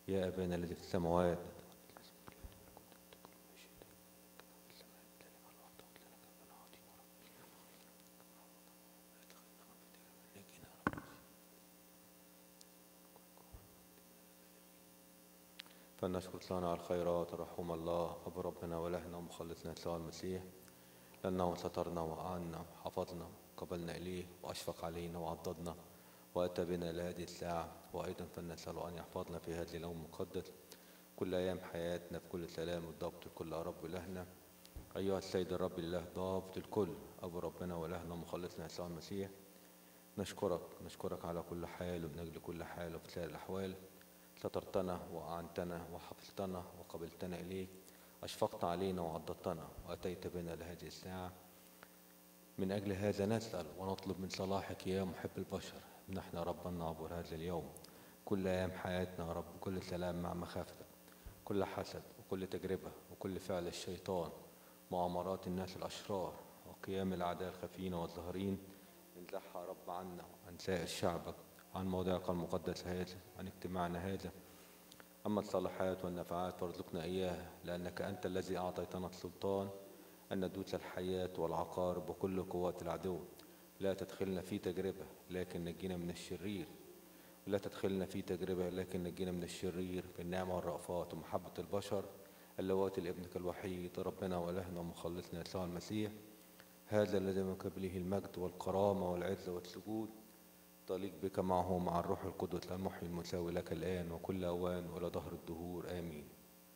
يا أبانا الذي في السماوات فلنشكر لنا على الخيرات رحم الله أبو ربنا ولهنا ومخلصنا يسوع المسيح لأنه سترنا وأعنا وحفظنا قبلنا إليه وأشفق علينا وعضدنا وأتى بنا لهذه الساعة وأيضا فلنسأله أن يحفظنا في هذه اليوم المقدس كل أيام حياتنا في كل سلام والضبط الكل يا رب إلهنا أيها السيد الرب الله ضابط الكل أبو ربنا وإلهنا ومخلصنا يسوع المسيح نشكرك نشكرك على كل حال ومن أجل كل حال وفي سائر الأحوال سترتنا وأعنتنا وحفظتنا وقبلتنا إليك أشفقت علينا وعضدتنا وأتيت بنا لهذه الساعة من أجل هذا نسأل ونطلب من صلاحك يا محب البشر نحن يا رب أن نعبر هذا اليوم كل أيام حياتنا يا رب كل سلام مع مخافتك كل حسد وكل تجربة وكل فعل الشيطان مؤامرات الناس الأشرار وقيام الأعداء الخفيين والظاهرين انزحها يا رب عنا وعن سائر شعبك عن موضعك المقدس هذا عن اجتماعنا هذا أما الصالحات والنفعات فارزقنا إياها لأنك أنت الذي أعطيتنا السلطان أن ندوس الحياة والعقارب وكل قوات العدو لا تدخلنا في تجربة لكن نجينا من الشرير لا تدخلنا في تجربة لكن نجينا من الشرير بالنعمة والرأفات ومحبة البشر اللوات لابنك الوحيد ربنا وإلهنا ومخلصنا يسوع المسيح هذا الذي من قبله المجد والكرامة والعزة والسجود طليق بك معه مع الروح القدس المحيي المساوي لك الآن وكل أوان وإلى دهر الدهور آمين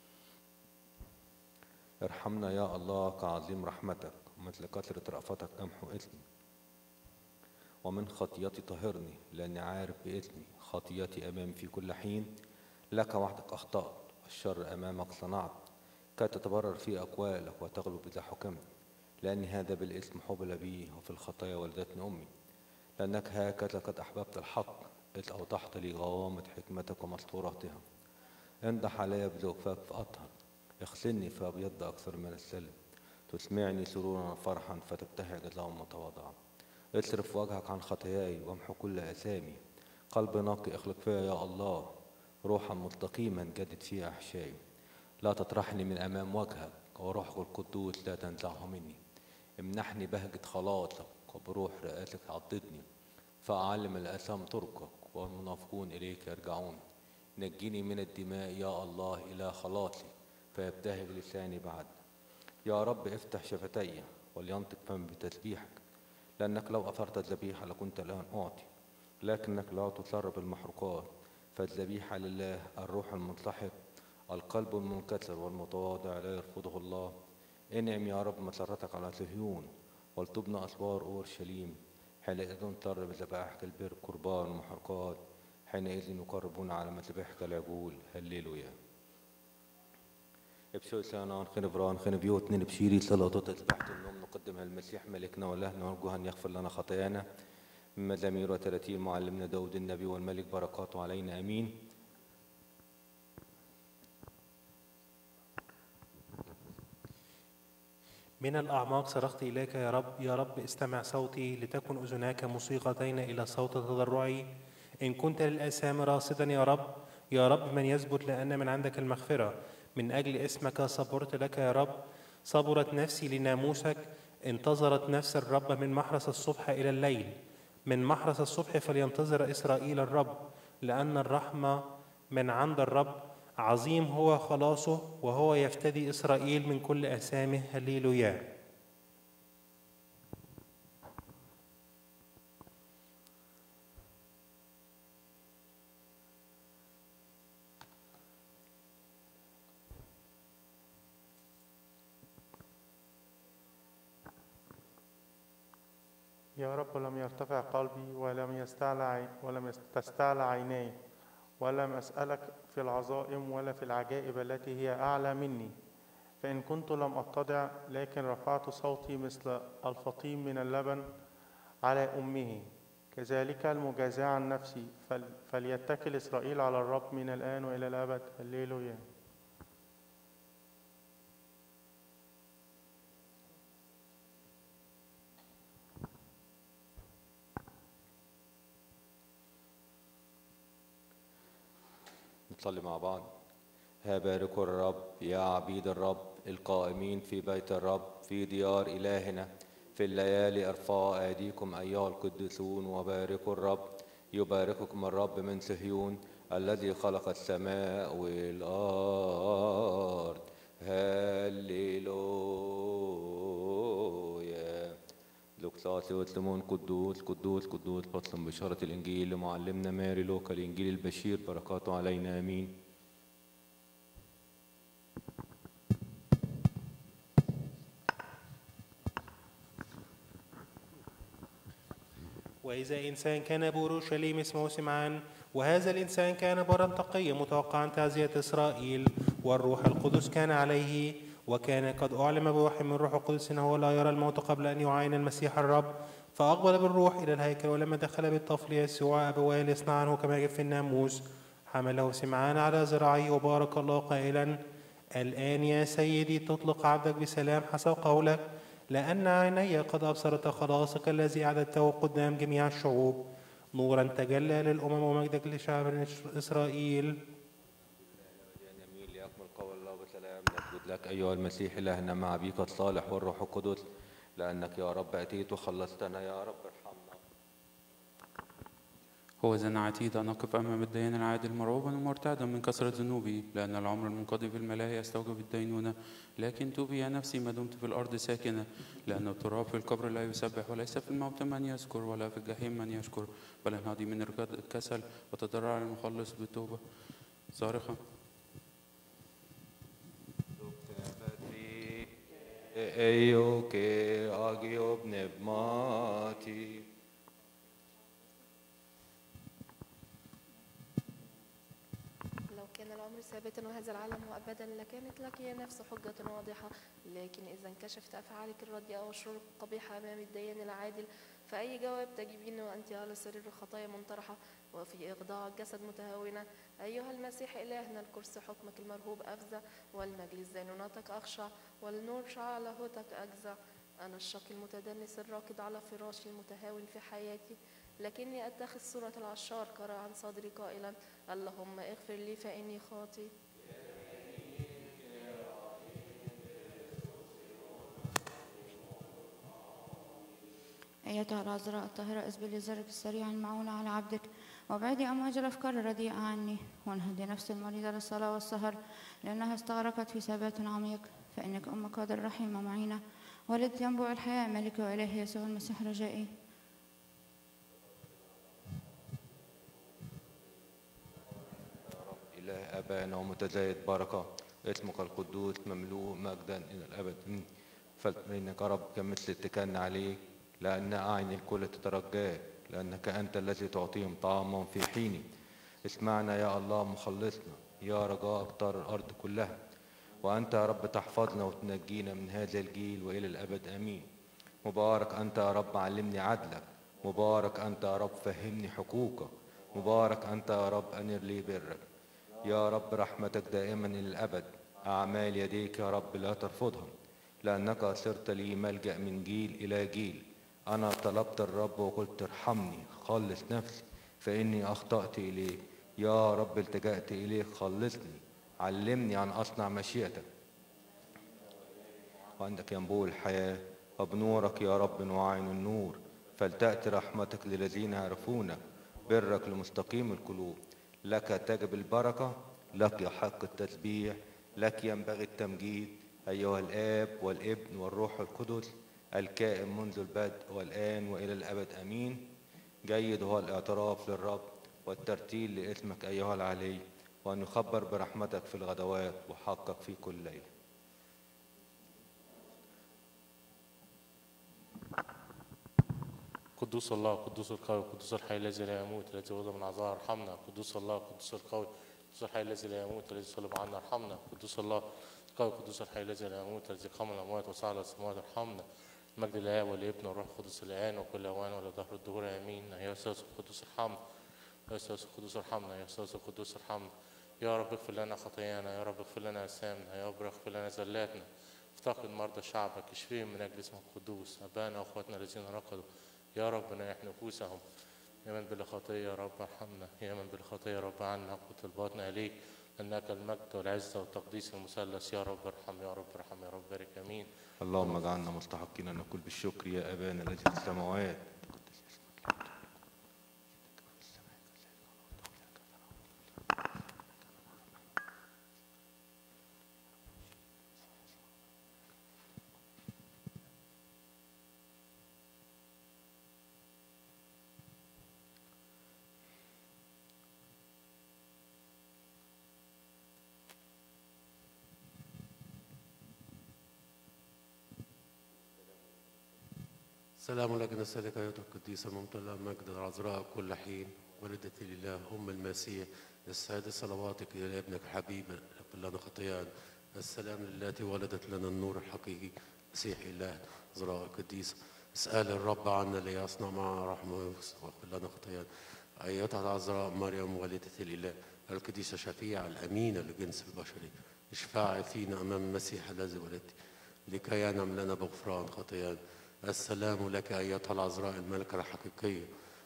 ارحمنا يا الله كعظيم رحمتك ومثل كثرة رأفتك أمحو إثمي ومن خطيتي طهرني لأني عارف بإثمي خطيتي أمامي في كل حين لك وحدك أخطأت الشر أمامك صنعت كي تتبرر في أقوالك وتغلب إذا حكمت لأني هذا بالإثم حبل بي وفي الخطايا ولدتني أمي لأنك هكذا قد أحببت الحق إذ أوضحت لي غوامض حكمتك ومسطوراتها انضح علي بذوقك فأطهر اغسلني فأبيض أكثر من السلم تسمعني سرورا وفرحا فتبتهج لهم متواضعا اصرف وجهك عن خطاياي وامحو كل أثامي قلب نقي اخلق فيا يا الله روحا مستقيما جدد فيها أحشائي لا تطرحني من أمام وجهك وروحك القدوس لا تنزعه مني امنحني بهجة خلاصك وبروح رئاسك عضدني فأعلم الأثام طرقك والمنافقون إليك يرجعون نجني من الدماء يا الله إلى خلاصي فيبتهج لساني بعد يا رب افتح شفتي ولينطق فمي بتسبيحك لأنك لو أثرت الذبيحة لكنت الآن أعطي لكنك لا تصرف المحروقات فالذبيحة لله الروح المنسحق القلب المنكسر والمتواضع لا يرفضه الله انعم يا رب مسرتك على صهيون ولتبنى أسوار أورشليم حينئذ ترب ذبائحك البر قربان ومحرقات حينئذ يقربون على مذبحك العجول هللويا ابشو سانا خنفران خنبيوت نبشيري صلاة تسبحت النوم نقدمها المسيح ملكنا ولهنا نرجو أن يغفر لنا خطايانا من مزامير وتراتيل معلمنا داود النبي والملك بركاته علينا أمين من الأعماق صرخت إليك يا رب يا رب استمع صوتي لتكن أذناك مصيغتين إلى صوت تضرعي إن كنت للآثام راصدا يا رب يا رب من يثبت لأن من عندك المغفرة من أجل اسمك صبرت لك يا رب صبرت نفسي لناموسك انتظرت نفس الرب من محرس الصبح إلى الليل من محرس الصبح فلينتظر إسرائيل الرب لأن الرحمة من عند الرب عظيم هو خلاصه وهو يفتدي إسرائيل من كل آثامه هللويا يا رب لم يرتفع قلبي ولم يستعلى عي- ولم يست- تستعلى عيناي ولم أسألك في العظائم ولا في العجائب التي هي أعلى مني فإن كنت لم أتضع لكن رفعت صوتي مثل الفطيم من اللبن على أمه كذلك المجازاة عن نفسي فل- فليتكل إسرائيل على الرب من الآن وإلى الأبد هللويا نصلي مع بعض ها باركوا الرب يا عبيد الرب القائمين في بيت الرب في ديار إلهنا في الليالي ارفعوا أيديكم أيها القديسون وباركوا الرب يبارككم الرب من صهيون الذي خلق السماء والأرض هللويا لوكساس وسلمون قدوس قدوس قدوس فصل بشارة الإنجيل لمعلمنا ماري لوكا الإنجيل البشير بركاته علينا آمين وإذا إنسان كان بأورشليم اسمه سمعان وهذا الإنسان كان برا تقيا متوقعا تعزية إسرائيل والروح القدس كان عليه وكان قد أعلم بوحي من روح القدس أنه لا يرى الموت قبل أن يعاين المسيح الرب فأقبل بالروح إلى الهيكل ولما دخل بالطفل يسوع أبواه ليصنع عنه كما جاء في الناموس حمله سمعان على ذراعيه وبارك الله قائلا الآن يا سيدي تطلق عبدك بسلام حسب قولك لأن عيني قد أبصرت خلاصك الذي أعددته قدام جميع الشعوب نورا تجلى للأمم ومجدك لشعب إسرائيل جميل ليكمل قول الله بسلام نسجد لك أيها المسيح إلهنا مع أبيك الصالح والروح القدس لأنك يا رب أتيت وخلصتنا يا رب ارحمنا هو ذا عتيد أن أقف أمام الديان العادل مرعوبا ومرتعدا من كثرة ذنوبي لأن العمر المنقضي في الملاهي يستوجب الدينونة لكن توبي يا نفسي ما دمت في الأرض ساكنة لأن التراب في القبر لا يسبح وليس في الموت من يذكر ولا في الجحيم من يشكر بل انهضي من ركض الكسل وتضرع للمخلص بالتوبة صارخة أيو كي أجيو بنبماتي لو كان العمر ثابتا وهذا العالم مؤبدا لكانت لك يا نفس حجة واضحة لكن إذا انكشفت أفعالك الرديئة وشرورك القبيحة أمام الديان العادل فأي جواب تجيبين وأنت على سرير الخطايا منطرحة وفي إخضاع الجسد متهاونة أيها المسيح إلهنا الكرسي حكمك المرهوب أفزع والمجلس دينونتك أخشع والنور شعل لاهوتك أجزع أنا الشقي المتدنس الراكد على فراشي المتهاون في حياتي لكني أتخذ صورة العشار قرأ عن صدري قائلا اللهم اغفر لي فإني خاطئ أيتها العذراء الطاهرة اسبلي زرك السريع المعونة على عبدك وابعدي أمواج الأفكار الرديئة عني وانهدي نفس المريضة للصلاة والسهر لأنها استغرقت في ثبات عميق فإنك أم قادر رحيمة معينة ولدت ينبوع الحياة ملك وإلهي يسوع المسيح رجائي إله أبانا ومتزايد بركة اسمك القدوس مملوء مجدا إلى الأبد أمين. فإنك يا رب كمثل اتكالنا عليك لأن أعين الكل تترجاك لأنك أنت الذي تعطيهم طعاما في حين اسمعنا يا الله مخلصنا يا رجاء أقطار الأرض كلها وأنت يا رب تحفظنا وتنجينا من هذا الجيل وإلى الأبد أمين مبارك أنت يا رب علمني عدلك مبارك أنت يا رب فهمني حقوقك مبارك أنت يا رب أنر لي برك يا رب رحمتك دائما إلى الأبد أعمال يديك يا رب لا ترفضها لأنك صرت لي ملجأ من جيل إلى جيل أنا طلبت الرب وقلت ارحمني خلص نفسي فإني أخطأت إليك يا رب التجأت إليك خلصني علمني أن أصنع مشيئتك وعندك ينبوع الحياة وبنورك يا رب نعاين النور فلتأتي رحمتك للذين يعرفونك برك لمستقيم القلوب لك تجب البركة لك يحق التسبيح لك ينبغي التمجيد أيها الآب والابن والروح القدس الكائن منذ البدء والآن وإلى الأبد أمين جيد هو الاعتراف للرب والترتيل لاسمك أيها العلي وأن يخبر برحمتك في الغدوات وحقك في كل ليلة قدوس الله قدوس القوي قدوس الحي الذي لا يموت الذي ولد من عذاب ارحمنا قدوس الله قدوس القوي قدوس الحي الذي لا يموت الذي صلب عنا ارحمنا قدوس الله القوي قدوس الحي الذي لا يموت الذي قام من الاموات وصعد السماوات ارحمنا مجد الاب والابن والروح القدس الان وكل اوان ولا دهر الدهور امين يا استاذ القدوس ارحمنا يا استاذ القدوس ارحمنا يا استاذ القدوس ارحمنا يا رب اغفر لنا خطايانا يا رب اغفر لنا اثامنا يا رب اغفر لنا زلاتنا افتقد مرضى شعبك اشفيهم من اجل اسمك القدوس ابانا واخواتنا الذين رقدوا يا رب نريح نفوسهم يا من بلا خطية يا رب ارحمنا يا من بلا خطية يا رب عنا وطلباتنا إليك أنك المجد والعزة والتقديس المثلث يا رب ارحم يا رب ارحم يا رب بارك آمين اللهم اجعلنا مستحقين ان نقول بالشكر يا ابانا الذي في السماوات سلام لك نسألك أيها القديسة ممتلئة مجد العذراء كل حين والدة الإله أم المسيح السادة صلواتك إلى ابنك الحبيب اغفر لنا خطايانا السلام للتي ولدت لنا النور الحقيقي مسيح الله عذراء القديسة اسأل الرب عنا ليصنع معنا رحمة واغفر لنا خطايانا أيتها العذراء مريم والدة الإله القديسة شفيعة الأمينة لجنس البشري اشفعي فينا أمام المسيح الذي ولدت لكي ينعم لنا بغفران خطايانا السلام لك أيتها العذراء الملكة الحقيقية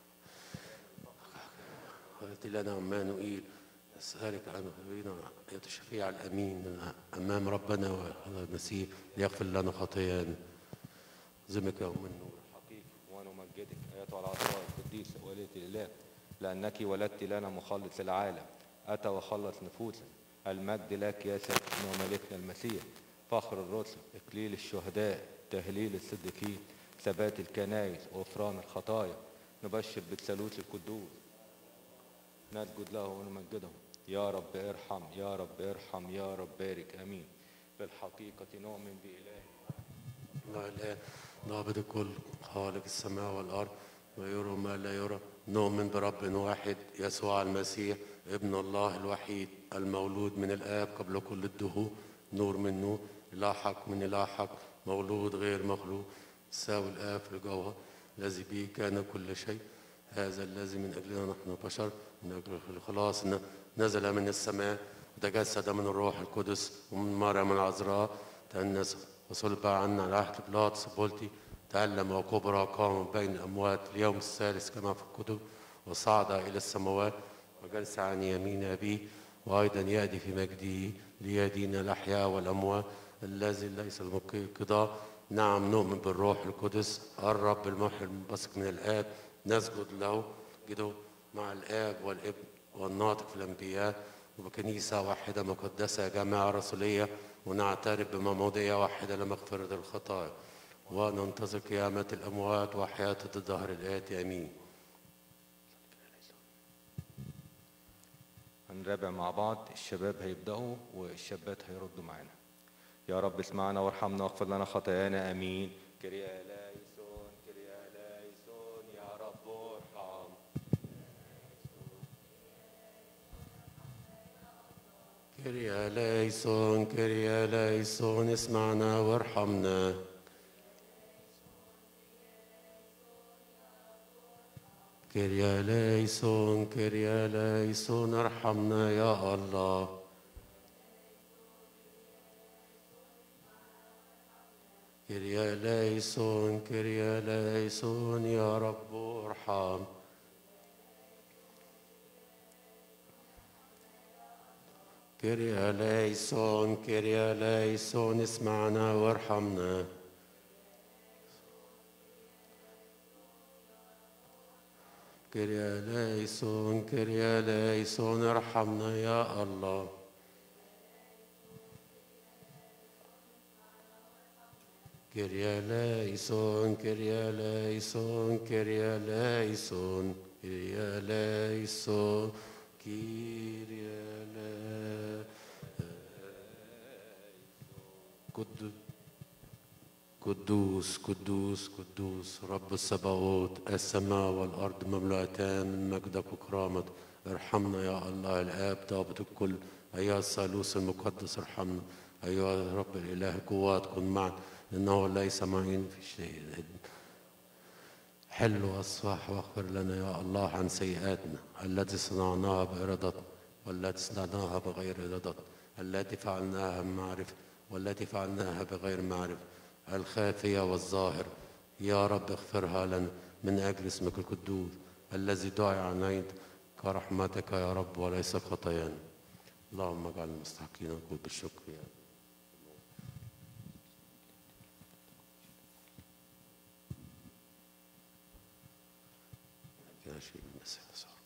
قالت لنا عمانوئيل أسألك عن بينا أيتها الشفيع الأمين أمام ربنا والمسيح ليغفر لنا خطايانا زمك يا أم النور حقيقي ونمجدك ايتها العذراء القديسه والدة الاله لانك ولدت لنا مخلص العالم اتى وخلص نفوسنا المجد لك يا سيدنا وملكنا المسيح فخر الرسل اكليل الشهداء تهليل الصديقين ثبات الكنائس غفران الخطايا نبشر بالثالوث القدوس نسجد له ونمجده يا رب ارحم يا رب ارحم يا رب بارك امين في الحقيقه نؤمن باله لا إله ضابط الكل خالق السماء والأرض ويرى ما لا يرى نؤمن برب واحد يسوع المسيح ابن الله الوحيد المولود من الآب قبل كل الدهور نور من نور لاحق من لاحق مولود غير مخلوق ساوي الآب في الجوهر الذي به كان كل شيء هذا الذي من أجلنا نحن بشر من أجل خلاصنا نزل من السماء وتجسد من الروح القدس ومن مريم العذراء تأنس وصلب عنا على عهد بلاطس بولتي تألم وكبرى قام بين الأموات اليوم الثالث كما في الكتب وصعد إلى السماوات وجلس عن يمين أبيه وأيضا يأتي في مجده ليدين الأحياء والأموات الذي ليس القضاء نعم نؤمن بالروح القدس الرب المحيي المنبثق من الآب نسجد له جده مع الآب والابن والناطق في الأنبياء وبكنيسة واحدة مقدسة جماعة رسولية ونعترف بمعمودية واحدة لمغفرة الخطايا وننتظر قيامة الأموات وحياة الظهر الآتي آمين هنرابع مع بعض الشباب هيبدأوا والشابات هيردوا معانا يا رب اسمعنا وارحمنا واغفر لنا خطايانا امين كريا لايسون كريا لايسون يا رب ارحم كريا ليسون كريا ليسون اسمعنا وارحمنا كريا ليسون كريا ليسون ارحمنا يا الله كريا ليسون كريا ليسون يا رب ارحم كريا ليسون كريا ليسون اسمعنا وارحمنا كريا ليسون كريا ليسون ارحمنا يا الله كريا ليسون كريا ليسون كريا ليسون كريا ليسون كريا ليسون قد- قدوس قدوس قدوس رب السباوت السماء والأرض مملوءتان من مجدك وكرامتك ارحمنا يا الله الآب ضابط الكل أيها الثالوث المقدس ارحمنا أيها رب الإله قوات كن معنا إنه ليس معين في شيء حل واصفح واغفر لنا يا الله عن سيئاتنا التي صنعناها بإرادتنا والتي صنعناها بغير إرادتنا التي فعلناها بمعرفة والتي فعلناها بغير معرفة الخافية والظاهر يا رب اغفرها لنا من أجل اسمك القدوس الذي دعي عنيد كرحمتك يا رب وليس خطايانا اللهم اجعل المستحقين نقول بالشكر يا رب. يا شيء من الناس يا صاحب.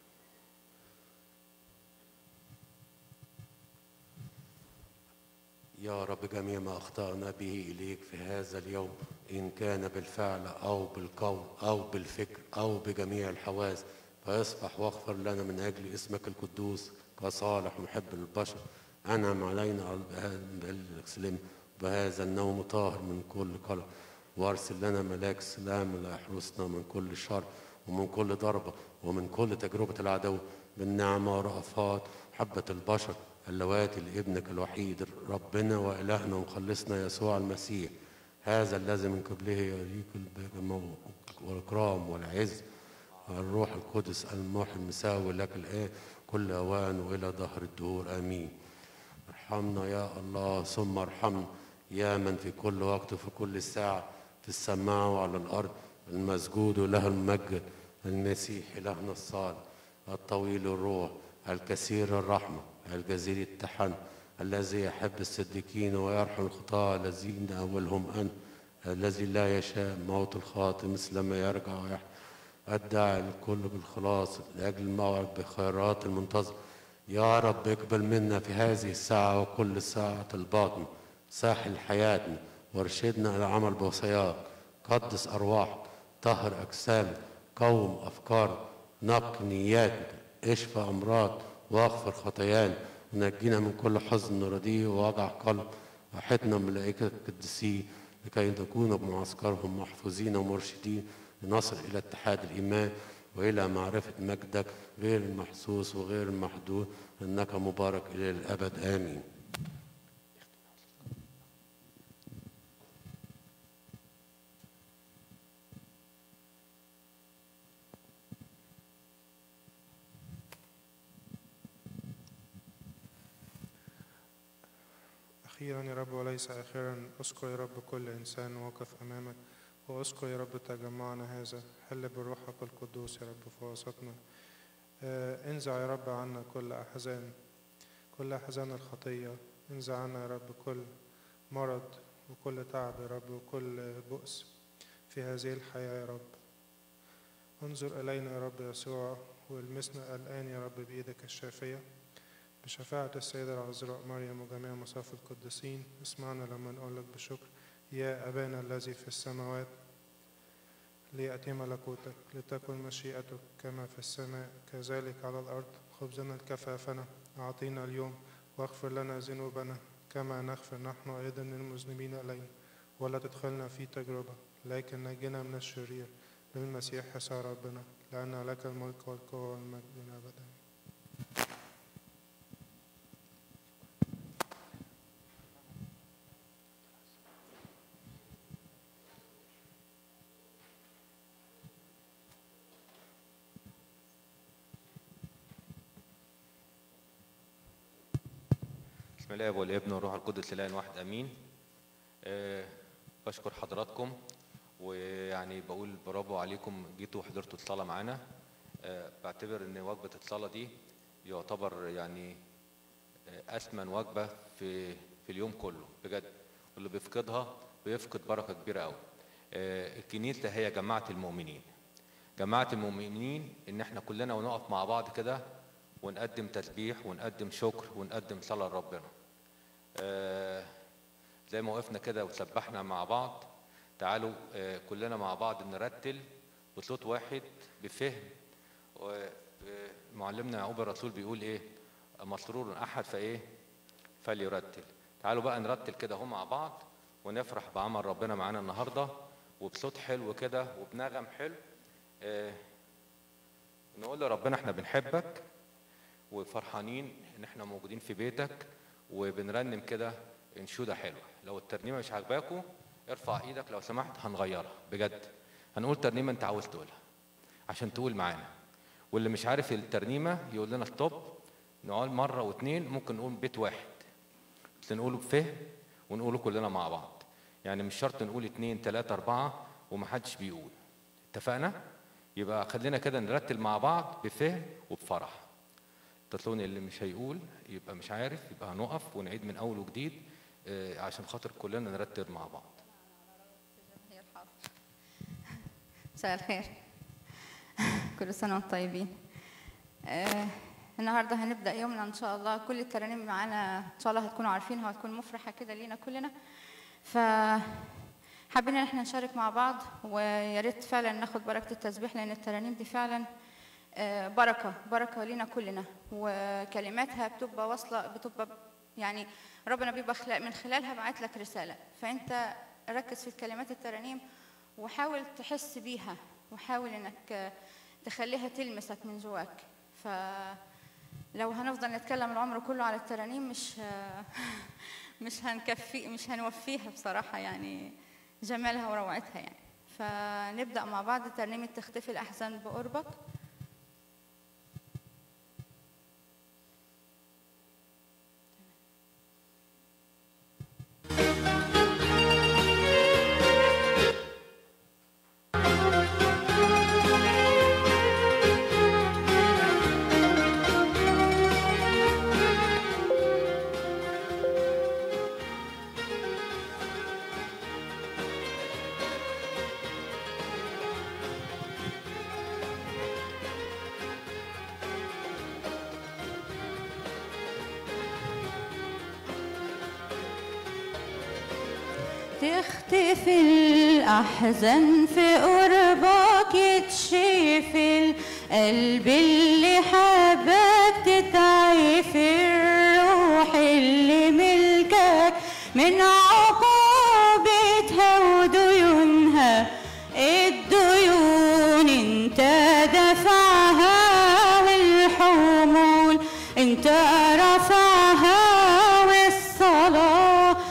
يا رب جميع ما أخطأنا به إليك في هذا اليوم إن كان بالفعل أو بالقول أو بالفكر أو بجميع الحواس فاصفح واغفر لنا من أجل اسمك القدوس كصالح محب البشر أنعم علينا بالسلم بهذا النوم طاهر من كل قلق وارسل لنا ملاك سلام لا يحرسنا من كل شر ومن كل ضربة ومن كل تجربة العدو بالنعمة ورأفات حبة البشر اللواتي لابنك الوحيد ربنا وإلهنا ومخلصنا يسوع المسيح هذا الذي من قبله يليق البهجة والإكرام والعز الروح القدس المحي المساوي لك الآن كل أوان وإلى ظهر الدهور آمين ارحمنا يا الله ثم ارحمنا يا من في كل وقت وفي كل ساعة في السماء وعلى الأرض المسجود له المجد المسيح إلهنا الصالح الطويل الروح الكثير الرحمة الجزيل التحن الذي يحب الصديقين ويرحم الخطاة الذين أولهم أنت الذي لا يشاء موت الخاطئ مثل ما يرجع ويحيى أدعي الكل بالخلاص لأجل الموعد بخيرات المنتظر يا رب اقبل منا في هذه الساعة وكل ساعة الباطن ساحل حياتنا وارشدنا إلى عمل بوصاياك قدس أرواح طهر أجسام قوم أفكار نق نياتنا اشفى أمراض واغفر خطايانا ونجينا من كل حزن رديء ووجع قلب وحدنا من ملائكة القديسين لكي نكون بمعسكرهم محفوظين ومرشدين لنصل إلى اتحاد الإيمان وإلى معرفة مجدك غير المحسوس وغير المحدود إنك مبارك إلى الأبد آمين أخيرا يا رب وليس آخرا أذكر يا رب كل إنسان واقف أمامك وأذكر يا رب تجمعنا هذا حل بروحك القدوس يا رب في وسطنا آه، انزع يا رب عنا كل أحزان كل أحزان الخطية انزع عنا يا رب كل مرض وكل تعب يا رب وكل بؤس في هذه الحياة يا رب انظر إلينا يا رب يسوع والمسنا الآن يا رب بإيدك الشافية بشفاعة السيدة العذراء مريم وجميع مصاف القديسين اسمعنا لما نقول لك بشكر يا أبانا الذي في السماوات ليأتي ملكوتك لتكن مشيئتك كما في السماء كذلك على الأرض خبزنا الكفافنا أعطينا اليوم واغفر لنا ذنوبنا كما نغفر نحن أيضا للمذنبين إلينا ولا تدخلنا في تجربة لكن نجنا من الشرير بالمسيح يسوع ربنا لأن لك الملك والقوة والمجد من أبدا بسم الله والابن والروح القدس الاله واحد امين آه، بشكر حضراتكم ويعني بقول برافو عليكم جيتوا وحضرتوا الصلاه معانا آه، بعتبر ان وجبه الصلاه دي يعتبر يعني آه، اثمن وجبه في في اليوم كله بجد واللي بيفقدها بيفقد بركه كبيره قوي الكنيسه هي جماعه المؤمنين جماعه المؤمنين ان احنا كلنا ونقف مع بعض كده ونقدم تسبيح ونقدم شكر ونقدم صلاة لربنا آه زي ما وقفنا كده وسبحنا مع بعض تعالوا آه كلنا مع بعض نرتل بصوت واحد بفهم معلمنا يعقوب الرسول بيقول ايه مسرور احد فايه فليرتل تعالوا بقى نرتل كده اهو مع بعض ونفرح بعمل ربنا معانا النهارده وبصوت حلو كده وبنغم حلو آه نقول لربنا احنا بنحبك وفرحانين ان احنا موجودين في بيتك وبنرنم كده انشوده حلوه لو الترنيمه مش عاجباكوا ارفع ايدك لو سمحت هنغيرها بجد هنقول ترنيمه انت عاوز تقولها عشان تقول معانا واللي مش عارف الترنيمه يقول لنا ستوب نقول مره واثنين ممكن نقول بيت واحد بس نقوله بفهم ونقوله كلنا مع بعض يعني مش شرط نقول اتنين تلاته اربعه ومحدش بيقول اتفقنا يبقى خلينا كده نرتل مع بعض بفهم وبفرح تطلوني اللي مش هيقول يبقى مش عارف يبقى هنقف ونعيد من اول وجديد آه، عشان خاطر كلنا نرتل مع بعض مساء الخير كل سنة وانتم طيبين آه النهارده هنبدأ يومنا إن شاء الله كل الترانيم معانا إن شاء الله هتكونوا عارفينها وهتكون مفرحة كده لينا كلنا ف حابين ان احنا نشارك مع بعض ويا ريت فعلا ناخد بركة التسبيح لأن الترانيم دي فعلا آه، بركة بركة لينا كلنا وكلماتها بتبقى واصلة بتبقى يعني ربنا بيبقى خلا- من خلالها بعت لك رسالة فأنت ركز في كلمات الترانيم وحاول تحس بيها وحاول انك آه، تخليها تلمسك من جواك فلو هنفضل نتكلم العمر كله على الترانيم مش آه، مش هنكفي مش هنوفيها بصراحة يعني جمالها وروعتها يعني فنبدأ مع بعض ترنيمة تختفي الأحزان بقربك تختفي الأحزان في قربك تشيف القلب اللي حبك تتعي في الروح اللي ملكك من عقوبتها وديونها الديون انت دفعها والحمول انت رفعها والصلاة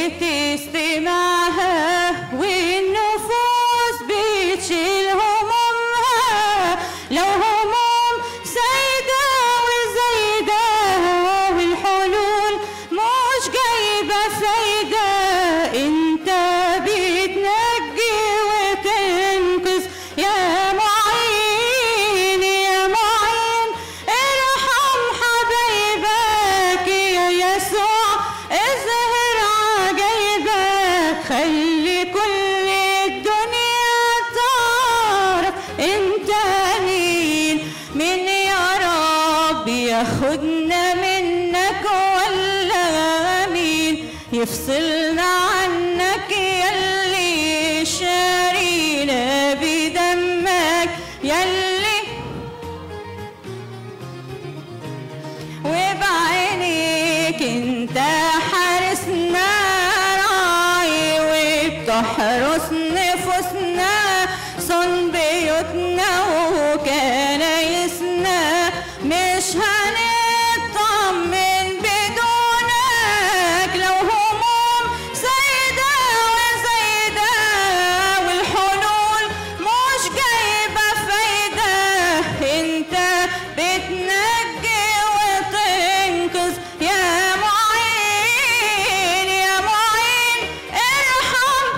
بتستمعها والنفوس بتشيل همومها لو هموم سايدة وزايدة والحلول مش جايبة فايدة انت بتنجي وتنقذ يا معين يا معين ارحم حبايبك يا يسوع اظهر عجايبك خلي كل الدنيا تعرف انت مين مين يا رب ياخدنا منك ولا مين يفصلنا عنك يلي شارينا بدمك يلي وبعينيك انت حارسنا راعي وبتحرس نفوسنا صن بيوتنا وكنايسنا مش هنطمن بدونك لو هموم سيدة وزيدة والحلول مش جايبة فايدة انت بتنجي وتنقذ يا معين يا معين ارحم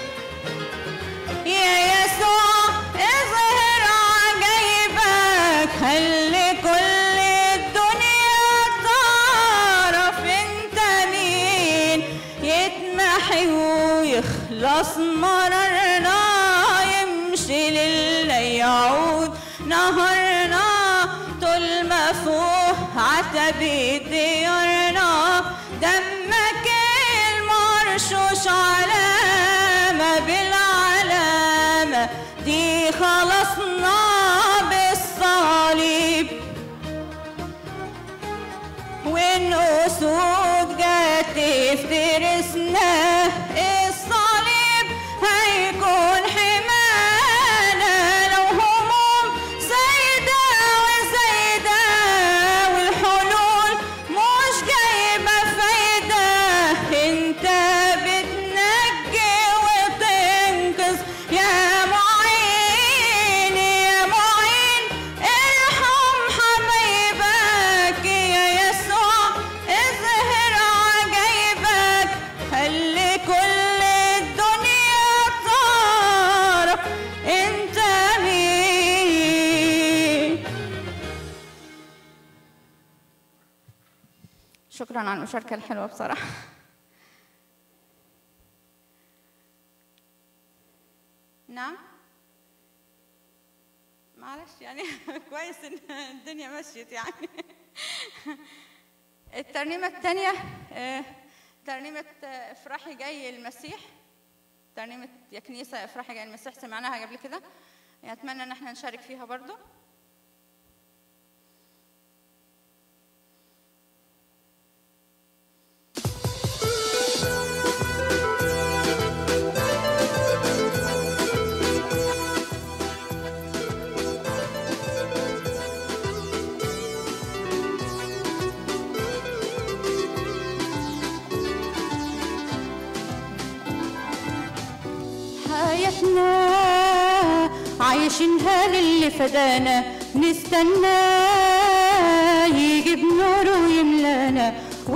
يا يسوع اظهر عجايبك خلي كل الدنيا تعرف انت مين يتمحي ويخلص مررنا يمشي لله يعود نهرنا طول ما فوق عتبة ديارنا دمك المرشوش علامة بالعلامة دي خلصنا بالصليب والأسود جت تفترسنا الصليب هيكون حمانا لو هموم زايدة وزايدة والحلول مش جايبة فايدة انت بتنجي وتنقذ يا معين يا معين ارحم حبايبك يا يسوع اظهر عجايبك شكرا على المشاركة الحلوة بصراحة نعم معلش يعني كويس ان الدنيا مشيت يعني الترنيمة الثانية آه، ترنيمة آه، افرحي جاي المسيح ترنيمة يا كنيسة افرحي جاي المسيح سمعناها قبل كده يعني أتمنى إن احنا نشارك فيها برضو حياتنا عايشينها للي فدانا نستنى يجي بنوره ويملانا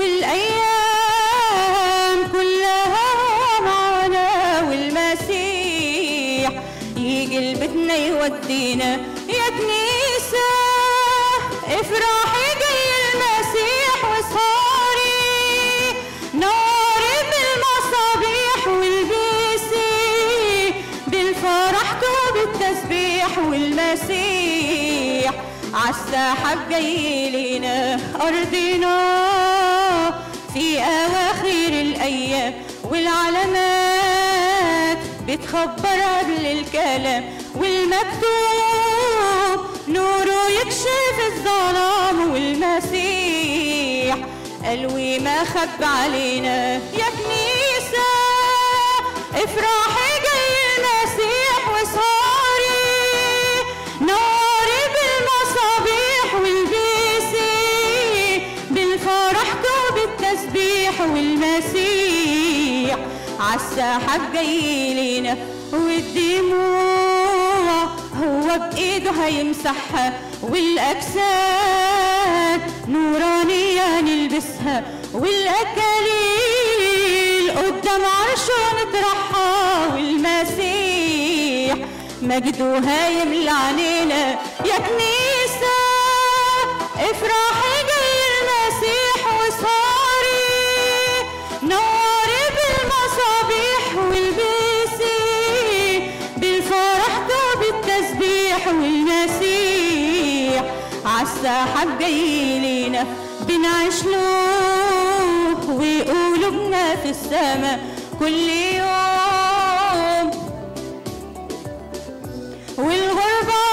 والايام كلها معانا والمسيح يجي لبيتنا يودينا يا كنيسة افرحي جاي المسيح واسهري ناري بالمصابيح والبيسي بالفرح وبالتسبيح والمسيح عالسحاب جاي لينا أرضنا في أواخر الأيام والعلامات بتخبر قبل الكلام والمكتوب نوره يكشف الظلام والمسيح قلبي ما خب علينا يا كنيسة افرحي جاي المسيح واسهري ناري بالمصابيح والبيسي بالفرح وبالتسبيح والمسيح عالسحاب جاي لينا والدموع هو بإيده هيمسحها والأجساد نورانية نلبسها والأكاليل قدام عرشه نطرحها والمسيح مجده هيملى علينا يا كنيسة افرحي جاي المسيح وصاري نوري بالمصابيح والبيسي بالفرح وبالتسبيح والمسيح عالسحاب جاي لينا بنعيش له وقلوبنا في السما كل يوم والغربة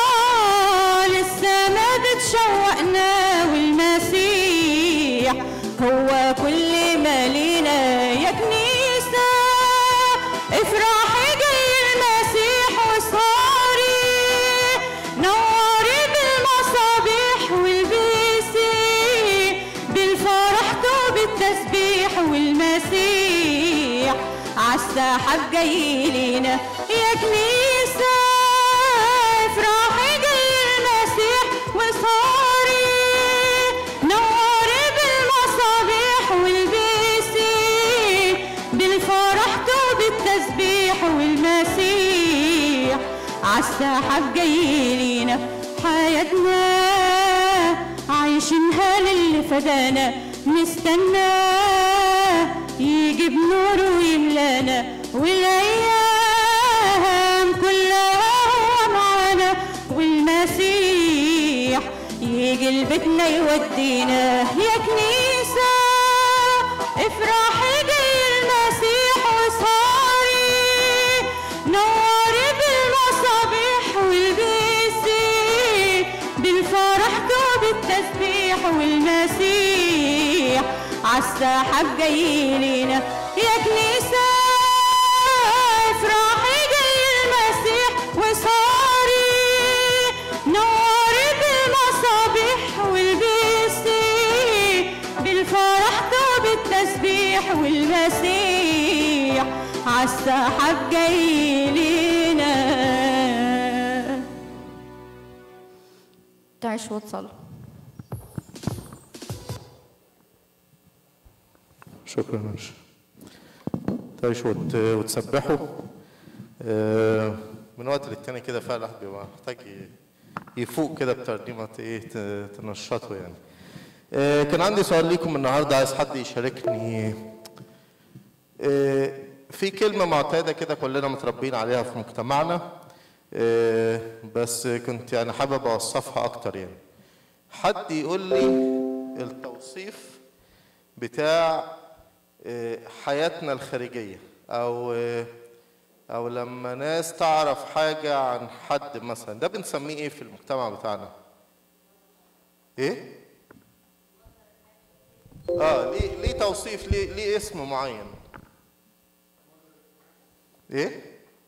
لسه ما بتشوقنا والمسيح هو كل ما لينا يا كنيسة افرحي جاي المسيح وصاري نوري بالمصابيح والبيسي بالفرح وبالتسبيح والمسيح عالسحاب جاي لينا يا كنيسة افرحي جاي المسيح وصاري نوري بالمصابيح والبيسي بالفرح وبالتسبيح والمسيح عالسحاب جاي لينا حياتنا عايشينها للي فدانا نستنى يجي بنوره ويملانا والايام كلها معانا والمسيح يجي لبيتنا يودينا يا كنيسة افرحي جاي المسيح وصاري نوري بالمصابيح والبيسي بالفرح وبالتسبيح والمسيح عالسحاب جاي لينا يا كنيسة افرحي جاي المسيح وصاري نوري بالمصابيح والبيسي بالفرح وبالتسبيح والمسيح عالسحاب جاي لينا تعيش وتصلي شكرا يا باشا تعيشوا وت- وتسبحوا آه، من وقت للتاني كده فعلا الواحد بيبقى محتاج ي- يفوق كده بترنيمة ايه ت- تنشطه يعني آه، كان عندي سؤال ليكم النهارده عايز حد يشاركني آه، في كلمة معتادة كده كلنا متربيين عليها في مجتمعنا آه، بس كنت يعني حابب أوصفها أكتر يعني حد يقول لي التوصيف بتاع آه، حياتنا الخارجية أو آه، أو لما ناس تعرف حاجة عن حد مثلا ده بنسميه إيه في المجتمع بتاعنا؟ إيه؟ اه ليه ليه توصيف ليه ليه اسم معين ايه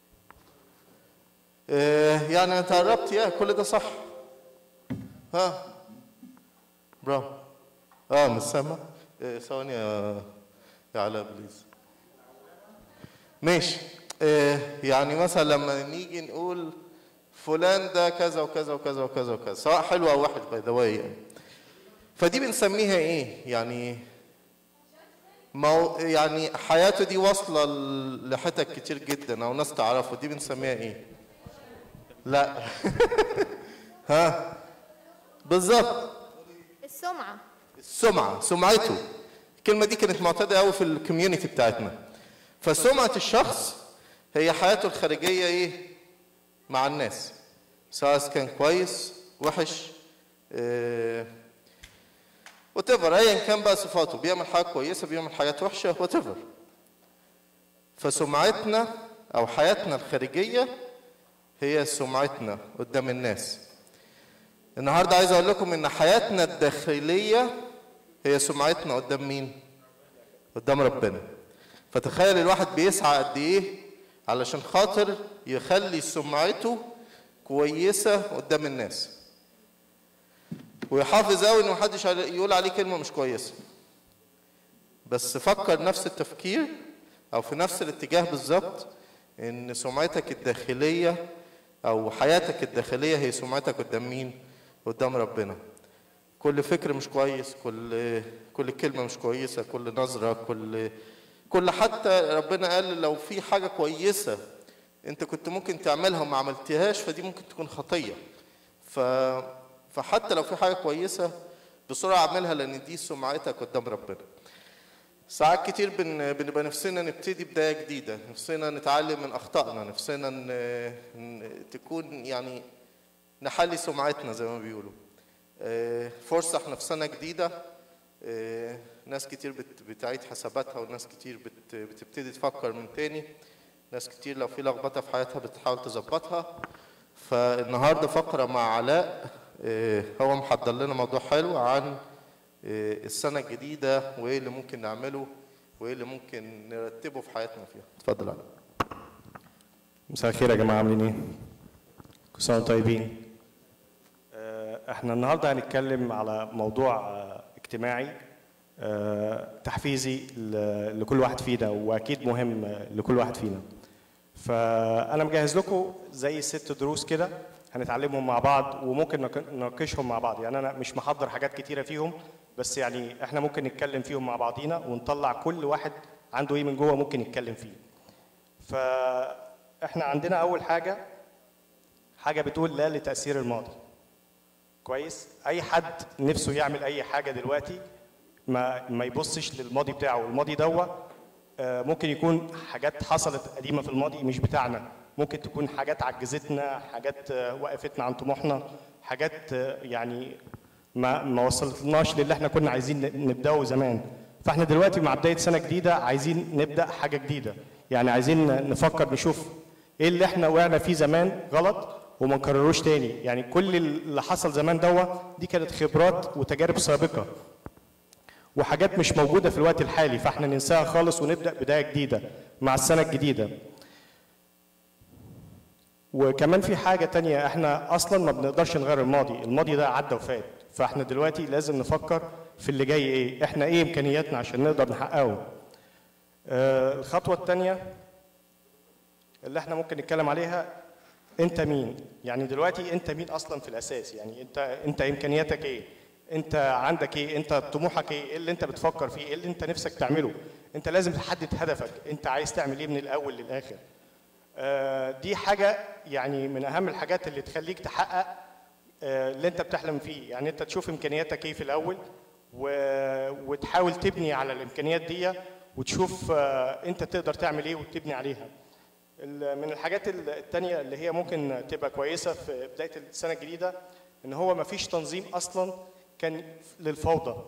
آه يعني انت قربت يا كل ده صح ها برافو اه مش سامع آه ثواني يا يا علاء بليز ماشي آه يعني مثلا لما نيجي نقول فلان ده كذا وكذا وكذا وكذا وكذا سواء حلو او وحش باي ذا يعني فدي بنسميها ايه يعني مو يعني حياته دي واصله ل- لحتت كتير جدا او ناس تعرفه دي بنسميها ايه لا ها بالظبط السمعة السمعه سمعته الكلمه دي كانت معتاده قوي في الكوميونتي بتاعتنا فسمعه الشخص هي حياته الخارجيه ايه مع الناس سواء كان كويس وحش آه وات ايفر ايا كان بقى صفاته بيعمل حاجه كويسه بيعمل حاجات وحشه وات ايفر فسمعتنا او حياتنا الخارجيه هي سمعتنا قدام الناس النهارده عايز اقول لكم ان حياتنا الداخليه هي سمعتنا قدام مين قدام ربنا فتخيل الواحد بيسعى قد ايه علشان خاطر يخلي سمعته كويسه قدام الناس ويحافظ قوي ان محدش علي- يقول عليه كلمه مش كويسه بس فكر نفس التفكير او في نفس الاتجاه بالظبط ان سمعتك الداخليه او حياتك الداخليه هي سمعتك قدام مين قدام ربنا كل فكر مش كويس كل كل كلمه مش كويسه كل نظره كل كل حتى ربنا قال لو في حاجه كويسه انت كنت ممكن تعملها وما عملتهاش فدي ممكن تكون خطيه ف فحتى لو في حاجه كويسه بسرعه اعملها لان دي سمعتك قدام ربنا ساعات كتير بن... بنبقى نفسنا نبتدي بدايه جديده نفسنا نتعلم من اخطائنا نفسنا ن... ن... تكون يعني نحلي سمعتنا زي ما بيقولوا آه، فرصه نفسنا جديده آه، ناس كتير بت... بتعيد حساباتها وناس كتير بت... بتبتدي تفكر من تاني ناس كتير لو في لخبطه في حياتها بتحاول تظبطها فالنهارده فقره مع علاء آه، هو محضر لنا موضوع حلو عن آه، السنه الجديده وايه اللي ممكن نعمله وايه اللي ممكن نرتبه في حياتنا فيها اتفضل علاء مساء الخير يا جماعه عاملين ايه؟ كل سنه وانتم طيبين. آه، احنا النهارده هنتكلم على موضوع آه، اجتماعي آه، تحفيزي ل- لكل واحد فينا واكيد مهم آه، لكل واحد فينا. فانا مجهز لكم زي ست دروس كده هنتعلمهم مع بعض وممكن نك- نناقشهم مع بعض يعني انا مش محضر حاجات كتيره فيهم بس يعني احنا ممكن نتكلم فيهم مع بعضينا ونطلع كل واحد عنده ايه من جوه ممكن يتكلم فيه. فاحنا عندنا اول حاجه حاجه بتقول لا لتاثير الماضي كويس اي حد نفسه يعمل اي حاجه دلوقتي ما ما يبصش للماضي بتاعه الماضي دوا آه، ممكن يكون حاجات حصلت قديمه في الماضي مش بتاعنا ممكن تكون حاجات عجزتنا حاجات آه، وقفتنا عن طموحنا حاجات آه، يعني ما ما وصلتناش للي احنا كنا عايزين ن- نبداه زمان فاحنا دلوقتي مع بدايه سنه جديده عايزين نبدا حاجه جديده يعني عايزين نفكر نشوف ايه اللي احنا وقعنا فيه زمان غلط وما نكرروش تاني يعني كل اللي حصل زمان دوا دي كانت خبرات وتجارب سابقه وحاجات مش موجوده في الوقت الحالي فاحنا ننساها خالص ونبدا بدايه جديده مع السنه الجديده وكمان في حاجة تانية احنا اصلا ما بنقدرش نغير الماضي الماضي ده عدى وفات فاحنا دلوقتي لازم نفكر في اللي جاي ايه احنا ايه امكانياتنا عشان نقدر نحققه آه الخطوة التانية اللي احنا ممكن نتكلم عليها انت مين يعني دلوقتي انت مين اصلا في الاساس يعني انت انت امكانياتك ايه انت عندك ايه انت طموحك ايه ايه اللي انت بتفكر فيه ايه اللي انت نفسك تعمله انت لازم تحدد هدفك انت عايز تعمل ايه من الاول للاخر آه، دي حاجة يعني من أهم الحاجات اللي تخليك تحقق آه، اللي أنت بتحلم فيه، يعني أنت تشوف إمكانياتك إيه في الأول و... وتحاول تبني على الامكانيات دي وتشوف آه، انت تقدر تعمل ايه وتبني عليها ال- من الحاجات ال- التانية اللي هي ممكن تبقى كويسة في بداية السنة الجديدة ان هو مفيش تنظيم اصلا كان للفوضى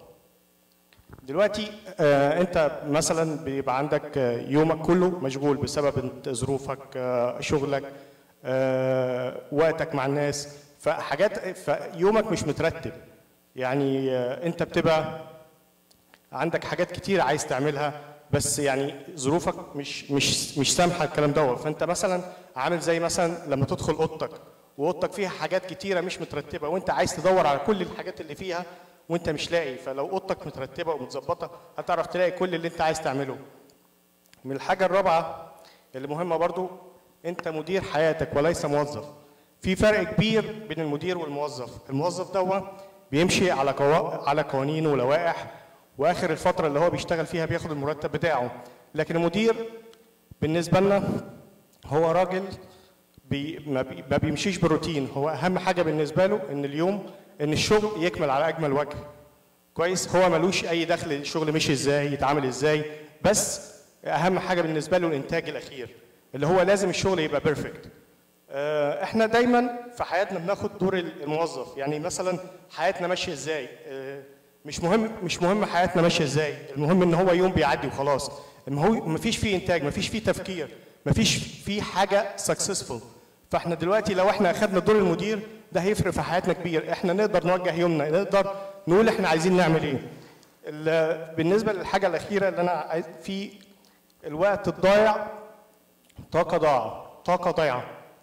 دلوقتي آه، انت مثلا بيبقى عندك آه، يومك كله مشغول بسبب انت ظروفك آه، شغلك آه، وقتك مع الناس فحاجات فيومك مش مترتب يعني آه، انت بتبقى عندك حاجات كتير عايز تعملها بس يعني ظروفك مش مش مش سامحه الكلام دوت فانت مثلا عامل زي مثلا لما تدخل اوضتك واوضتك فيها حاجات كتيره مش مترتبه وانت عايز تدور على كل الحاجات اللي فيها وانت مش لاقي فلو اوضتك مترتبه ومتظبطه هتعرف تلاقي كل اللي انت عايز تعمله من الحاجه الرابعه اللي مهمه برضو انت مدير حياتك وليس موظف في فرق كبير بين المدير والموظف الموظف دوت بيمشي على قوا... على قوانين ولوائح واخر الفتره اللي هو بيشتغل فيها بياخد المرتب بتاعه لكن المدير بالنسبه لنا هو راجل بي ما, بي ما بيمشيش بروتين هو اهم حاجه بالنسبه له ان اليوم ان الشغل يكمل على اجمل وجه كويس هو ملوش اي دخل الشغل مشي ازاي يتعامل ازاي بس اهم حاجه بالنسبه له الانتاج الاخير اللي هو لازم الشغل يبقى بيرفكت احنا دايما في حياتنا بناخد دور الموظف يعني مثلا حياتنا ماشيه ازاي آه، مش مهم مش مهم حياتنا ماشيه ازاي المهم ان هو يوم بيعدي وخلاص ما هو مفيش فيه انتاج مفيش فيه تفكير مفيش فيه حاجه سكسسفول فاحنا دلوقتي لو احنا اخدنا دور المدير ده هيفرق في حياتنا كبير احنا نقدر نوجه يومنا نقدر نقول احنا عايزين نعمل ايه ال- بالنسبه للحاجه الاخيره اللي انا عايز في الوقت الضايع طاقه ضايعه طاقه ضايعه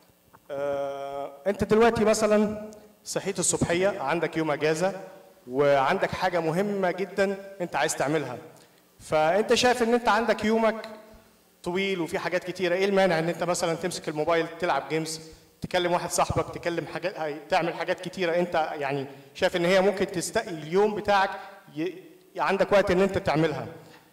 آه، انت دلوقتي مثلا صحيت الصبحيه عندك يوم اجازه وعندك حاجه مهمه جدا انت عايز تعملها فانت شايف ان انت عندك يومك طويل وفي حاجات كتيره ايه المانع ان انت مثلا تمسك الموبايل تلعب جيمز تكلم واحد صاحبك تكلم حاجات هاي- تعمل حاجات كتيره انت يعني شايف ان هي ممكن تستقي اليوم بتاعك ي... عندك وقت ان انت تعملها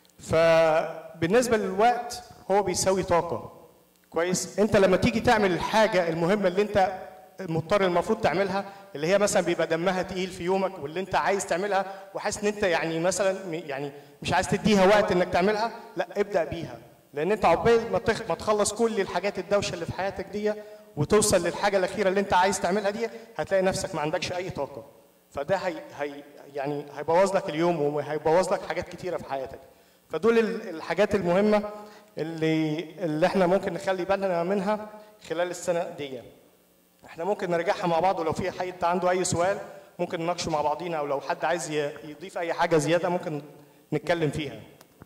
فبالنسبه للوقت هو بيساوي طاقه كويس انت لما تيجي تعمل الحاجه المهمه اللي انت مضطر المفروض تعملها اللي هي مثلا بيبقى دمها تقيل في يومك واللي انت عايز تعملها وحاسس ان انت يعني مثلا م- يعني مش عايز تديها وقت انك تعملها لا ابدا بيها لان انت عقبال ما تخ... ما تخلص كل الحاجات الدوشه اللي في حياتك دي وتوصل للحاجه الاخيره اللي انت عايز تعملها دي هتلاقي نفسك ما عندكش اي طاقه فده هي... هي... يعني هيبوظ لك اليوم وهيبوظ لك حاجات كتيره في حياتك فدول ال- الحاجات المهمه اللي اللي احنا ممكن نخلي بالنا منها خلال السنه دي احنا ممكن نرجعها مع بعض ولو في حد عنده اي سؤال ممكن نناقشه مع بعضينا او لو حد عايز ي- يضيف اي حاجه زياده ممكن نتكلم فيها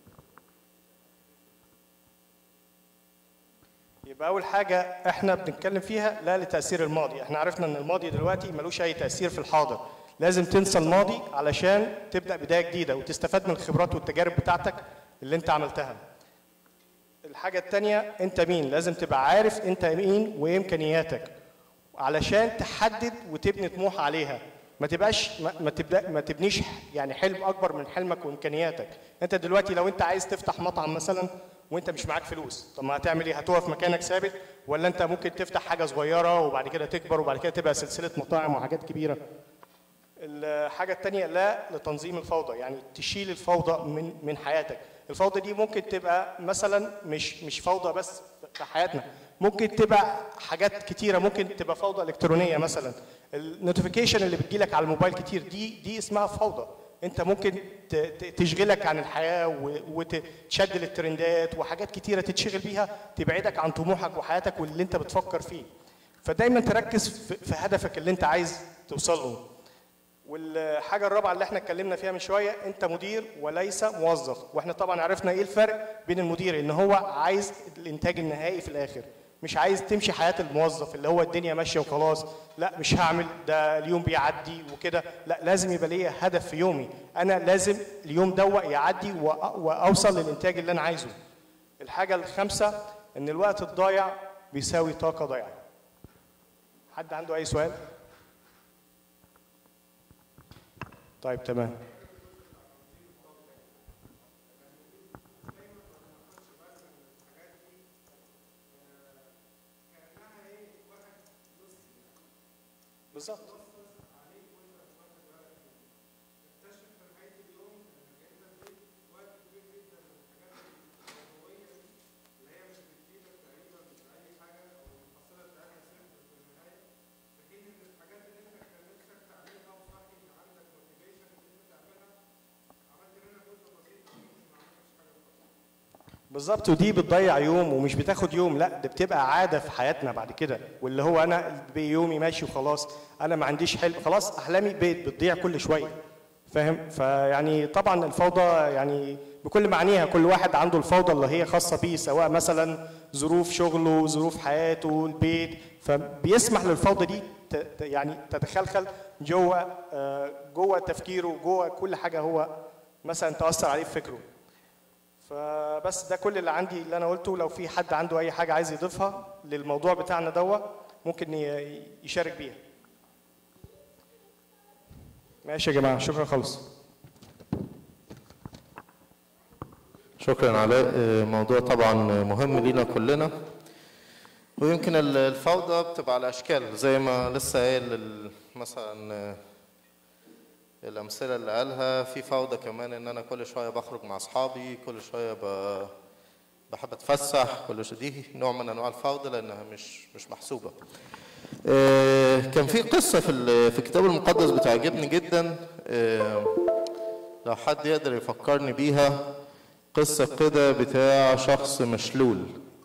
يبقى اول حاجه احنا بنتكلم فيها لا لتاثير الماضي احنا عرفنا ان الماضي دلوقتي ملوش اي تاثير في الحاضر لازم تنسى الماضي علشان تبدا بدايه جديده وتستفاد من الخبرات والتجارب بتاعتك اللي انت عملتها الحاجه الثانيه انت مين لازم تبقى عارف انت مين وايه امكانياتك علشان تحدد وتبني طموح عليها ما تبقاش ما, ما تبدا ما تبنيش يعني حلم اكبر من حلمك وامكانياتك انت دلوقتي لو انت عايز تفتح مطعم مثلا وانت مش معاك فلوس طب ما هتعمل ايه هتقف مكانك ثابت ولا انت ممكن تفتح حاجه صغيره وبعد كده تكبر وبعد كده تبقى سلسله مطاعم وحاجات كبيره الحاجة التانية لا لتنظيم الفوضى يعني تشيل الفوضى من من حياتك الفوضى دي ممكن تبقى مثلا مش مش فوضى بس في حياتنا ممكن تبقى حاجات كتيرة ممكن تبقى فوضى إلكترونية مثلا النوتيفيكيشن اللي بتجيلك على الموبايل كتير دي دي اسمها فوضى انت ممكن ت- ت- تشغلك عن الحياة و- وتشد للترندات وحاجات كتيرة تتشغل بيها تبعدك عن طموحك وحياتك واللي انت بتفكر فيه فدايما تركز في في هدفك اللي انت عايز توصل له والحاجة الرابعة اللي احنا اتكلمنا فيها من شوية انت مدير وليس موظف واحنا طبعا عرفنا ايه الفرق بين المدير ان هو عايز الانتاج النهائي في الاخر مش عايز تمشي حياة الموظف اللي هو الدنيا ماشية وخلاص لا مش هعمل ده اليوم بيعدي وكده لا لازم يبقى ليا هدف في يومي انا لازم اليوم دوت يعدي وأ- واوصل للانتاج اللي انا عايزه الحاجة الخامسة ان الوقت الضايع بيساوي طاقة ضايعة حد عنده اي سؤال؟ طيب تمام بالظبط بالظبط ودي بتضيع يوم ومش بتاخد يوم لا ده بتبقى عاده في حياتنا بعد كده واللي هو انا يومي ماشي وخلاص انا ما عنديش حلم خلاص احلامي بيت بتضيع كل شويه فاهم فيعني طبعا الفوضى يعني بكل معانيها كل واحد عنده الفوضى اللي هي خاصه بيه سواء مثلا ظروف شغله ظروف حياته البيت فبيسمح للفوضى دي ت- ت- يعني تتخلخل جوه آه، جوه تفكيره جوه كل حاجه هو مثلا تاثر عليه في فكره فبس ده كل اللي عندي اللي انا قلته لو في حد عنده اي حاجه عايز يضيفها للموضوع بتاعنا دوا ممكن ي- يشارك بيها ماشي يا جماعه شكرا خالص شكرا علاء آه، موضوع طبعا مهم لينا كلنا ويمكن ال- الفوضى بتبقى على اشكال زي ما لسه قايل ال- مثلا آه، الامثله اللي قالها في فوضى كمان ان انا كل شويه بخرج مع اصحابي كل شويه ب- بحب اتفسح كل شويه دي نوع من انواع الفوضى لانها مش مش محسوبه آه، كان في قصه في ال- في الكتاب المقدس بتعجبني جدا آه، لو حد يقدر يفكرني بيها قصة كده بتاع شخص مشلول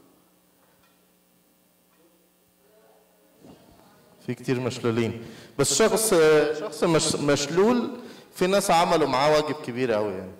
في كتير مشلولين بس شخص شخص مش مشلول في ناس عملوا معاه واجب كبير قوي يعني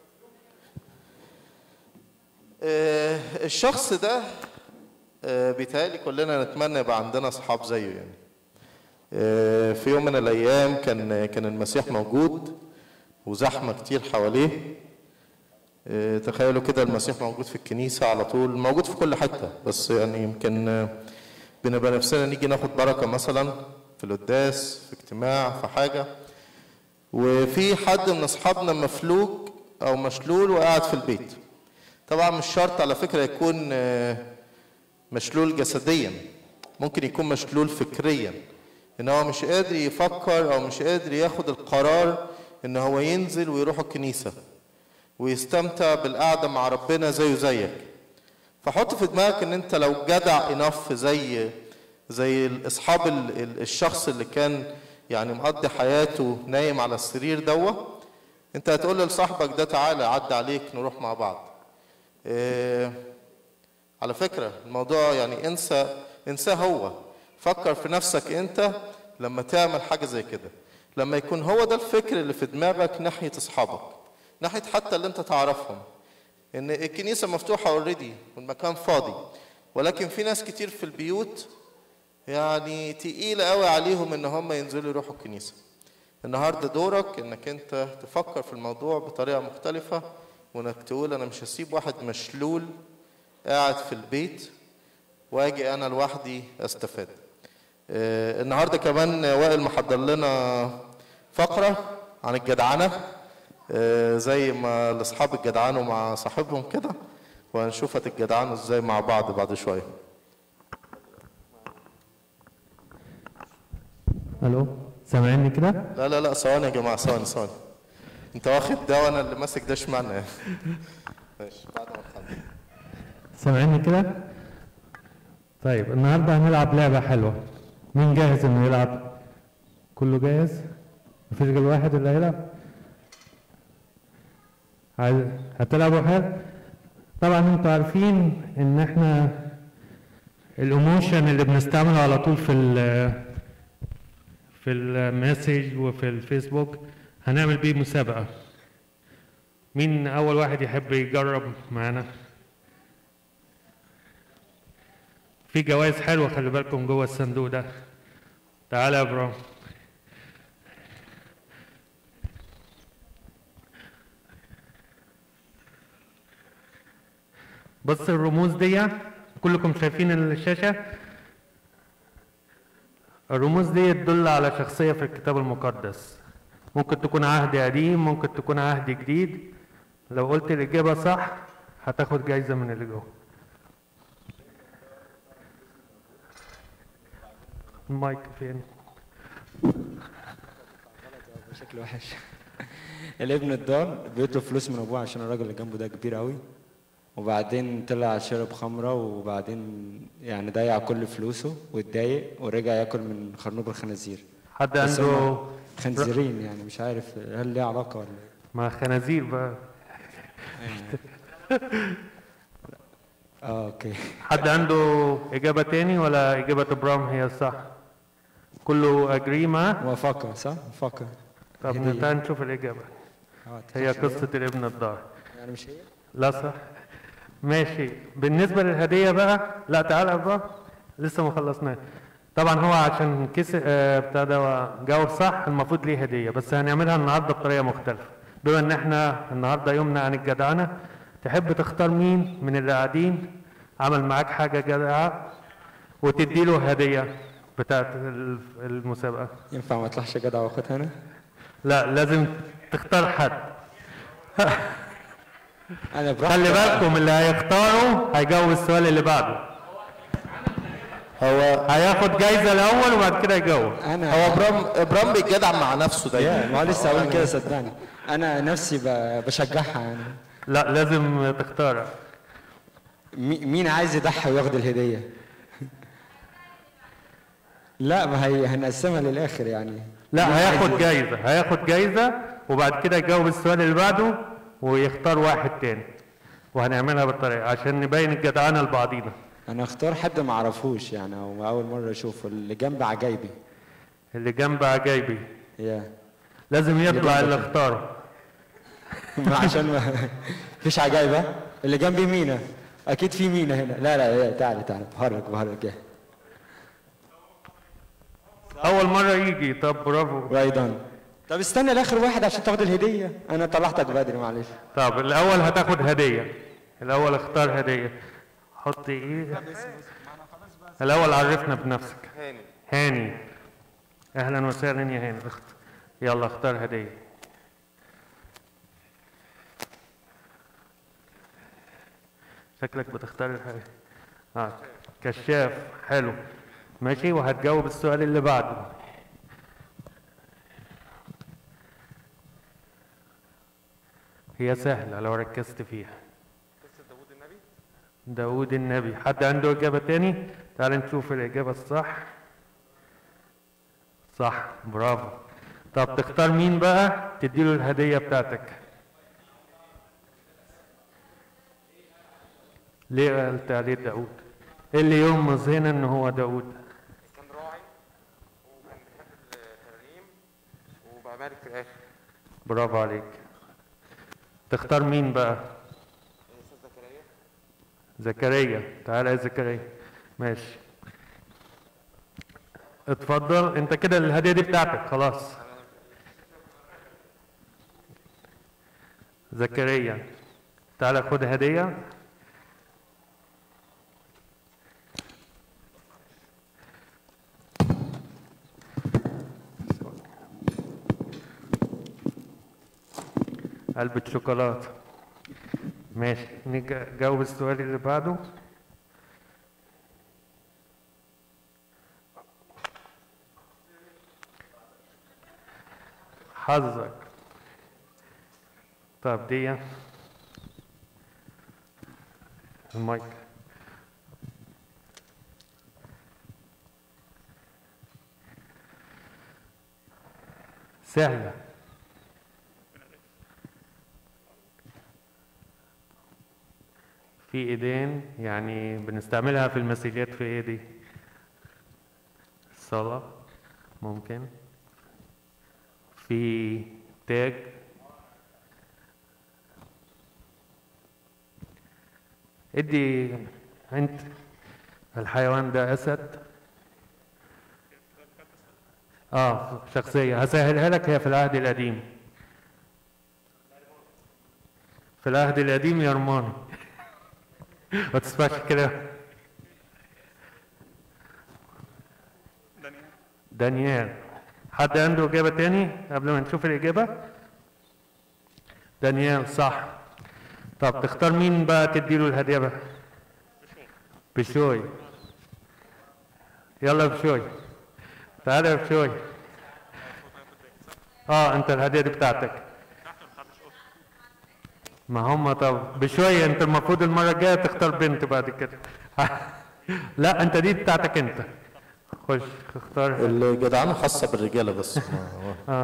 آه، الشخص ده آه، بيتهيألي كلنا نتمنى يبقى عندنا اصحاب زيه يعني آه، في يوم من الايام كان كان المسيح موجود وزحمه كتير حواليه آه، تخيلوا كده المسيح موجود في الكنيسة على طول موجود في كل حتة بس يعني يمكن آه، بنبقى نفسنا نيجي ناخد بركة مثلا في القداس في اجتماع في حاجة وفي حد من أصحابنا مفلوج أو مشلول وقاعد في البيت طبعا مش شرط على فكرة يكون آه، مشلول جسديا ممكن يكون مشلول فكريا ان هو مش قادر يفكر او مش قادر ياخد القرار ان هو ينزل ويروح الكنيسه ويستمتع بالقعده مع ربنا زيه زيك فحط في دماغك ان انت لو جدع انف زي زي اصحاب ال- ال- الشخص اللي كان يعني مقضي حياته نايم على السرير دوا انت هتقول لصاحبك ده تعالى عدى عليك نروح مع بعض إيه على فكرة الموضوع يعني انسى انساه هو فكر في نفسك انت لما تعمل حاجة زي كده لما يكون هو ده الفكر اللي في دماغك ناحية اصحابك ناحية حتى اللي انت تعرفهم ان الكنيسة مفتوحة اوريدي والمكان فاضي ولكن في ناس كتير في البيوت يعني تقيلة قوي عليهم ان هم ينزلوا يروحوا الكنيسة النهارده دورك انك انت تفكر في الموضوع بطريقة مختلفة وانك تقول انا مش هسيب واحد مشلول قاعد في البيت واجي انا لوحدي استفاد آه، النهارده كمان وائل محضر لنا فقره عن الجدعنه آه، زي ما الاصحاب اتجدعنوا مع صاحبهم كده وهنشوف هتتجدعنوا ازاي مع بعض بعد شويه الو سامعني كده لا لا لا ثواني يا جماعه ثواني ثواني انت واخد ده وانا اللي ماسك ده اشمعنى يعني ماشي بعد ما نخلص سامعني كده طيب النهارده هنلعب لعبه حلوه مين جاهز انه يلعب كله جاهز مفيش غير واحد اللي هيلعب عايز هتلعبوا حلو طبعا انتوا عارفين ان احنا الايموشن اللي بنستعمله على طول في ال في المسج وفي الفيسبوك هنعمل بيه مسابقة مين أول واحد يحب يجرب معانا في جوائز حلوة خلي بالكم جوه الصندوق ده تعالى يا برام بص الرموز دي كلكم شايفين الشاشة الرموز دي تدل على شخصية في الكتاب المقدس ممكن تكون عهد قديم ممكن تكون عهد جديد لو قلت الإجابة صح هتاخد جايزة من اللي جوه المايك فين بشكل وحش الابن الضال بيطلب فلوس من ابوه عشان الراجل اللي جنبه ده كبير قوي وبعدين طلع شرب خمرة وبعدين يعني ضيع كل فلوسه واتضايق ورجع ياكل من خرنوب الخنازير حد بس عنده هما خنزيرين يعني مش عارف هل ليه علاقة ولا إيه؟ مع خنازير بقى اه اوكي حد عنده إجابة تاني ولا إجابة إبراهيم هي الصح؟ كله أجري معاه؟ موافقة صح؟ موافقة طب هدية. تعال نشوف الإجابة آه، هي تخش قصة الابن الضال يعني مش هي؟ لا صح ماشي بالنسبة للهدية بقى لا تعال يا إبراهيم لسه ما خلصناش طبعا هو عشان كسب آه، بتاع ده جاوب صح المفروض ليه هدية بس هنعملها النهارده بطريقة مختلفة بما ان احنا النهارده يومنا عن الجدعنة تحب تختار مين من اللي قاعدين عمل معاك حاجة جدعة وتدي له هدية بتاعت ال- المسابقة ينفع ما اطلعش جدع واخدها انا؟ لا لازم تختار حد انا براحتي خلي بالكم اللي هيختاروا هيجاوب السؤال اللي بعده هو هياخد جايزة الأول وبعد كده يجاوب انا هو ابرام ابرام بيتجدع مع نفسه يا دايما ما هو لسه اقول كده صدقني انا نفسي ب- بشجعها يعني لا لازم تختار مي- مين عايز يضحي وياخد الهديه لا ما هي هنقسمها للاخر يعني مين لا عايز هياخد ي- جايزة هياخد جايزة وبعد كده يجاوب السؤال اللي بعده ويختار واحد تاني وهنعملها بالطريقة عشان نبين الجدعنة لبعضينا انا اختار حد ما اعرفوش يعني او اول مره اشوفه اللي جنب عجايبي اللي جنب عجايبي يا لازم يطلع اللي اللي جنبك. اختاره ما عشان ما فيش عجايبه اللي جنبي مينا اكيد في مينا هنا لا لا لا تعالى تعالى بهرج بهرج يا أول مرة يجي طب برافو رايدان طب استنى لاخر واحد عشان تاخد الهديه انا طلعتك بدري معلش طب الأول هتاخد هدية الأول اختار هدية حط إيه الأول عرفنا بنفسك هاني هاني أهلا وسهلا يا هاني اخت يلا اختار هدية شكلك بتختار الهدية اه كشاف حلو ماشي وهتجاوب السؤال اللي بعده هي سهلة لو ركزت فيها داود النبي حد عنده إجابة تاني تعال نشوف الإجابة الصح صح برافو طب تختار مين بقى تديله الهدية بتاعتك ليه قلت عليه داود إيه اللي يرمز هنا ان هو داود كان راعي وكان بيحب الترانيم وبقى مالك في الاخر برافو عليك تختار مين بقى استاذ زكريا زكريا تعالى يا زكريا ماشي اتفضل انت كده الهدية دي بتاعتك خلاص زكريا تعالى خد هدية علبة شوكولاتة ماشي نجاوب السؤال اللي بعده حظك طب دي المايك سهلة في ايدين يعني بنستعملها في المسيحيات في ايه دي الصلاة ممكن في تاج ادي انت الحيوان ده اسد اه شخصية هسهلها لك هي في العهد القديم في العهد القديم يا رمان ما تسمعش كده دانيال حد عنده إجابة تاني قبل ما نشوف الإجابة دانيال صح طب تختار مين بقى تديله الهدية بقى بشوي يلا يا بشوي تعالى يا بشوي اه انت الهدية دي بتاعتك ما هم طب بشوية انت المفروض المرة الجاية تختار بنت بعد كده لا انت دي بتاعتك انت خش اختار الجدعانة خاصة بالرجالة بس اه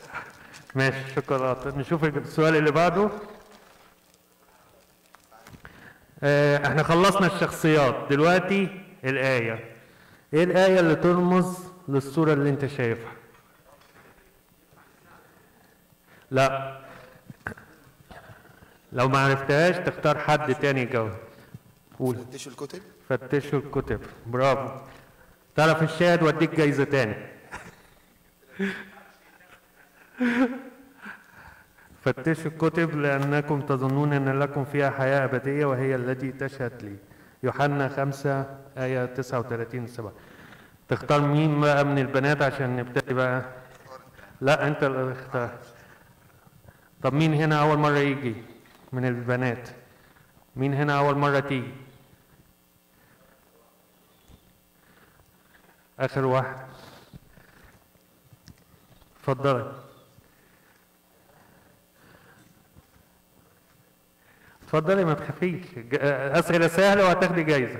ماشي شوكولاتة نشوف السؤال اللي بعده آه، احنا خلصنا الشخصيات دلوقتي الآية ايه الآية اللي ترمز للصورة اللي انت شايفها لا لو ما عرفتهاش تختار حد تاني يجاوب قول فتشوا الكتب فتشوا الكتب برافو تعرف الشاهد واديك جايزة تاني فتشوا الكتب لأنكم تظنون أن لكم فيها حياة أبدية وهي التي تشهد لي يوحنا خمسة آية 39 7 تختار مين بقى من البنات عشان نبتدي بقى لا أنت اللي اختار طب مين هنا أول مرة يجي من البنات مين هنا أول مرة تيجي آخر واحد اتفضلي اتفضلي ما تخافيش ج- أسئلة سهلة وهتاخدي جايزة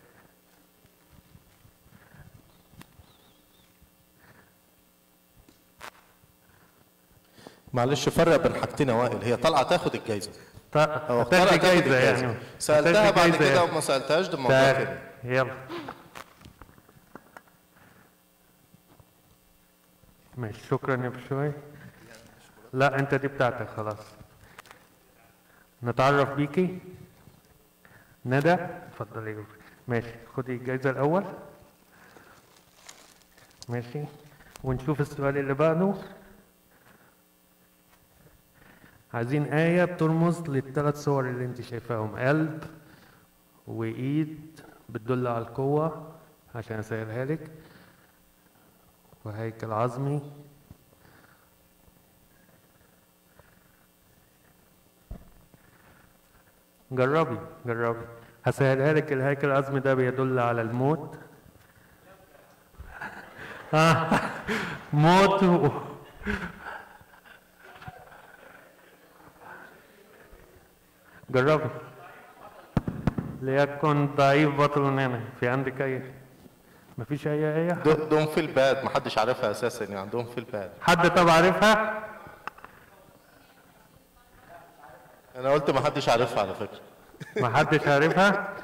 معلش فرق بين حاجتين يا وائل هي طالعه تاخد الجايزه ط- أو هتاخدي طالعة تاخد جايزة الجايزة. يعني سالتها هتاخدي بعد جايزة كده يعني. وما سالتهاش ده موضوع تعالي. تاني يلا ماشي شكرا يا بشوي لا انت دي بتاعتك خلاص نتعرف بيكي ندى اتفضلي يا جوزي. ماشي خدي الجايزة الأول ماشي ونشوف السؤال اللي بعده عايزين آية بترمز للثلاث صور اللي انت شايفاهم قلب وإيد بتدل على القوة عشان أسهلها لك وهيكل عظمي جربي جربي هسهلها لك الهيكل العظمي ده بيدل على الموت آه، موت و... جربي ليكن ضعيف بطل هنا في عندك اي مفيش اي ايه دو- دوم في الباد محدش عارفها اساسا يعني دوم في الباد حد طب عارفها انا قلت محدش عارفها على فكره ما حدش عارفها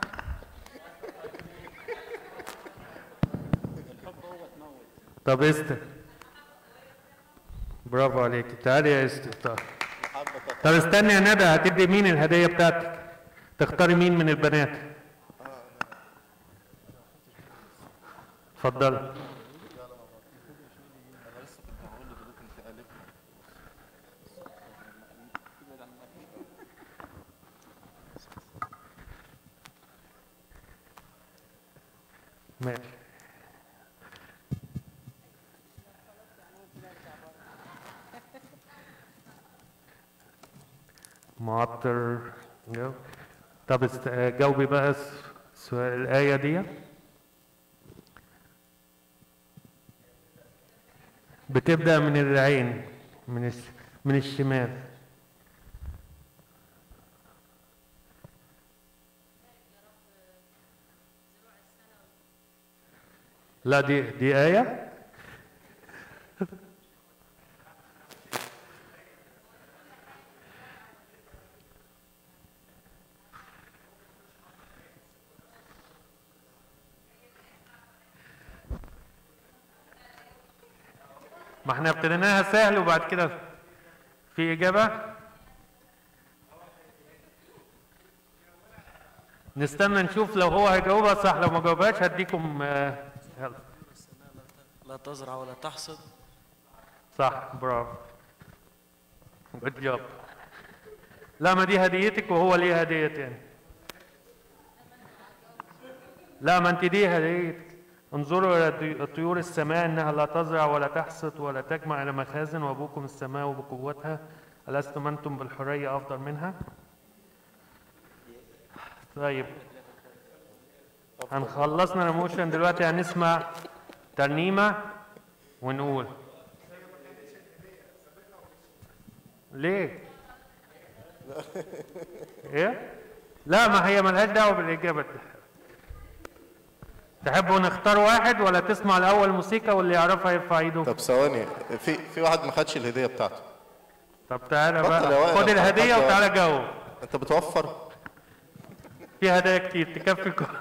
طب استر برافو عليك تعالي يا استر طب طب استني يا ندى هتدي مين الهدية بتاعتك تختاري مين من البنات اتفضلي ماشي معطر جو طب است... جاوبي بقى س- سؤال الآية دي بتبدأ من العين من الش... من الشمال لا دي دي آية ما احنا ابتديناها سهل وبعد كده في إجابة نستنى نشوف لو هو هيجاوبها صح لو ما جاوبهاش هديكم آه، يلا لا تزرع ولا تحصد صح برافو جود جوب لا ما دي هديتك وهو ليه هدية تاني لا ما انت دي هديتك انظروا الى الطي- طيور السماء انها لا تزرع ولا تحصد ولا تجمع الى مخازن وابوكم السماء بقوتها ألستم انتم بالحرية افضل منها طيب هنخلصنا الايموشن دلوقتي هنسمع ترنيمة ونقول ليه؟ ايه؟ لا ما هي ملهاش دعوة بالإجابة دي. تحبوا نختار واحد ولا تسمع الأول موسيقى واللي يعرفها يرفع ايده؟ طب ثواني في في واحد ما خدش الهديه بتاعته طب تعالى بطل يا بقى وائل، خد يا الهدية حاج. وتعالى جاوب انت بتوفر في هدايا كتير تكفي كل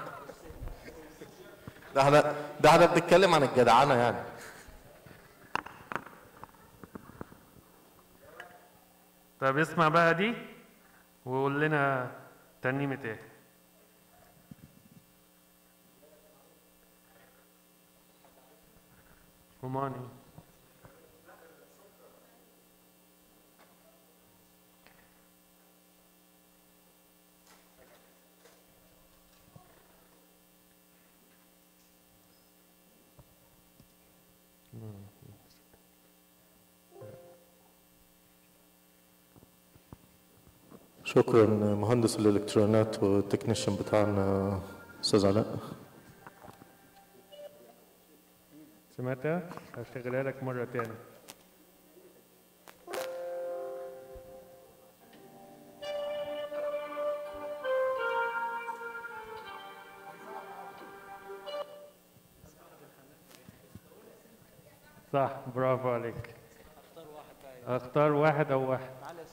ده احنا ده احنا بنتكلم عن الجدعنه يعني طب اسمع بقى دي وقول لنا ترنيمة ايه روماني شكرا مهندس الالكترونات والتكنيشن بتاعنا استاذ علاء سمعتها؟ هشتغلها لك مرة تاني صح برافو عليك اختار واحد او واحد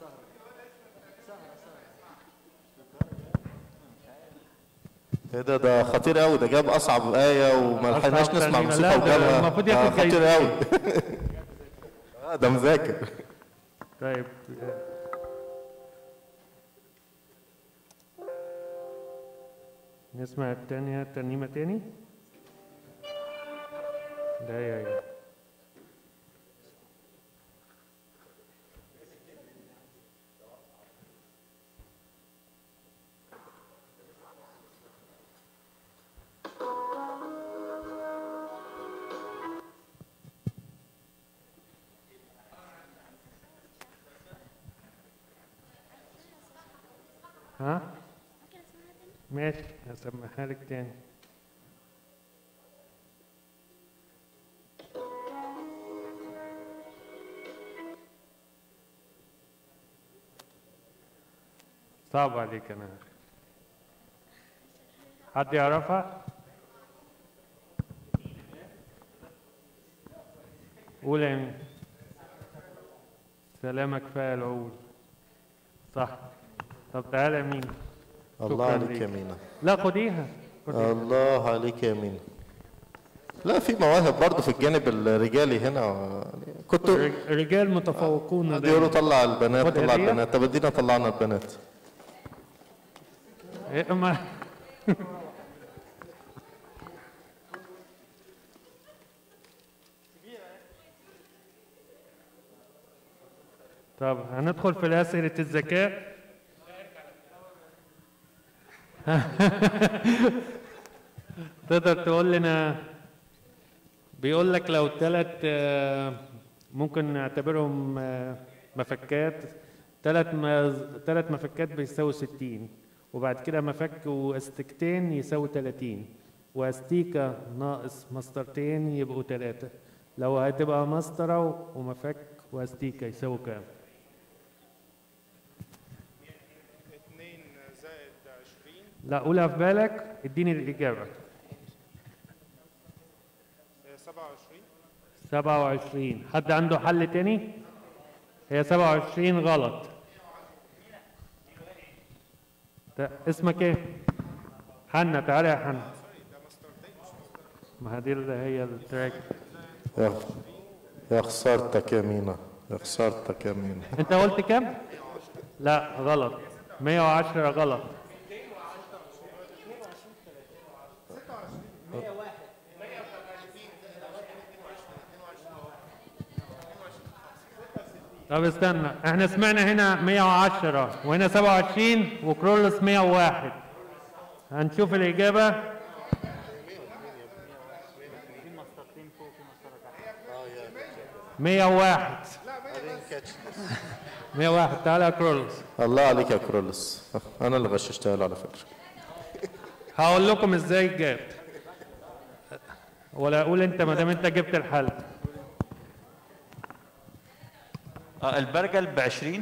ايه ده ده خطير قوي ده جاب اصعب ايه وما أصعب لحقناش نسمع ترنيمة. موسيقى لا، ده وجابها المفروض ده ياخد خطير جايزة. قوي آه، ده مذاكر طيب نسمع التانية ترنيمة تاني لا يا يا ها ماشي هسمعها لك تاني صعب عليك انا حد يعرفها قول يا مين سلامك كفايه العود صح طب تعالى يا مين الله شكراً عليك ليك. يا مينا لا خديها خديها. الله عليك يا مينا لا في مواهب برضه في الجانب الرجالي هنا كنت رجال متفوقون قعدوا يقولوا طلع البنات خد طلع هدية. البنات طب ادينا طلعنا البنات إيه ما طب هندخل في أسئلة الذكاء تقدر تقول لنا بيقول لك لو ثلاث ممكن نعتبرهم آه، مفكات ثلاث ثلاث مفكات بيساوي 60 وبعد كده مفك واستكتين يساوي 30 واستيكة ناقص مسطرتين يبقوا ثلاثة لو هتبقى مسطرة ومفك واستيكة يساوي كام؟ اتنين زائد عشرين لا قولها في بالك اديني الإجابة سبعة وعشرين 27 حد عنده حل تاني؟ هي 27 غلط تا- اسمك ايه؟ حنا تعالى يا حنا ما هذه اللي هي التراك يا يا خسارتك يا مينا يا خسارتك يا مينا انت قلت كام؟ لا غلط 110 غلط طب استنى احنا سمعنا هنا 110 وهنا 27 وكرولوس 101 هنشوف الإجابة مية واحد مية واحد تعالى يا كرولوس الله عليك يا كرولس انا اللي غششتها له على فكره هقول لكم ازاي جاب ولا اقول انت ما دام انت جبت الحل اه البرجل ب 20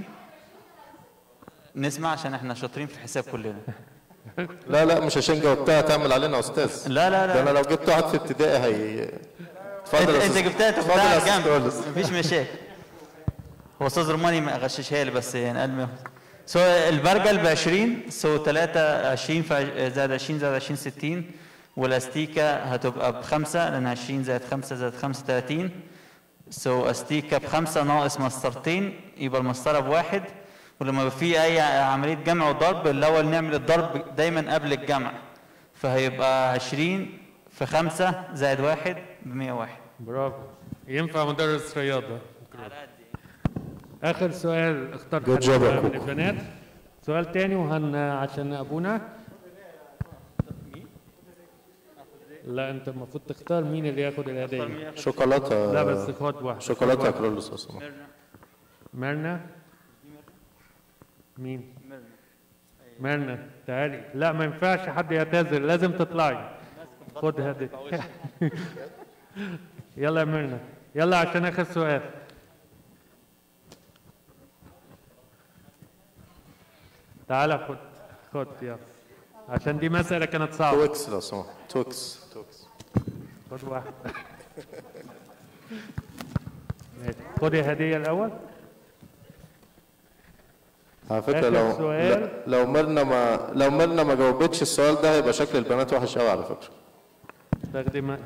نسمع عشان احنا شاطرين في الحساب كلنا لا لا مش عشان جاوبتها تعمل علينا استاذ لا لا لا ده انا لو جبت واحد في ابتدائي هي اتفضل انت, يا انت أستاذ. جبتها اتفضل تاخدها يا على أستاذ جنب كرولس. مفيش مشاكل هو استاذ روماني ما غششها لي بس يعني قال ما سو البرجل ب 20 سو 3 20 في عش- زائد 20 زائد 20 60 والاستيكه هتبقى بخمسه لان 20 زائد 5 زائد 5 30 سو استيكه بخمسه ناقص مسطرتين يبقى المسطره بواحد ولما يبقى في اي عمليه جمع وضرب الاول نعمل الضرب دايما قبل الجمع فهيبقى 20 في 5 زائد واحد ب 101 برافو ينفع مدرس رياضة آخر سؤال اختار Good حد job يا من كوكو. البنات سؤال تاني وهن عشان أبونا لا أنت المفروض تختار مين اللي ياخد الهدية شوكولاتة لا بس خد واحد شوكولاتة خد يا واحد. كرولوس لو سمحت. ميرنا مين ميرنا تعالي لا ما ينفعش حد يعتذر لازم تطلعي خد هدية يلا يا ميرنا يلا عشان آخر سؤال تعالى خد خد يلا عشان دي مسألة كانت صعبة تويكس لو سمحت تويكس تويكس خد واحد ماشي. خدي هدية الأول على فكرة آخر لو سؤال. لو ميرنا ما لو ميرنا ما جاوبتش السؤال ده هيبقى شكل البنات وحش قوي على فكرة تاخدي ما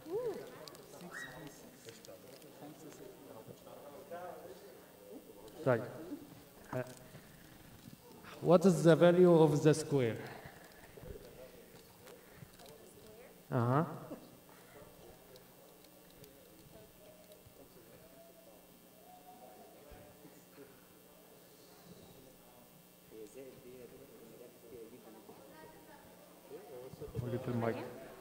طيب Uh, What is the value of the square? Uh-huh. قولي في المايك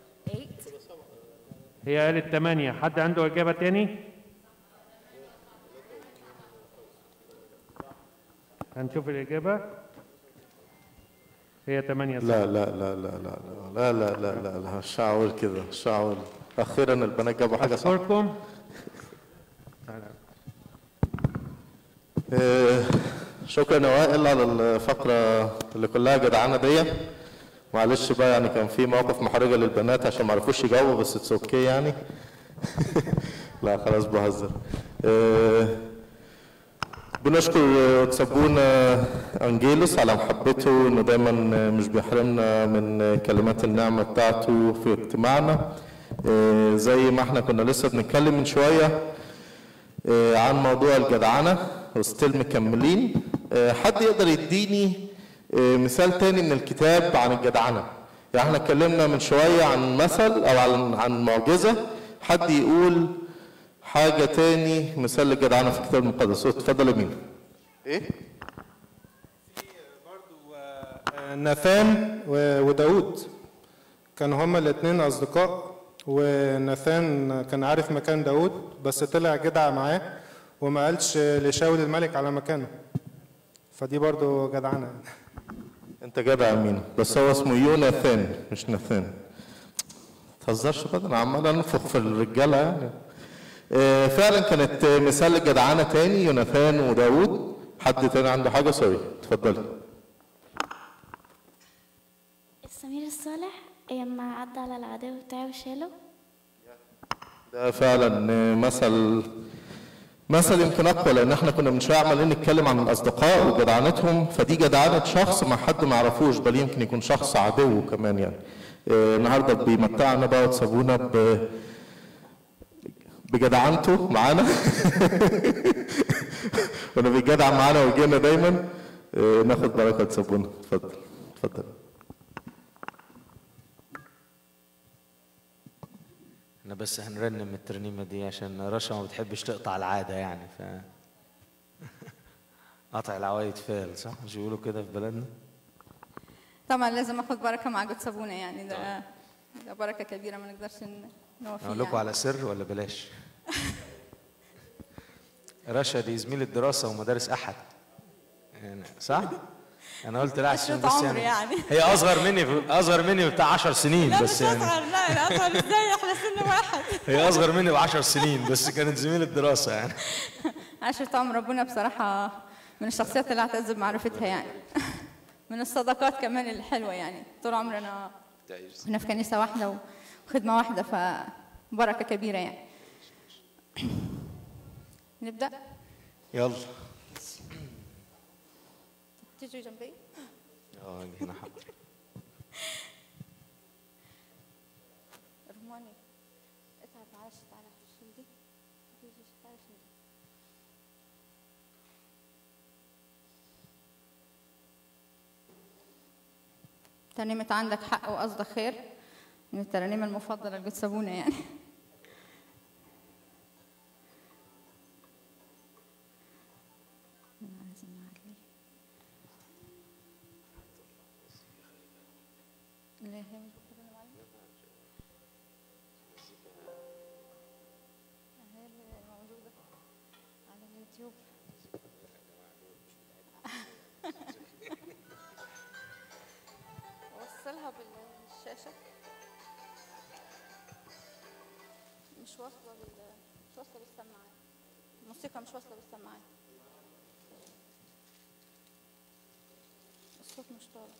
هي قالت 8 حد عنده إجابة تاني؟ هنشوف الإجابة هي 8 لا لا لا لا لا لا لا لا لا لا لا مش هقول كده مش هقول أخيرا البنات جابوا حاجة صح أشكركم آه، شكرا يا وائل على الفقرة اللي كلها جدعانة دي معلش بقى يعني كان في مواقف محرجة للبنات عشان ما عرفوش يجاوبوا بس اتس اوكي يعني لا خلاص بهزر آه، بنشكر آه، تسابونا انجيلوس على محبته انه دايما آه، مش بيحرمنا من آه، كلمات النعمة بتاعته في اجتماعنا آه، زي ما احنا كنا لسه بنتكلم من شوية آه، عن موضوع الجدعنة وستيل مكملين آه، حد يقدر يديني آه، مثال تاني من الكتاب عن الجدعنة يعني احنا اتكلمنا من شوية عن مثل او عن عن معجزة حد يقول حاجة تاني مثال للجدعنة في الكتاب المقدس اتفضل يا مين ايه ناثان و- وداود كانوا هما الاثنين أصدقاء وناثان كان عارف مكان داود بس طلع جدع معاه وما قالش لشاول الملك على مكانه فدي برضو جدعنة انت جدع يا مين بس هو اسمه يوناثان مش ناثان تهزرش بقى انا عمال انفخ في الرجاله يعني آه، فعلا كانت آه، مثال للجدعانه تاني يوناثان وداود حد تاني عنده حاجه سوري اتفضلي سمير الصالح لما عدى على العدو بتاعه وشاله ده فعلا آه، مثل مثل يمكن اقوى لان احنا كنا من شويه عمالين نتكلم عن الاصدقاء وجدعنتهم فدي جدعنه شخص مع حد ما يعرفوش بل يمكن يكون شخص عدو كمان يعني آه، النهارده بيمتعنا بقى وتسابونا ب بجدعنته معانا وانا بيجدع معانا ويجينا دايما آه، ناخد بركه تسابونا اتفضل اتفضل احنا بس هنرنم الترنيمة دي عشان رشا ما بتحبش تقطع العادة يعني ف قطع العوايد فال صح مش بيقولوا كده في بلدنا طبعا لازم اخد بركه مع جود صابونه يعني ده ده بركه كبيره ما نقدرش ن- نوفيها اقول لكم على سر ولا بلاش رشا دي زميلة دراسة ومدارس أحد يعني صح؟ أنا قلت لا عشان عشرة بس عمر يعني, يعني. هي أصغر مني أصغر مني بتاع 10 سنين لا بس مش يعني اصغر لا لا اصغر ازاي احنا سن واحد هي أصغر مني ب 10 سنين بس كانت زميلة دراسة يعني عشرة عمر ربنا بصراحه من الشخصيات اللي اعتز بمعرفتها يعني من الصداقات كمان الحلوه يعني طول عمرنا كنا في كنيسه واحده وخدمه واحده فبركه كبيره يعني نبدا يلا تيجي جنبي اه هنا حاضر رماني اتعب معلش تعالى شيل دي تيجي تعالى شيل دي ترنيمة عندك حق وقصدك خير من الترانيم المفضلة اللي بتسابونا يعني لازم نعلي. ليه هي مش بتقول معلم؟ هي اللي موجودة على اليوتيوب وصلها بالشاشة مش واصلة بال مش واصلة بالسماعات الموسيقى مش واصلة بالسماعات الصوت مش طالع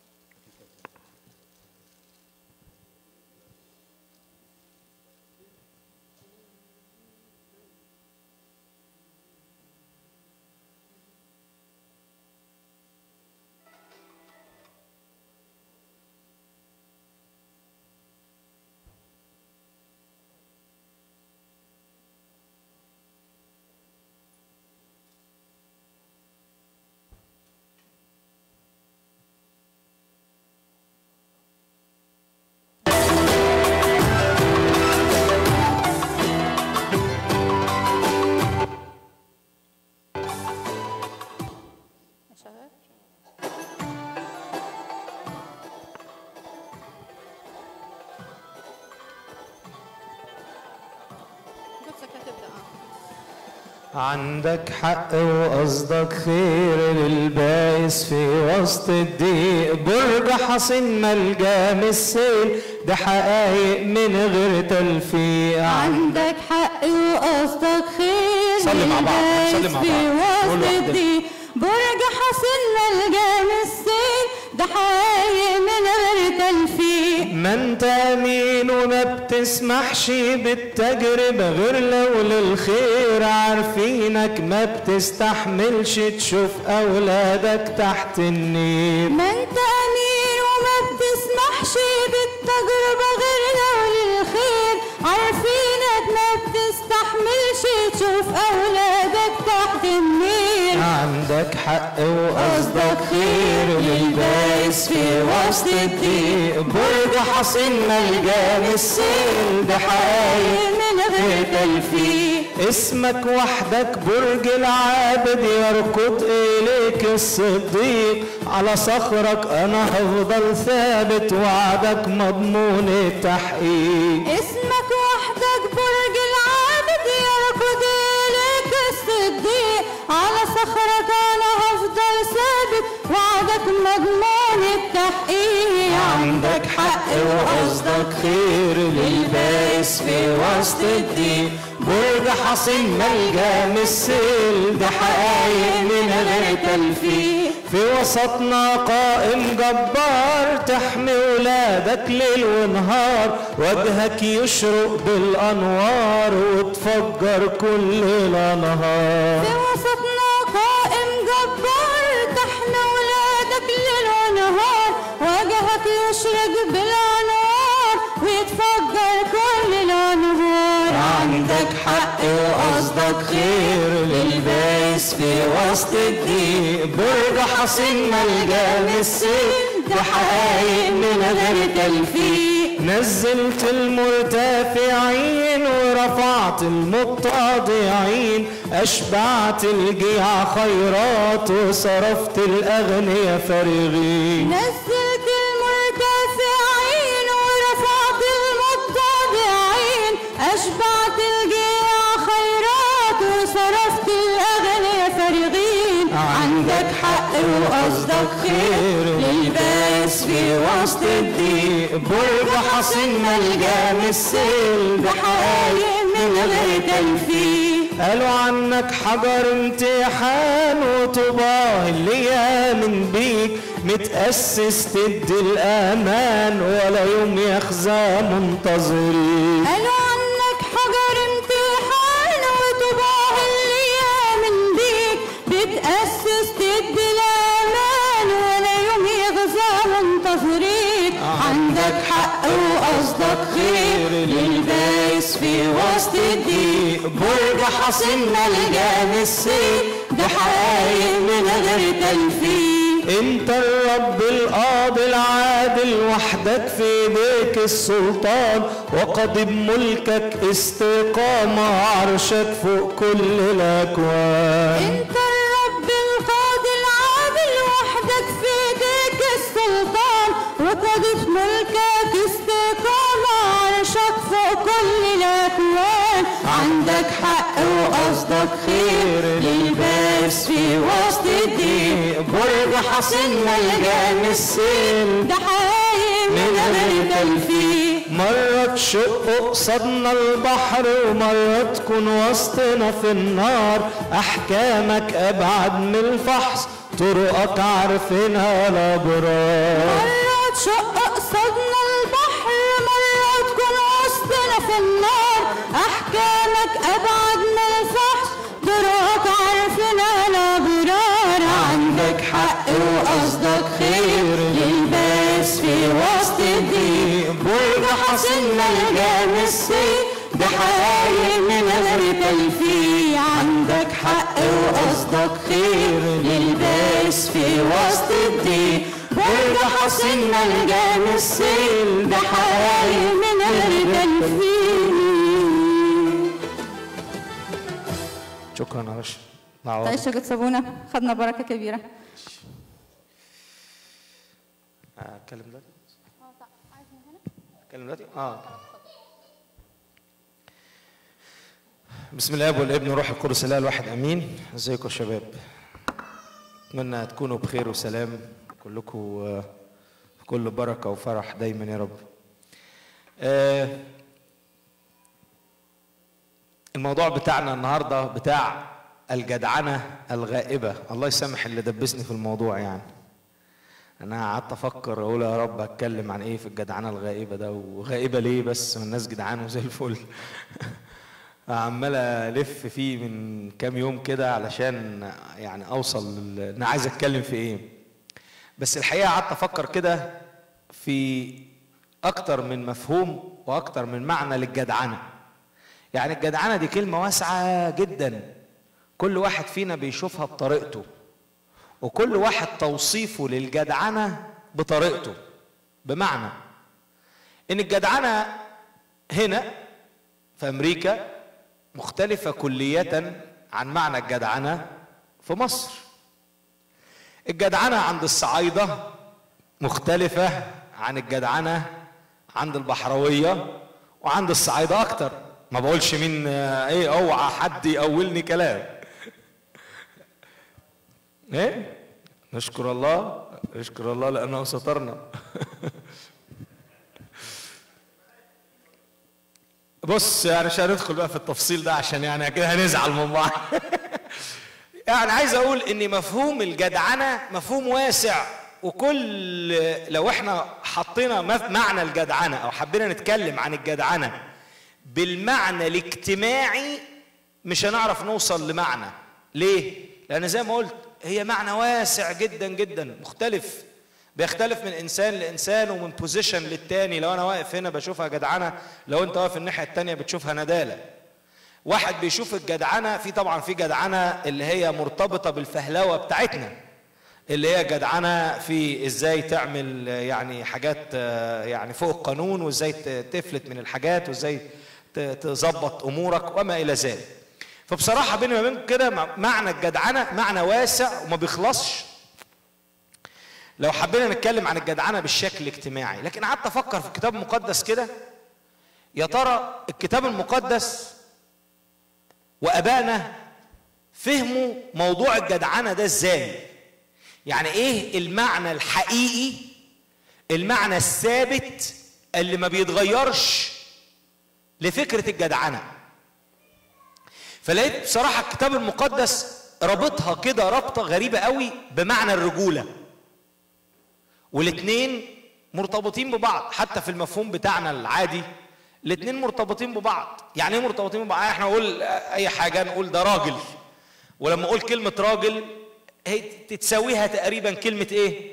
شغال قدسك هتبدأ آه. عندك حق وقصدك خير للبايس في وسط الضيق برج حصين ملجا من السيل ده حقايق من غير تلفيق عندك حق وقصدك خير صلي مع بعض، للبايس صلي مع في بعض. قول وسط واحدة. الضيق برج حصلنا الجام السين ده حقايق من غير تلفيق ما انت امين وما بتسمحش بالتجربة غير لو للخير عارفينك ما بتستحملش تشوف اولادك تحت النير ما انت امين وما بتسمحش بالتجربة غير لو للخير عارفينك ما بتستحملش تشوف اولادك تحت النير عندك حق وقصدك خير للبايس في وسط الضيق برج حصين ملجا من السيل ده حقايق من غير تلفيق اسمك وحدك برج العابد يركض إليك الصديق على صخرك أنا هفضل ثابت وعدك مضمون التحقيق اسمك وحدك برج العابد يركض إليك الصديق على صخرك أنا هفضل ثابت وعدك مضمون التحقيق عندك حق وقصدك خير للبايس في وسط الضيق برج حصين ملجا من السيل ده حقايق من غير تلفيق في وسطنا قائم جبار تحمي ولادك ليل ونهار وجهك يشرق بالانوار وتفجر كل الانهار في وسطنا قائم جبار تحمي ولادك ليل ونهار وجهك يشرق بالانوار ويتفجر كل الانهار عندك حق وقصدك خير للبايس في وسط الضيق برج حصين ملجا من السيل ده حقايق من غير تلفيق نزلت المرتفعين ورفعت المتواضعين أشبعت الجيع خيرات وصرفت الأغنياء فارغين نزلت المرتفعين ورفعت المتضعين أشبعت الجيع خيرات وصرفت الأغنياء فارغين عندك حق وقصدك خير للباس في وسط الضيق برج حصين ملجا من السيل بحقايق من غير تلفيق قالوا عنك حجر امتحان وطباع اللي يامن بيك متأسس تدي الأمان ولا يوم يخزى منتظرين قالوا عنك حجر امتحان وطباع اللي يامن بيك بتأسس تدي الأمان عندك حق وقصدك خير للبايس في وسط الضيق برج حصين ملجأ السيف ده حقايق من غير تلفيق انت الرب القاضي العادل وحدك في ايديك السلطان وقضي بملكك استقامة عرشك فوق كل الاكوان انت الرب القاضي العادل وحدك في ايديك السلطان وقضي في ملكك استقامة عرشك فوق كل الاكوان عندك حق وقصدك خير للباس في وسط الضيق برج حصين ملجأ السيل ده حقايق من غير تلفيق مرة تشق قصادنا البحر ومرة تكون وسطنا في النار أحكامك أبعد من الفحص طرقك عارفينها الأبرار مرة تشق قصادنا البحر مرة تكون وسطنا في النار أحكامك أبعد من الفحص طرقك عارفينها الأبرار عندك حق وقصدك خير للباس في وسط الضيق برج حصين ملجأ السيف ده حقايق من غير تلفيق عندك حق وقصدك خير للباس في وسط الضيق برج حصين ملجأ السيف ده حقايق من غير تلفيق شكرا يا رشا مع تعيش يا سابونا خدنا بركة كبيرة اتكلم دلوقتي اتكلم دلوقتي اه بسم الله والابن والروح القدس الاله الواحد امين ازيكم يا شباب اتمنى تكونوا بخير وسلام كلكم آه، في كل بركه وفرح دايما يا رب آه، الموضوع بتاعنا النهارده بتاع الجدعنه الغائبه الله يسامح اللي دبسني في الموضوع يعني انا قعدت افكر اقول يا رب اتكلم عن ايه في الجدعنه الغائبه ده وغائبه ليه بس ما الناس جدعان وزي الفل عمال الف فيه من كام يوم كده علشان يعني اوصل لل- انا عايز اتكلم في ايه بس الحقيقه قعدت افكر كده في اكتر من مفهوم واكتر من معنى للجدعنه يعني الجدعنه دي كلمه واسعه جدا كل واحد فينا بيشوفها بطريقته وكل واحد توصيفه للجدعنه بطريقته بمعنى ان الجدعنه هنا في امريكا مختلفه كليه عن معنى الجدعنه في مصر الجدعنه عند الصعايده مختلفه عن الجدعنه عند البحرويه وعند الصعايده اكتر ما بقولش مين آه، ايه اوعى حد يقولني كلام ايه نشكر الله نشكر الله لانه سترنا بص يعني مش هندخل بقى في التفصيل ده عشان يعني كده هنزعل من بعض يعني عايز اقول ان مفهوم الجدعنه مفهوم واسع وكل لو احنا حطينا مف- معنى الجدعنه او حبينا نتكلم عن الجدعنه بالمعنى الاجتماعي مش هنعرف نوصل لمعنى ليه لان زي ما قلت هي معنى واسع جدا جدا مختلف بيختلف من انسان لانسان ومن بوزيشن للتاني لو انا واقف هنا بشوفها جدعنه لو انت واقف الناحيه التانيه بتشوفها نداله واحد بيشوف الجدعنه في طبعا في جدعنه اللي هي مرتبطه بالفهلوه بتاعتنا اللي هي جدعنه في ازاي تعمل آه، يعني حاجات آه، يعني فوق القانون وازاي ت- تفلت من الحاجات وازاي ت- تظبط امورك وما الى ذلك فبصراحه بيني وبينكم كده مع- معنى الجدعنه معنى واسع وما بيخلصش لو حبينا نتكلم عن الجدعنه بالشكل الاجتماعي لكن قعدت افكر في الكتاب المقدس كده يا ترى الكتاب المقدس وابائنا فهموا موضوع الجدعنه ده ازاي يعني ايه المعنى الحقيقي المعنى الثابت اللي ما بيتغيرش لفكره الجدعنه فلقيت بصراحه الكتاب المقدس رابطها كده رابطه غريبه قوي بمعنى الرجوله والاثنين مرتبطين ببعض حتى في المفهوم بتاعنا العادي الاثنين مرتبطين ببعض يعني ايه مرتبطين ببعض احنا نقول اي حاجه نقول ده راجل ولما اقول كلمه راجل هي تتساويها تقريبا كلمه ايه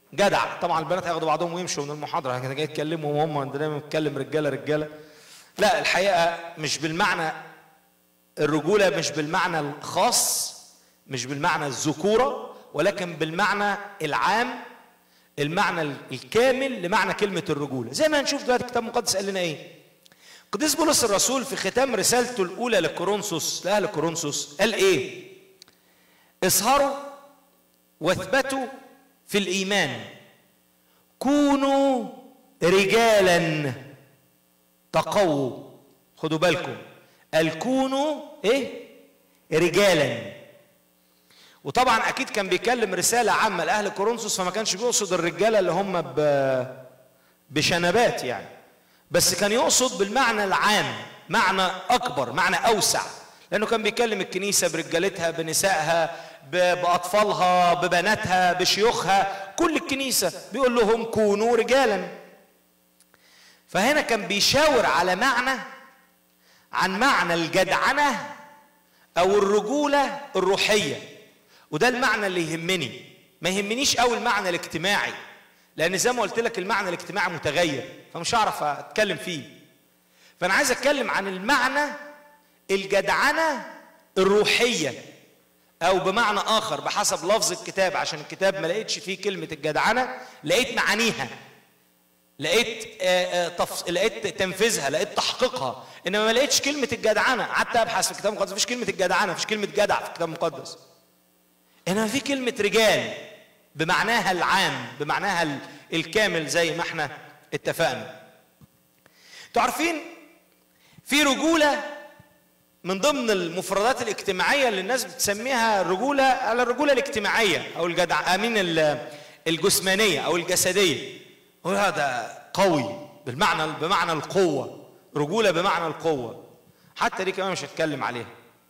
جدع طبعا البنات هياخدوا بعضهم ويمشوا من المحاضره كده جاي يتكلموا وهم عندنا دايما بنتكلم رجاله رجاله لا الحقيقه مش بالمعنى الرجوله مش بالمعنى الخاص مش بالمعنى الذكوره ولكن بالمعنى العام المعنى الكامل لمعنى كلمه الرجوله زي ما هنشوف دلوقتي الكتاب المقدس قال لنا ايه قديس بولس الرسول في ختام رسالته الاولى لكورنثوس لاهل كورنثوس قال ايه اسهروا واثبتوا في الايمان كونوا رجالا تقووا خدوا بالكم قال كونوا ايه رجالا وطبعا اكيد كان بيكلم رساله عامه لاهل كورنثوس فما كانش بيقصد الرجاله اللي هم ب بشنبات يعني بس كان يقصد بالمعنى العام معنى اكبر معنى اوسع لانه كان بيكلم الكنيسه برجالتها بنسائها ب- باطفالها ببناتها بشيوخها كل الكنيسه بيقول لهم كونوا رجالا فهنا كان بيشاور على معنى عن معنى الجدعنه او الرجوله الروحيه وده المعنى اللي يهمني ما يهمنيش قوي المعنى الاجتماعي لان زي ما قلت لك المعنى الاجتماعي متغير فمش هعرف اتكلم فيه فانا عايز اتكلم عن المعنى الجدعنه الروحيه او بمعنى اخر بحسب لفظ الكتاب عشان الكتاب ما لقيتش فيه كلمه الجدعنه لقيت معانيها لقيت آه، آه، تف... لقيت تنفيذها لقيت تحقيقها انما ما لقيتش كلمه الجدعنه قعدت ابحث في الكتاب المقدس مفيش كلمه الجدعنه مفيش كلمه جدع في الكتاب المقدس انما في كلمه رجال بمعناها العام بمعناها ال- الكامل زي ما احنا اتفقنا انتوا عارفين في رجوله من ضمن المفردات الاجتماعيه اللي الناس بتسميها الرجوله على الرجوله الاجتماعيه او الجدع امين ال- الجسمانيه او الجسديه هو هذا قوي بالمعنى بمعنى القوه رجوله بمعنى القوه حتى دي كمان مش هتكلم عليها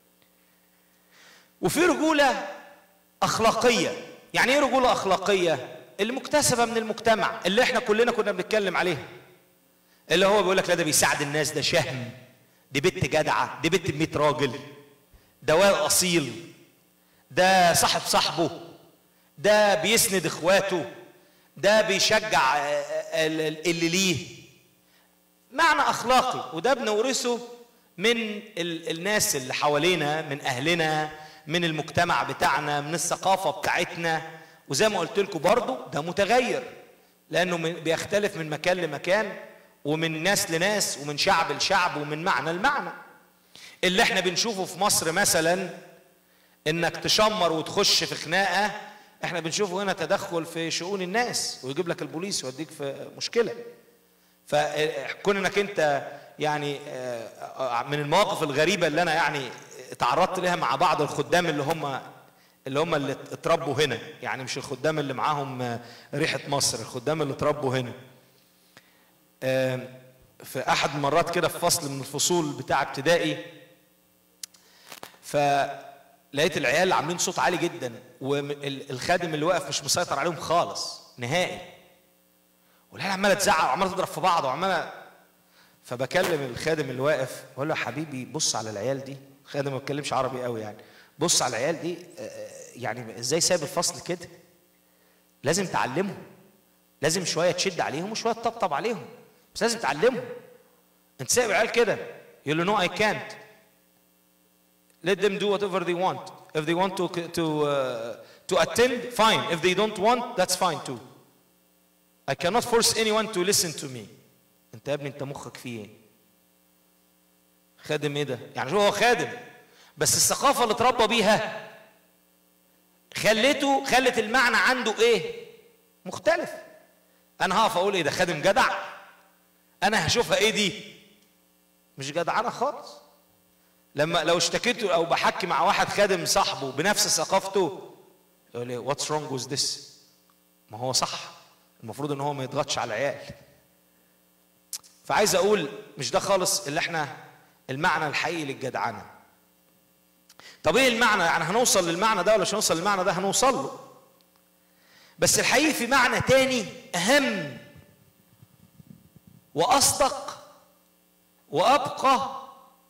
وفي رجوله اخلاقيه يعني ايه رجوله اخلاقيه اللي مكتسبه من المجتمع اللي احنا كلنا كنا بنتكلم عليها اللي هو بيقول لك لا ده بيساعد الناس ده شهم دي بنت جدعه دي بنت ب 100 راجل ده واد اصيل ده صاحب صاحبه ده بيسند اخواته ده بيشجع آه، آه، ال- اللي ليه معنى اخلاقي وده بنورثه من ال- الناس اللي حوالينا من اهلنا من المجتمع بتاعنا من الثقافه بتاعتنا وزي ما قلت لكم برضو ده متغير لانه من- بيختلف من مكان لمكان ومن ناس لناس ومن شعب لشعب ومن معنى لمعنى اللي احنا بنشوفه في مصر مثلا انك تشمر وتخش في خناقه احنا بنشوفه هنا تدخل في شؤون الناس ويجيب لك البوليس يوديك في مشكله فكون انك انت يعني آه، من المواقف الغريبه اللي انا يعني تعرضت لها مع بعض الخدام اللي هم اللي هم اللي اتربوا هنا يعني مش الخدام اللي معاهم آه، ريحه مصر الخدام اللي اتربوا هنا آه، في احد المرات كده في فصل من الفصول بتاع ابتدائي فلقيت العيال عاملين صوت عالي جدا والخادم اللي واقف مش مسيطر عليهم خالص نهائي والعيال عماله تزعق وعماله تضرب في بعض وعماله فبكلم الخادم اللي واقف بقول له يا حبيبي بص على العيال دي الخادم ما بيتكلمش عربي قوي يعني بص على العيال دي آه، آه، يعني ازاي سايب الفصل كده لازم تعلمهم لازم شويه تشد عليهم وشويه تطبطب عليهم بس لازم تعلمهم انت سايب العيال كده يقول له نو اي كانت let them do whatever they want if they want to to uh, to attend fine if they don't want that's fine too I cannot force anyone to listen to me انت يا ابني انت مخك فيه ايه خادم ايه ده يعني شو هو خادم بس الثقافه اللي اتربى بيها خلته خلت المعنى عنده ايه مختلف انا هقف اقول ايه ده خادم جدع انا هشوفها ايه دي مش جدعانه خالص لما لو اشتكيت او بحكي مع واحد خادم صاحبه بنفس ثقافته يقول لي واتس رونج وذ ذس ما هو صح المفروض ان هو ما يضغطش على العيال فعايز اقول مش ده خالص اللي احنا المعنى الحقيقي للجدعنه طب ايه المعنى يعني هنوصل للمعنى ده ولا مش هنوصل للمعنى ده هنوصل له بس الحقيقي في معنى تاني اهم واصدق وابقى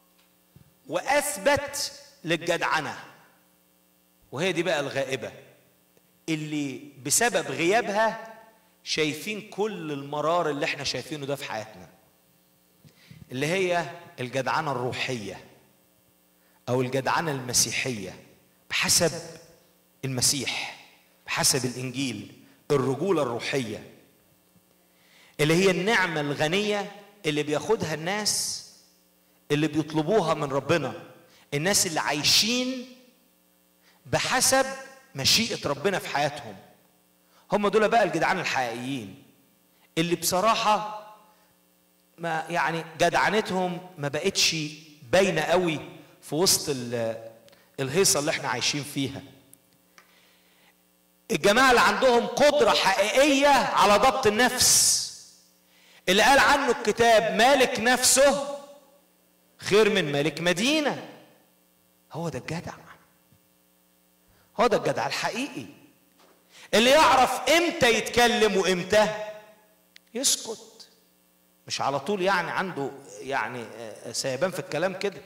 واثبت للجدعنه وهي دي بقى الغائبه اللي بسبب غيابها شايفين كل المرار اللي احنا شايفينه ده في حياتنا اللي هي الجدعنة الروحية أو الجدعنة المسيحية بحسب المسيح بحسب الإنجيل الرجولة الروحية اللي هي النعمة الغنية اللي بياخدها الناس اللي بيطلبوها من ربنا الناس اللي عايشين بحسب مشيئة ربنا في حياتهم هم دول بقى الجدعان الحقيقيين اللي بصراحة ما يعني جدعنتهم ما بقتش باينة قوي في وسط ال- الهيصة اللي احنا عايشين فيها الجماعة اللي عندهم قدرة حقيقية على ضبط النفس اللي قال عنه الكتاب مالك نفسه خير من مالك مدينة هو ده الجدع هو ده الجدع الحقيقي اللي يعرف امتى يتكلم وامتى يسكت مش على طول يعني عنده يعني آه، سيبان في الكلام كده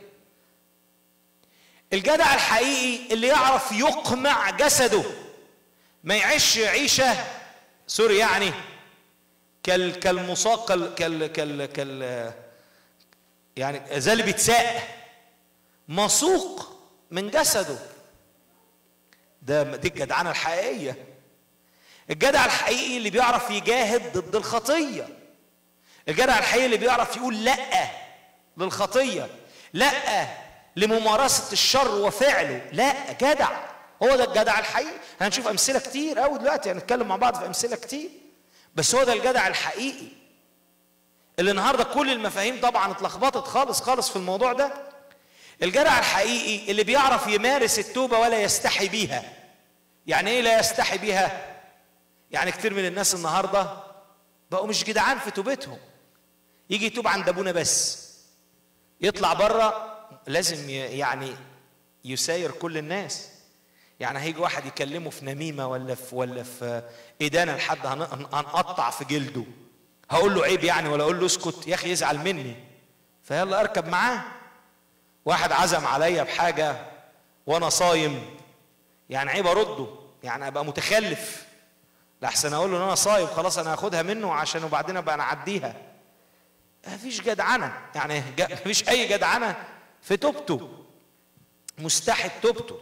الجدع الحقيقي اللي يعرف يقمع جسده ما يعيش عيشة سوري يعني كال كالمساق كال كال كال, كال يعني زي اللي بيتساق مسوق من جسده ده دي الجدعنة الحقيقية الجدع الحقيقي اللي بيعرف يجاهد ضد الخطية الجدع الحقيقي اللي بيعرف يقول لأ للخطية لأ لممارسة الشر وفعله لا جدع هو ده الجدع الحقيقي هنشوف أمثلة كتير قوي دلوقتي هنتكلم مع بعض في أمثلة كتير بس هو ده الجدع الحقيقي اللي النهارده كل المفاهيم طبعا اتلخبطت خالص خالص في الموضوع ده الجدع الحقيقي اللي بيعرف يمارس التوبة ولا يستحي بيها يعني ايه لا يستحي بيها يعني كتير من الناس النهارده بقوا مش جدعان في توبتهم يجي يتوب عند ابونا بس يطلع بره لازم ي- يعني يساير كل الناس يعني هيجي واحد يكلمه في نميمه ولا في ولا في ادانه لحد هن- هن- هنقطع في جلده هقول له عيب يعني ولا اقول له اسكت يا اخي يزعل مني فيلا اركب معاه واحد عزم عليا بحاجه وانا صايم يعني عيب ارده يعني ابقى متخلف لحسن اقول له ان انا صايم خلاص انا هاخدها منه عشان وبعدين ابقى نعديها مفيش جدعنه يعني ج- مفيش اي جدعنه في توبته مستحي توبته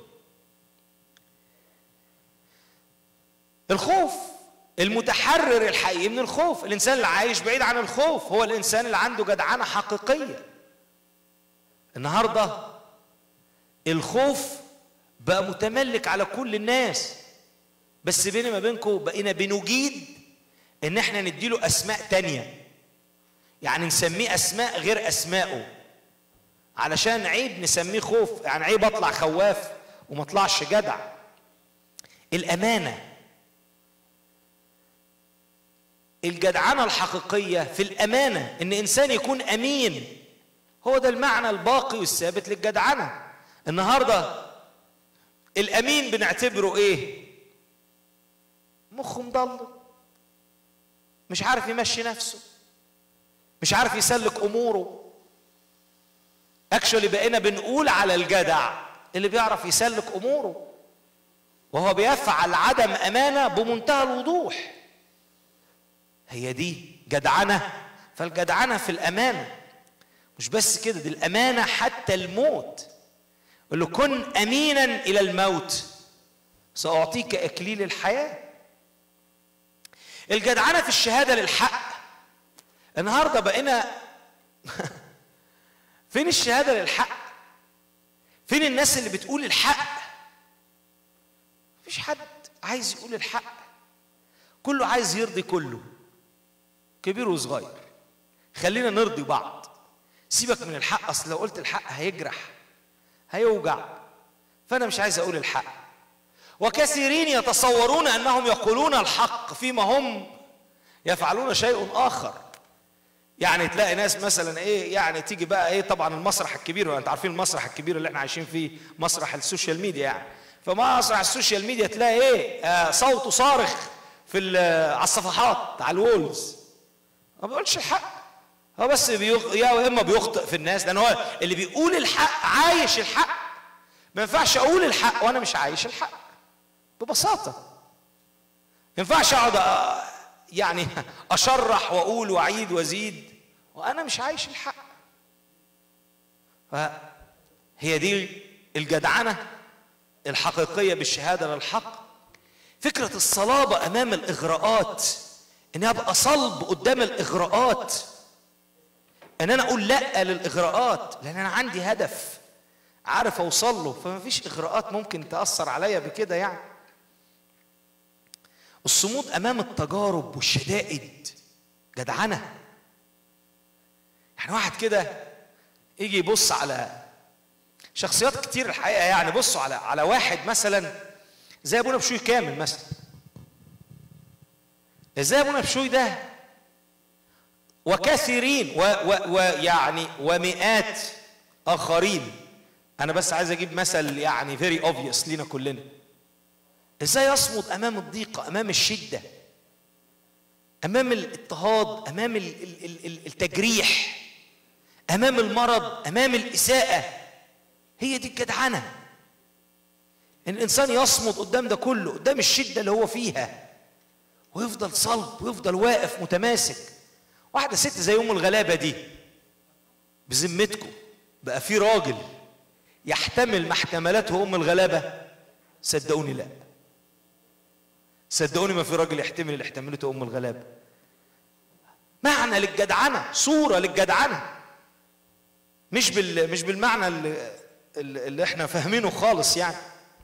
الخوف المتحرر الحقيقي من الخوف الانسان اللي عايش بعيد عن الخوف هو الانسان اللي عنده جدعنه حقيقيه النهارده الخوف بقى متملك على كل الناس بس بيني ما بينكم بقينا بنجيد ان احنا نديله اسماء تانية يعني نسميه اسماء غير اسمائه علشان عيب نسميه خوف يعني عيب اطلع خواف وما اطلعش جدع الامانه الجدعنه الحقيقيه في الامانه ان انسان يكون امين هو ده المعنى الباقي والثابت للجدعنه النهارده الامين بنعتبره ايه مخه مضل مش عارف يمشي نفسه مش عارف يسلك اموره اكشولي بقينا بنقول على الجدع اللي بيعرف يسلك اموره وهو بيفعل عدم امانه بمنتهى الوضوح هي دي جدعنه فالجدعنه في الامانه مش بس كده دي الامانه حتى الموت يقول له كن امينا الى الموت ساعطيك اكليل الحياه الجدعنه في الشهاده للحق النهارده بقينا فين الشهاده للحق فين الناس اللي بتقول الحق مفيش حد عايز يقول الحق كله عايز يرضي كله كبير وصغير خلينا نرضي بعض سيبك من الحق اصل لو قلت الحق هيجرح هيوجع فانا مش عايز اقول الحق وكثيرين يتصورون انهم يقولون الحق فيما هم يفعلون شيء اخر يعني تلاقي ناس مثلا ايه يعني تيجي بقى ايه طبعا المسرح الكبير انت عارفين المسرح الكبير اللي احنا عايشين فيه مسرح السوشيال ميديا يعني فمسرح السوشيال ميديا تلاقي ايه آه صوته صارخ في ال- على الصفحات على الوولز ما بيقولش الحق هو بس بيغ... يا اما بيخطئ في الناس لان هو اللي بيقول الحق عايش الحق ما ينفعش اقول الحق وانا مش عايش الحق ببساطه ما ينفعش اقعد أ- يعني اشرح واقول واعيد وازيد وانا مش عايش الحق فهي دي الجدعنه الحقيقيه بالشهاده للحق فكره الصلابه امام الاغراءات ان ابقى صلب قدام الاغراءات ان انا اقول لا للاغراءات لان انا عندي هدف عارف اوصل له فما فيش اغراءات ممكن تاثر عليا بكده يعني الصمود امام التجارب والشدائد جدعنه يعني واحد كده يجي يبص على شخصيات كتير الحقيقه يعني بصوا على على واحد مثلا زي ابونا بشوي كامل مثلا ازاي ابونا بشوي ده وكثيرين ويعني ومئات اخرين انا بس عايز اجيب مثل يعني فيري اوبفيوس لينا كلنا ازاي يصمد امام الضيقه امام الشده امام الاضطهاد امام ال- ال- ال- ال- التجريح امام المرض امام الاساءه هي دي الجدعنه ان الانسان يصمد قدام ده كله قدام الشده اللي هو فيها ويفضل صلب ويفضل واقف متماسك واحده ست زي ام الغلابه دي بذمتكم بقى في راجل يحتمل ما احتملته ام الغلابه صدقوني لا صدقوني ما في راجل يحتمل اللي احتملته ام الغلابه معنى للجدعنه صوره للجدعنه مش بال مش بالمعنى اللي, اللي احنا فاهمينه خالص يعني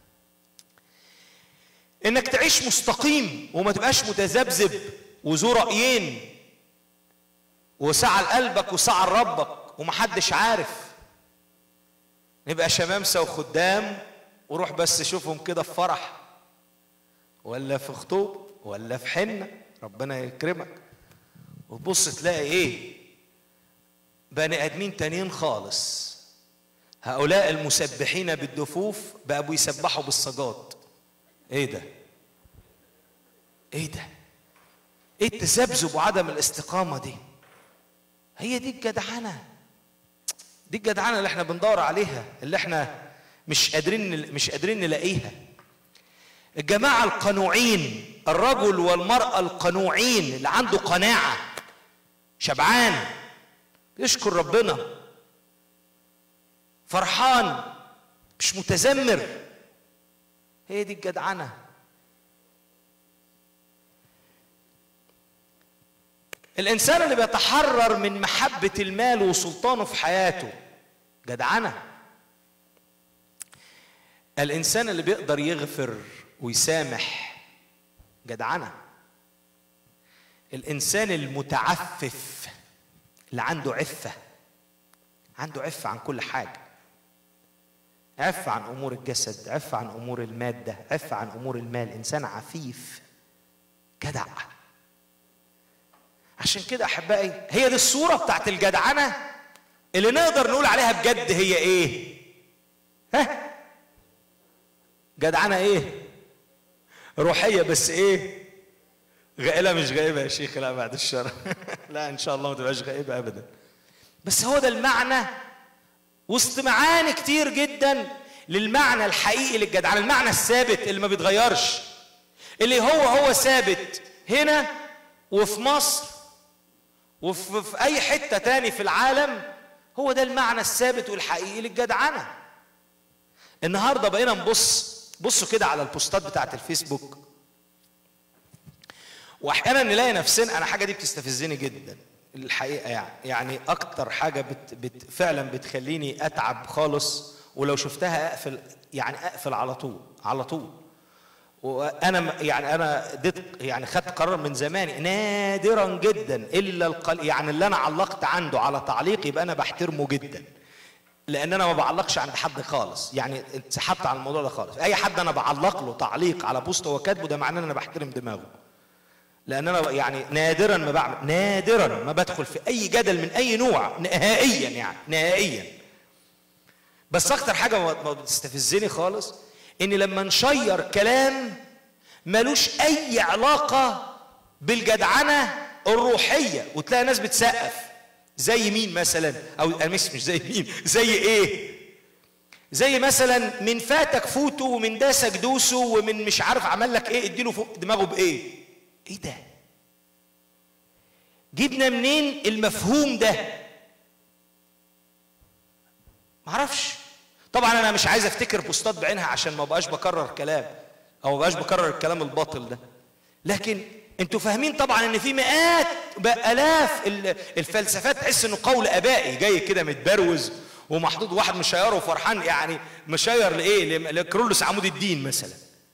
انك تعيش مستقيم وما تبقاش متذبذب وذو رايين وسعى لقلبك وسعى لربك ومحدش عارف نبقى شمامسه وخدام وروح بس شوفهم كده في فرح ولا في خطوب ولا في حنه ربنا يكرمك وتبص تلاقي ايه بني ادمين تانيين خالص هؤلاء المسبحين بالدفوف بقوا بيسبحوا بالسجاد ايه ده ايه ده ايه التذبذب وعدم الاستقامه دي هي دي الجدعنه دي الجدعنه اللي احنا بندور عليها اللي احنا مش قادرين مش قادرين نلاقيها الجماعه القنوعين الرجل والمراه القنوعين اللي عنده قناعه شبعان يشكر ربنا فرحان مش متذمر هي دي الجدعنه الانسان اللي بيتحرر من محبه المال وسلطانه في حياته جدعنه الانسان اللي بيقدر يغفر ويسامح جدعنه الانسان المتعفف اللي عنده عفه عنده عفه عن كل حاجه عف عن امور الجسد عف عن امور الماده عف عن امور المال انسان عفيف جدع عشان كده احبائي هي دي الصوره بتاعت الجدعنه اللي نقدر نقول عليها بجد هي ايه ها جدعنه ايه روحيه بس ايه غائبه مش غائبه يا شيخ لا بعد الشر لا ان شاء الله ما تبقاش غائبه ابدا بس هو ده المعنى وسط معاني كتير جدا للمعنى الحقيقي للجدعنه المعنى الثابت اللي ما بيتغيرش اللي هو هو ثابت هنا وفي مصر وفي في اي حته تاني في العالم هو ده المعنى الثابت والحقيقي للجدعنه النهارده بقينا نبص بصوا كده على البوستات بتاعت الفيسبوك واحيانا نلاقي نفسنا انا حاجه دي بتستفزني جدا الحقيقه يعني يعني اكتر حاجه بت بت فعلا بتخليني اتعب خالص ولو شفتها اقفل يعني اقفل على طول على طول وانا م- يعني انا اديت يعني خدت قرار من زمان نادرا جدا الا القل يعني اللي انا علقت عنده على تعليق يبقى انا بحترمه جدا لان انا ما بعلقش عند حد خالص يعني انسحبت عن الموضوع ده خالص اي حد انا بعلق له تعليق على بوست هو كاتبه ده معناه ان انا بحترم دماغه لان انا يعني نادرا ما بعمل نادرا ما بدخل في اي جدل من اي نوع نهائيا يعني نهائيا بس اكتر حاجه ما ما بتستفزني خالص ان لما نشير كلام ملوش اي علاقه بالجدعنه الروحيه وتلاقي ناس بتسقف زي مين مثلا او أنا مش مش زي مين زي ايه زي مثلا من فاتك فوته ومن داسك دوسه ومن مش عارف عمل لك ايه اديله فوق دماغه بايه ايه ده جبنا منين المفهوم ده معرفش طبعا انا مش عايز افتكر بوستات بعينها عشان ما بقاش بكرر كلام او ما بقاش بكرر الكلام الباطل ده لكن انتوا فاهمين طبعا ان في مئات بالاف ال- الفلسفات تحس انه قول ابائي جاي كده متبروز ومحطوط واحد مشيره وفرحان يعني مشير لايه ل- لكرولوس عمود الدين مثلا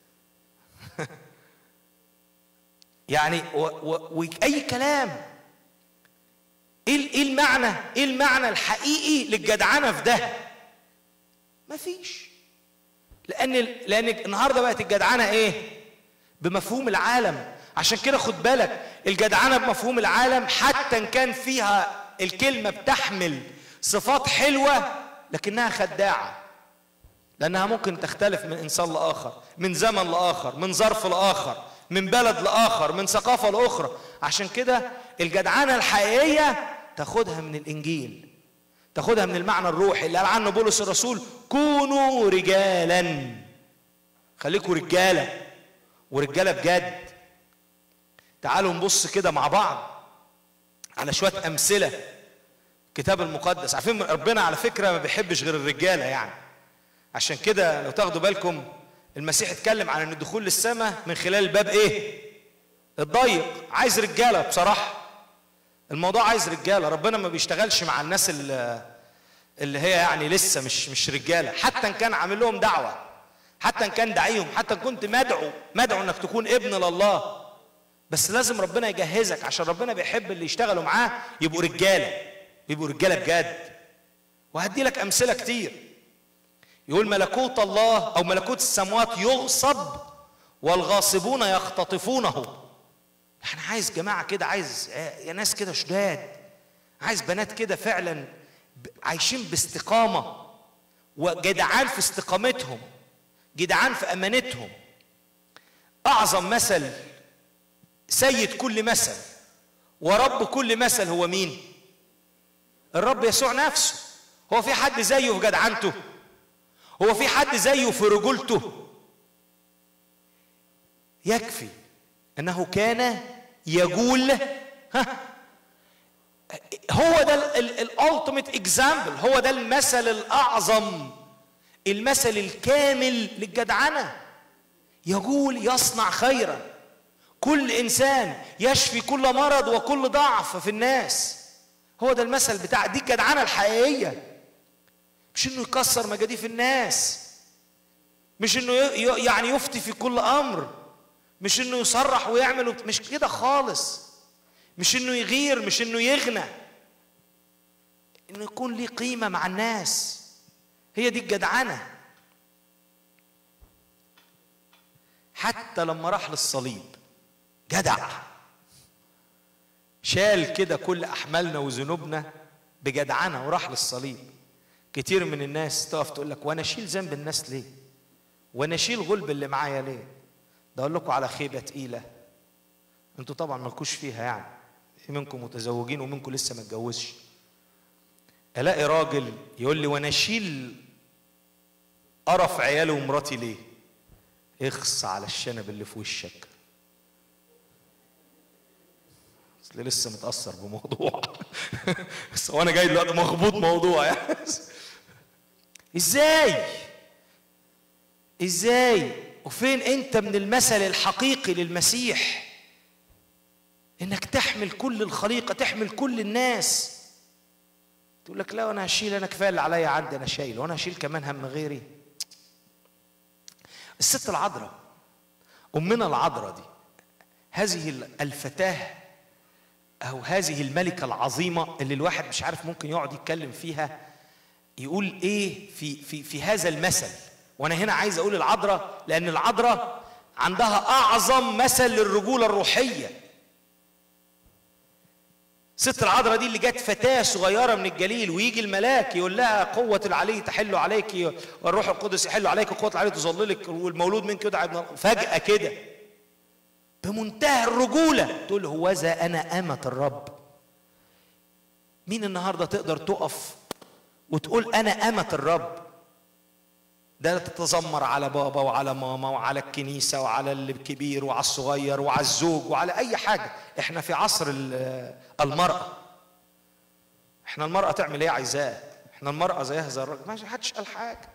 يعني و- و- واي كلام ايه ال- ايه المعنى ايه المعنى الحقيقي للجدعنه في ده مفيش لان لان النهارده بقت الجدعنه ايه بمفهوم العالم عشان كده خد بالك الجدعنه بمفهوم العالم حتى ان كان فيها الكلمه بتحمل صفات حلوه لكنها خداعه لانها ممكن تختلف من انسان لاخر من زمن لاخر من ظرف لاخر من بلد لاخر من ثقافه لاخرى عشان كده الجدعنه الحقيقيه تاخدها من الانجيل تاخدها من المعنى الروحي اللي قال عنه بولس الرسول كونوا رجالا خليكوا رجاله ورجاله بجد تعالوا نبص كده مع بعض على شويه امثله الكتاب المقدس عارفين ربنا على فكره ما بيحبش غير الرجاله يعني عشان كده لو تاخدوا بالكم المسيح اتكلم عن ان الدخول للسماء من خلال الباب ايه الضيق عايز رجاله بصراحه الموضوع عايز رجاله ربنا ما بيشتغلش مع الناس اللي, اللي هي يعني لسه مش مش رجاله حتى ان كان عامل لهم دعوه حتى ان كان داعيهم حتى ان كنت مدعو مدعو انك تكون ابن لله بس لازم ربنا يجهزك عشان ربنا بيحب اللي يشتغلوا معاه يبقوا رجاله يبقوا رجاله بجد وهدي لك امثله كتير يقول ملكوت الله او ملكوت السماوات يغصب والغاصبون يختطفونه احنا عايز جماعه كده عايز يا ناس كده شداد عايز بنات كده فعلا ب- عايشين باستقامه وجدعان في استقامتهم جدعان في امانتهم اعظم مثل سيد كل مثل ورب كل مثل هو مين الرب يسوع نفسه هو في حد زيه في جدعنته هو في حد زيه في رجولته يكفي انه كان يجول ها هو ده الالتيميت اكزامبل هو ده المثل الاعظم المثل الكامل للجدعنه يقول يصنع خيرا كل انسان يشفي كل مرض وكل ضعف في الناس هو ده المثل بتاع دي الجدعنه الحقيقيه مش انه يكسر مجاديف الناس مش انه ي- ي- يعني يفتي في كل امر مش انه يصرح ويعمل وبت- مش كده خالص مش انه يغير مش انه يغنى انه يكون ليه قيمه مع الناس هي دي الجدعنه حتى لما راح للصليب جدع شال كده كل احمالنا وذنوبنا بجدعنه وراح للصليب كتير من الناس تقف تقول لك وانا اشيل ذنب الناس ليه وانا اشيل غلب اللي معايا ليه ده اقول لكم على خيبه تقيله انتوا طبعا مالكوش فيها يعني في منكم متزوجين ومنكم لسه ما اتجوزش الاقي راجل يقول لي وانا اشيل قرف عيالي ومراتي ليه اخص على الشنب اللي في وشك اصل لسه متاثر بموضوع بس وانا جاي دلوقتي مخبوط موضوع يعني ازاي ازاي وفين انت من المثل الحقيقي للمسيح انك تحمل كل الخليقه تحمل كل الناس تقول لك لا انا هشيل انا كفايه اللي عليا عندي انا شايل وانا هشيل كمان هم غيري الست العذراء امنا العذراء دي هذه الفتاه او هذه الملكه العظيمه اللي الواحد مش عارف ممكن يقعد يتكلم فيها يقول ايه في في في هذا المثل وانا هنا عايز اقول العذراء لان العذراء عندها اعظم مثل للرجوله الروحيه ست العذراء دي اللي جت فتاة صغيرة من الجليل ويجي الملاك يقول لها قوة العلي تحل عليك والروح القدس يحل عليك وقوة العلي تظللك والمولود منك يدعى ابن الله. فجأة كده بمنتهى الرجولة تقول هوذا أنا أمة الرب مين النهاردة تقدر تقف وتقول أنا أمة الرب ده تتذمر على بابا وعلى ماما وعلى الكنيسة وعلى الكبير وعلى الصغير وعلى الزوج وعلى أي حاجة احنا في عصر ال- المرأة احنا المرأة تعمل ايه عايزاه احنا المرأة زيها زي الراجل ما حدش قال حاجة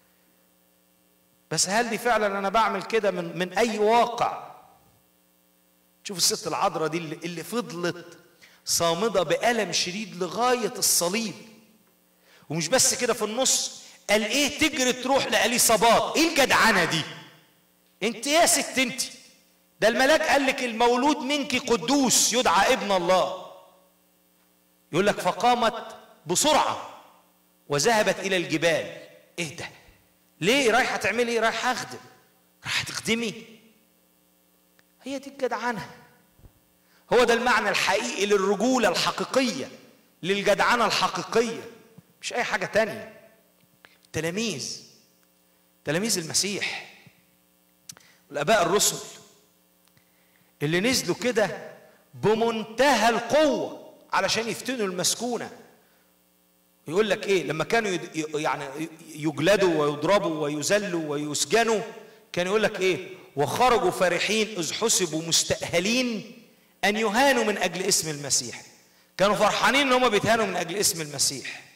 بس هل دي فعلا انا بعمل كده من من اي واقع شوف الست العذراء دي اللي, اللي فضلت صامدة بألم شديد لغاية الصليب ومش بس كده في النص قال ايه تجري تروح لأليصابات ايه الجدعنة دي انت يا ست انت ده الملاك قال لك المولود منك قدوس يدعى ابن الله يقول لك فقامت بسرعة وذهبت إلى الجبال ايه ده ليه رايحة تعملي ايه رايحة اخدم رايحة تخدمي هي دي الجدعنة هو ده المعنى الحقيقي للرجولة الحقيقية للجدعنة الحقيقية مش أي حاجة تانية تلاميذ تلاميذ المسيح الآباء الرسل اللي نزلوا كده بمنتهى القوة علشان يفتنوا المسكونة يقول لك ايه لما كانوا يد- ي- يعني يجلدوا ويضربوا ويذلوا ويسجنوا كان يقول لك ايه وخرجوا فرحين اذ حسبوا مستأهلين ان يهانوا من اجل اسم المسيح كانوا فرحانين ان هم بيتهانوا من اجل اسم المسيح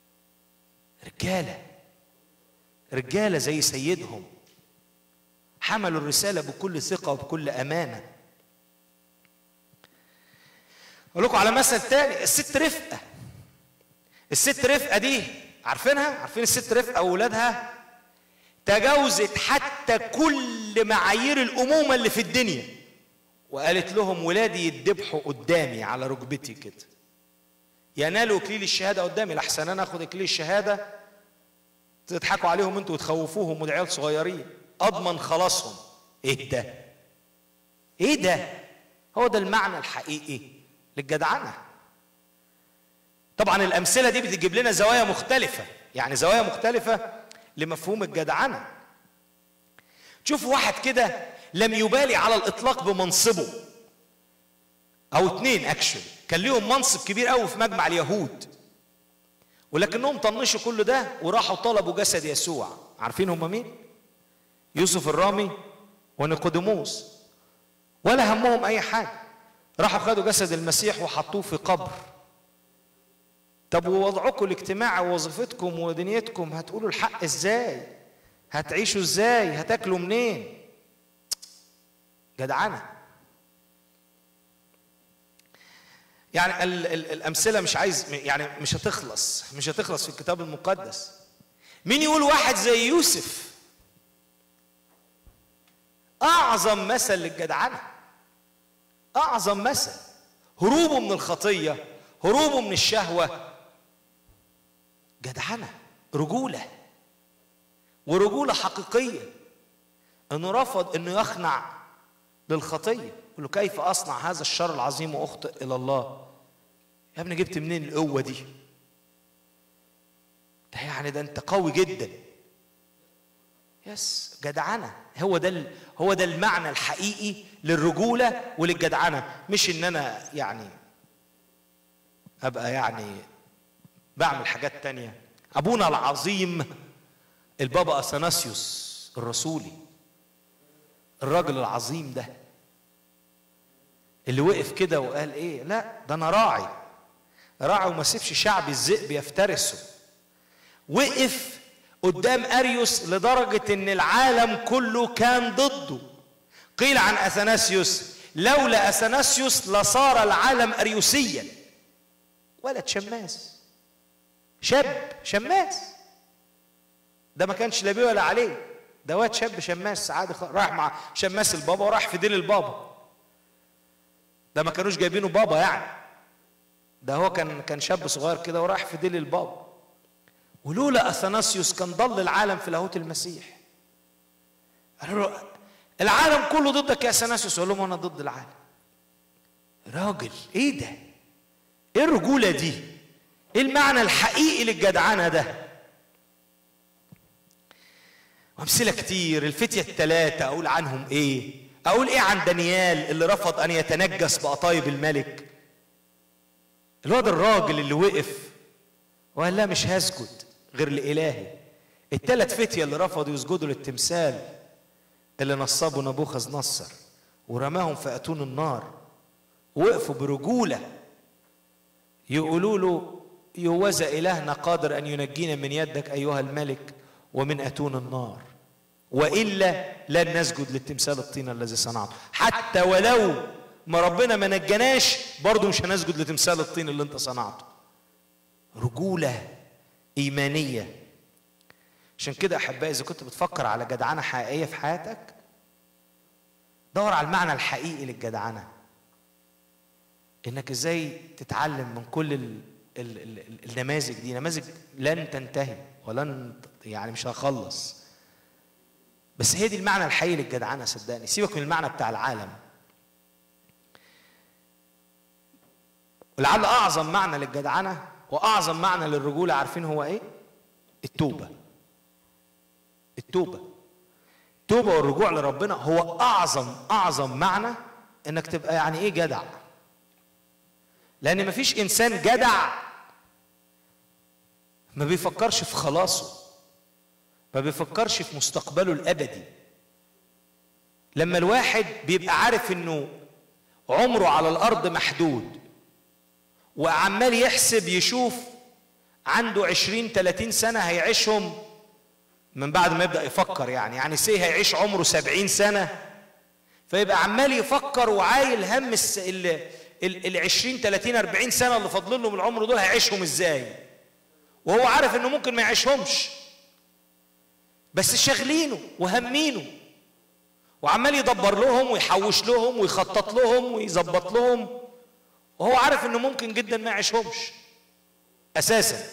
رجاله رجاله زي سيدهم حملوا الرساله بكل ثقه وبكل امانه اقول لكم على مثل تاني الست رفقه الست رفقه دي عارفينها عارفين الست رفقه واولادها تجاوزت حتى كل معايير الامومه اللي في الدنيا وقالت لهم ولادي يتذبحوا قدامي على ركبتي كده ينالوا اكليل الشهاده قدامي لحسن انا اخد اكليل الشهاده تضحكوا عليهم انتوا وتخوفوهم وده عيال صغيرين اضمن خلاصهم ايه ده ايه ده هو ده المعنى الحقيقي للجدعنه طبعا الامثله دي بتجيب لنا زوايا مختلفه يعني زوايا مختلفه لمفهوم الجدعنه تشوف واحد كده لم يبالي على الاطلاق بمنصبه او اتنين اكشن كان ليهم منصب كبير قوي في مجمع اليهود ولكنهم طنشوا كل ده وراحوا طلبوا جسد يسوع عارفين هم مين يوسف الرامي ونيقوديموس ولا همهم اي حاجه راحوا خدوا جسد المسيح وحطوه في قبر طب ووضعكم الاجتماعي ووظيفتكم ودنيتكم هتقولوا الحق ازاي هتعيشوا ازاي هتاكلوا منين جدعنه يعني ال ال الامثله مش عايز يعني مش هتخلص مش هتخلص في الكتاب المقدس مين يقول واحد زي يوسف اعظم مثل للجدعنه اعظم مثل هروبه من الخطيه هروبه من الشهوه جدعنه رجوله ورجوله حقيقيه انه رفض انه يخنع للخطيه يقول له كيف اصنع هذا الشر العظيم واخطئ الى الله يا ابني جبت منين القوه دي ده يعني ده انت قوي جدا يس جدعنه هو ده ال- هو ده المعنى الحقيقي للرجوله وللجدعنه مش ان انا يعني ابقى يعني بعمل حاجات تانية ابونا العظيم البابا اثناسيوس الرسولي الراجل العظيم ده اللي وقف كده وقال ايه لا ده انا راعي راعي وما سيبش شعب الذئب يفترسه وقف قدام اريوس لدرجه ان العالم كله كان ضده قيل عن اثناسيوس لولا اثناسيوس لصار العالم اريوسيا ولد شماس شاب شماس ده ما كانش لا بيه ولا عليه ده واد شاب شماس عادي خ- راح مع شماس البابا وراح في ديل البابا ده ما كانوش جايبينه بابا يعني ده هو كان كان شاب صغير كده وراح في ديل البابا ولولا اثناسيوس كان ضل العالم في لاهوت المسيح قالوا له العالم كله ضدك يا اثناسيوس قال لهم انا ضد العالم راجل ايه ده ايه الرجوله دي ايه المعنى الحقيقي للجدعنه ده وامثله كتير الفتيه الثلاثه اقول عنهم ايه اقول ايه عن دانيال اللي رفض ان يتنجس بقطايب الملك الواد الراجل اللي وقف وقال لا مش هسجد غير لالهي الثلاث فتية اللي رفضوا يسجدوا للتمثال اللي نصبوا نبوخذ نصر ورماهم في أتون النار وقفوا برجولة يقولوا له يوزى إلهنا قادر أن ينجينا من يدك أيها الملك ومن أتون النار وإلا لن نسجد للتمثال الطين الذي صنعته حتى ولو ما ربنا ما نجناش برضه مش هنسجد لتمثال الطين اللي انت صنعته رجولة إيمانية عشان كده أحبائي إذا كنت بتفكر على جدعنة حقيقية في حياتك دور على المعنى الحقيقي للجدعنة إنك إزاي تتعلم من كل ال ال ال ال النماذج دي نماذج لن تنتهي ولن يعني مش هخلص بس هي دي المعنى الحقيقي للجدعنة صدقني سيبك من المعنى بتاع العالم ولعل أعظم معنى للجدعنة وأعظم معنى للرجولة عارفين هو إيه؟ التوبة التوبة التوبة والرجوع لربنا هو أعظم أعظم معنى إنك تبقى يعني إيه جدع لأن مفيش إنسان جدع ما بيفكرش في خلاصه ما بيفكرش في مستقبله الأبدي لما الواحد بيبقى عارف إنه عمره على الأرض محدود وعمال يحسب يشوف عنده عشرين تلاتين سنة هيعيشهم من بعد ما يبدأ يفكر يعني يعني سي هيعيش عمره سبعين سنة فيبقى عمال يفكر وعايل هم الس... ال... ال... ال 20 30 40 سنة اللي فاضلين له من العمر دول هيعيشهم ازاي وهو عارف انه ممكن ما يعيشهمش بس شاغلينه وهمينه وعمال يدبر لهم ويحوش لهم ويخطط لهم ويظبط لهم وهو عارف انه ممكن جدا ما يعيشهمش اساسا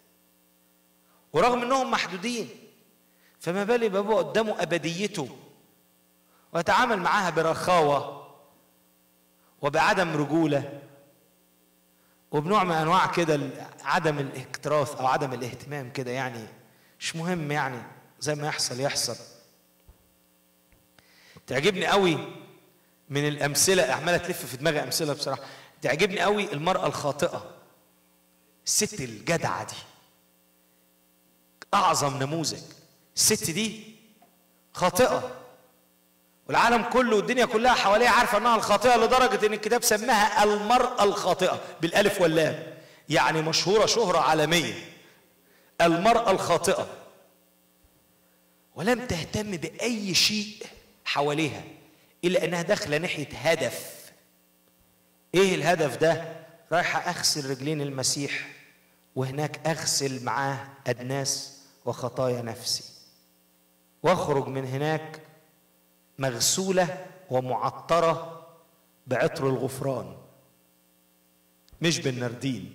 ورغم انهم محدودين فما بالي بابا قدامه ابديته ويتعامل معاها برخاوه وبعدم رجوله وبنوع من انواع كده عدم الاكتراث او عدم الاهتمام كده يعني مش مهم يعني زي ما يحصل يحصل تعجبني قوي من الامثله عماله تلف في دماغي امثله بصراحه تعجبني قوي المراه الخاطئه الست الجدعه دي اعظم نموذج الست دي خاطئه والعالم كله والدنيا كلها حواليها عارفه انها الخاطئه لدرجه ان الكتاب سماها المراه الخاطئه بالالف واللام يعني مشهوره شهره عالميه المراه الخاطئه ولم تهتم باي شيء حواليها الا انها داخله ناحيه هدف ايه الهدف ده رايحه اغسل رجلين المسيح وهناك اغسل معاه ادناس وخطايا نفسي واخرج من هناك مغسوله ومعطره بعطر الغفران مش بالنردين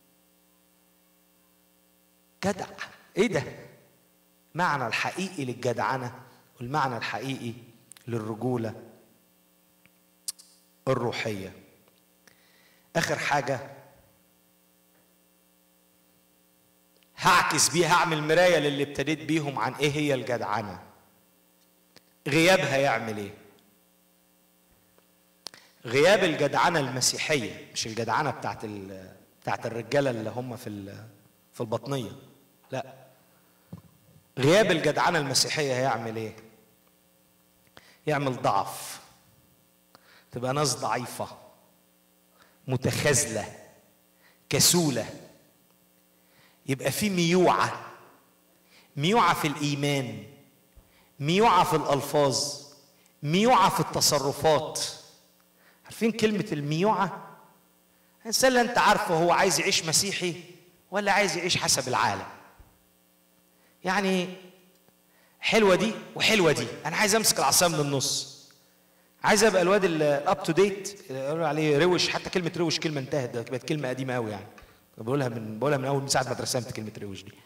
جدع ايه ده معنى الحقيقي للجدعنه والمعنى الحقيقي للرجوله الروحيه اخر حاجه هعكس بيها هعمل مرايه للي ابتديت بيهم عن ايه هي الجدعنه غيابها يعمل ايه غياب الجدعنه المسيحيه مش الجدعنه بتاعت ال... بتاعت الرجاله اللي هم في ال... في البطنيه لا غياب الجدعنه المسيحيه هيعمل ايه يعمل ضعف تبقى ناس ضعيفه متخاذله كسوله يبقى في ميوعه ميوعه في الايمان ميوعه في الالفاظ ميوعه في التصرفات عارفين كلمه الميوعه الانسان اللي انت عارفه هو عايز يعيش مسيحي ولا عايز يعيش حسب العالم يعني حلوه دي وحلوه دي انا عايز امسك العصا من النص عايز ابقى الواد الاب تو ديت يقولوا عليه روش حتى كلمه روش كلمه انتهت ده بقت كلمه قديمه قوي يعني بقولها من بقولها من اول من ساعه ما اترسمت كلمه روش دي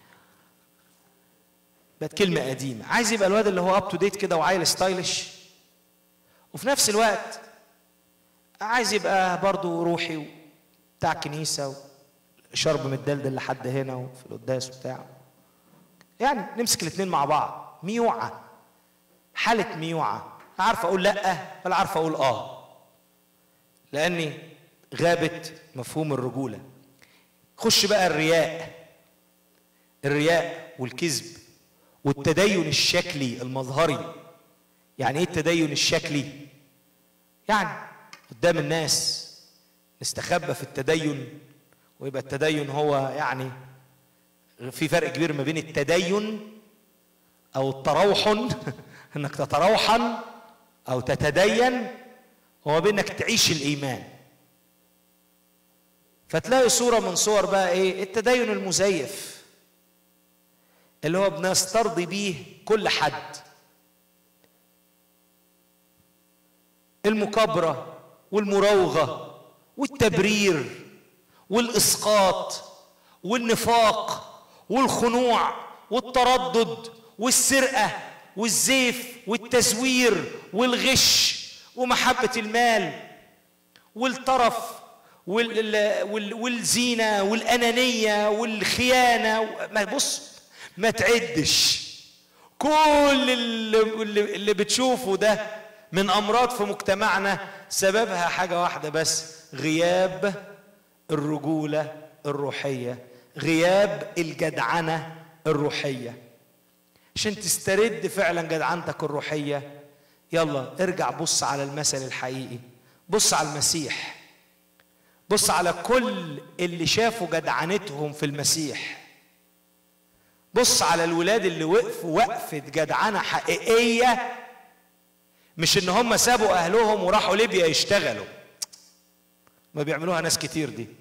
بقت كلمه قديمه عايز يبقى الواد اللي هو اب تو ديت كده وعيل ستايلش وفي نفس الوقت عايز يبقى برضه روحي بتاع كنيسه شرب متدلدل لحد هنا وفي القداس وبتاع يعني نمسك الاثنين مع بعض ميوعه حاله ميوعه لا عارف اقول لا ولا عارف اقول اه لاني غابت مفهوم الرجوله خش بقى الرياء الرياء والكذب والتدين الشكلي المظهري يعني ايه التدين الشكلي يعني قدام الناس نستخبى في التدين ويبقى التدين هو يعني في فرق كبير ما بين التدين او التروحن انك تتروحن او تتدين وما بين انك تعيش الايمان فتلاقي صورة من صور بقى ايه التدين المزيف اللي هو بنسترضي بيه كل حد المكابرة والمراوغة والتبرير والإسقاط والنفاق والخنوع والتردد والسرقة والزيف والتزوير والغش ومحبة المال والطرف وال- وال- والزينة والأنانية والخيانة ما بص ما تعدش كل اللي, اللي اللي بتشوفه ده من أمراض في مجتمعنا سببها حاجة واحدة بس غياب الرجولة الروحية غياب الجدعنة الروحية عشان تسترد فعلا جدعنتك الروحية يلا ارجع بص على المثل الحقيقي بص على المسيح بص على كل اللي شافوا جدعنتهم في المسيح بص على الولاد اللي وقفوا وقفة جدعنة حقيقية مش ان هم سابوا اهلهم وراحوا ليبيا يشتغلوا ما بيعملوها ناس كتير دي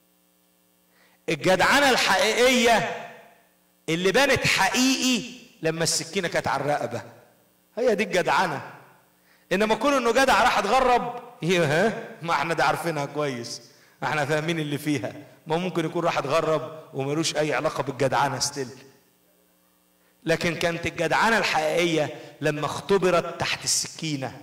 الجدعنة الحقيقية اللي بانت حقيقي لما السكينة كانت على الرقبة هي دي الجدعنة انما كون انه جدع راح اتغرب هي ها ما احنا ده عارفينها كويس احنا فاهمين اللي فيها ما ممكن يكون راح اتغرب وملوش اي علاقة بالجدعنة ستيل لكن كانت الجدعنة الحقيقية لما اختبرت تحت السكينة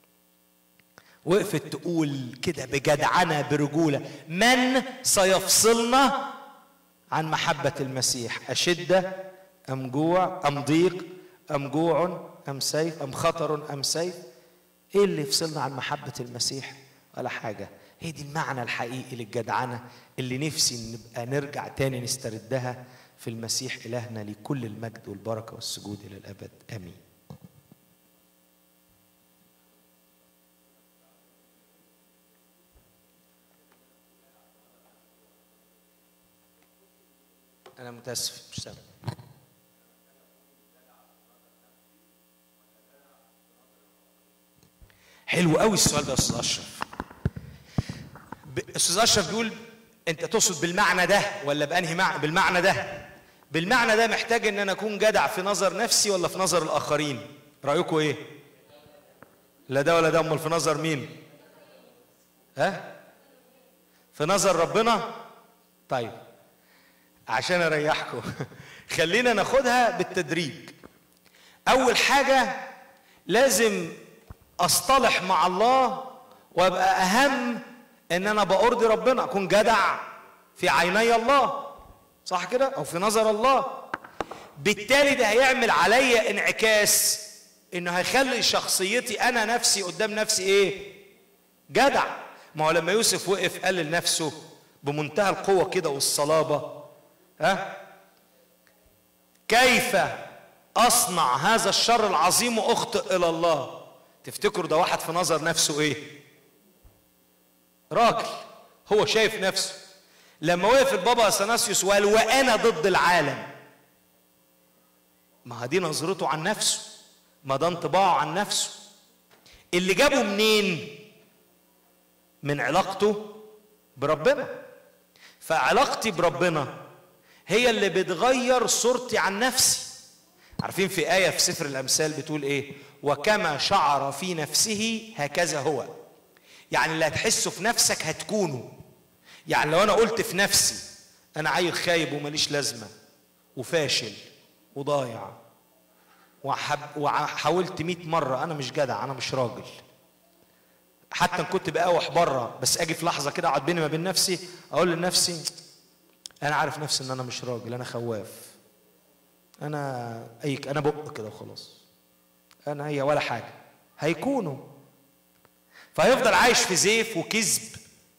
وقفت تقول كده بجدعنة برجولة من سيفصلنا عن محبة المسيح أشدة أم جوع أم ضيق أم جوع أم سيف أم خطر أم سيف إيه اللي يفصلنا عن محبة المسيح ولا حاجة هي دي المعنى الحقيقي للجدعنة اللي نفسي نبقى نرجع تاني نستردها في المسيح إلهنا لكل المجد والبركة والسجود إلى الأبد آمين أنا متأسف مش سامع حلو قوي السؤال ده يا استاذ اشرف ب- استاذ اشرف بيقول انت تقصد بالمعنى ده ولا بانهي معنى بالمعنى ده بالمعنى ده محتاج ان انا اكون جدع في نظر نفسي ولا في نظر الاخرين رايكم ايه لا ده ولا ده امال في نظر مين ها في نظر ربنا طيب عشان اريحكم خلينا ناخدها بالتدريج اول حاجه لازم اصطلح مع الله وابقى اهم ان انا بارضي ربنا اكون جدع في عيني الله صح كده او في نظر الله بالتالي ده هيعمل عليا انعكاس انه هيخلي شخصيتي انا نفسي قدام نفسي ايه جدع ما هو لما يوسف وقف قال لنفسه بمنتهى القوه كده والصلابه ها كيف اصنع هذا الشر العظيم واخطئ الى الله تفتكروا ده واحد في نظر نفسه ايه راجل هو شايف نفسه لما وقف البابا اثناسيوس وقال وانا ضد العالم ما دي نظرته عن نفسه ما ده انطباعه عن نفسه اللي جابه منين من علاقته بربنا فعلاقتي بربنا هي اللي بتغير صورتي عن نفسي عارفين في آية في سفر الأمثال بتقول إيه وكما شعر في نفسه هكذا هو يعني اللي هتحسه في نفسك هتكونه يعني لو أنا قلت في نفسي أنا عيل خايب ومليش لازمة وفاشل وضايع وحب وحاولت 100 مرة أنا مش جدع أنا مش راجل حتى إن كنت بقاوح بره بس أجي في لحظة كده أقعد بيني ما بين نفسي أقول لنفسي أنا عارف نفسي إن أنا مش راجل أنا خواف انا اي انا بق كده وخلاص انا هي ولا حاجه هيكونوا فهيفضل عايش في زيف وكذب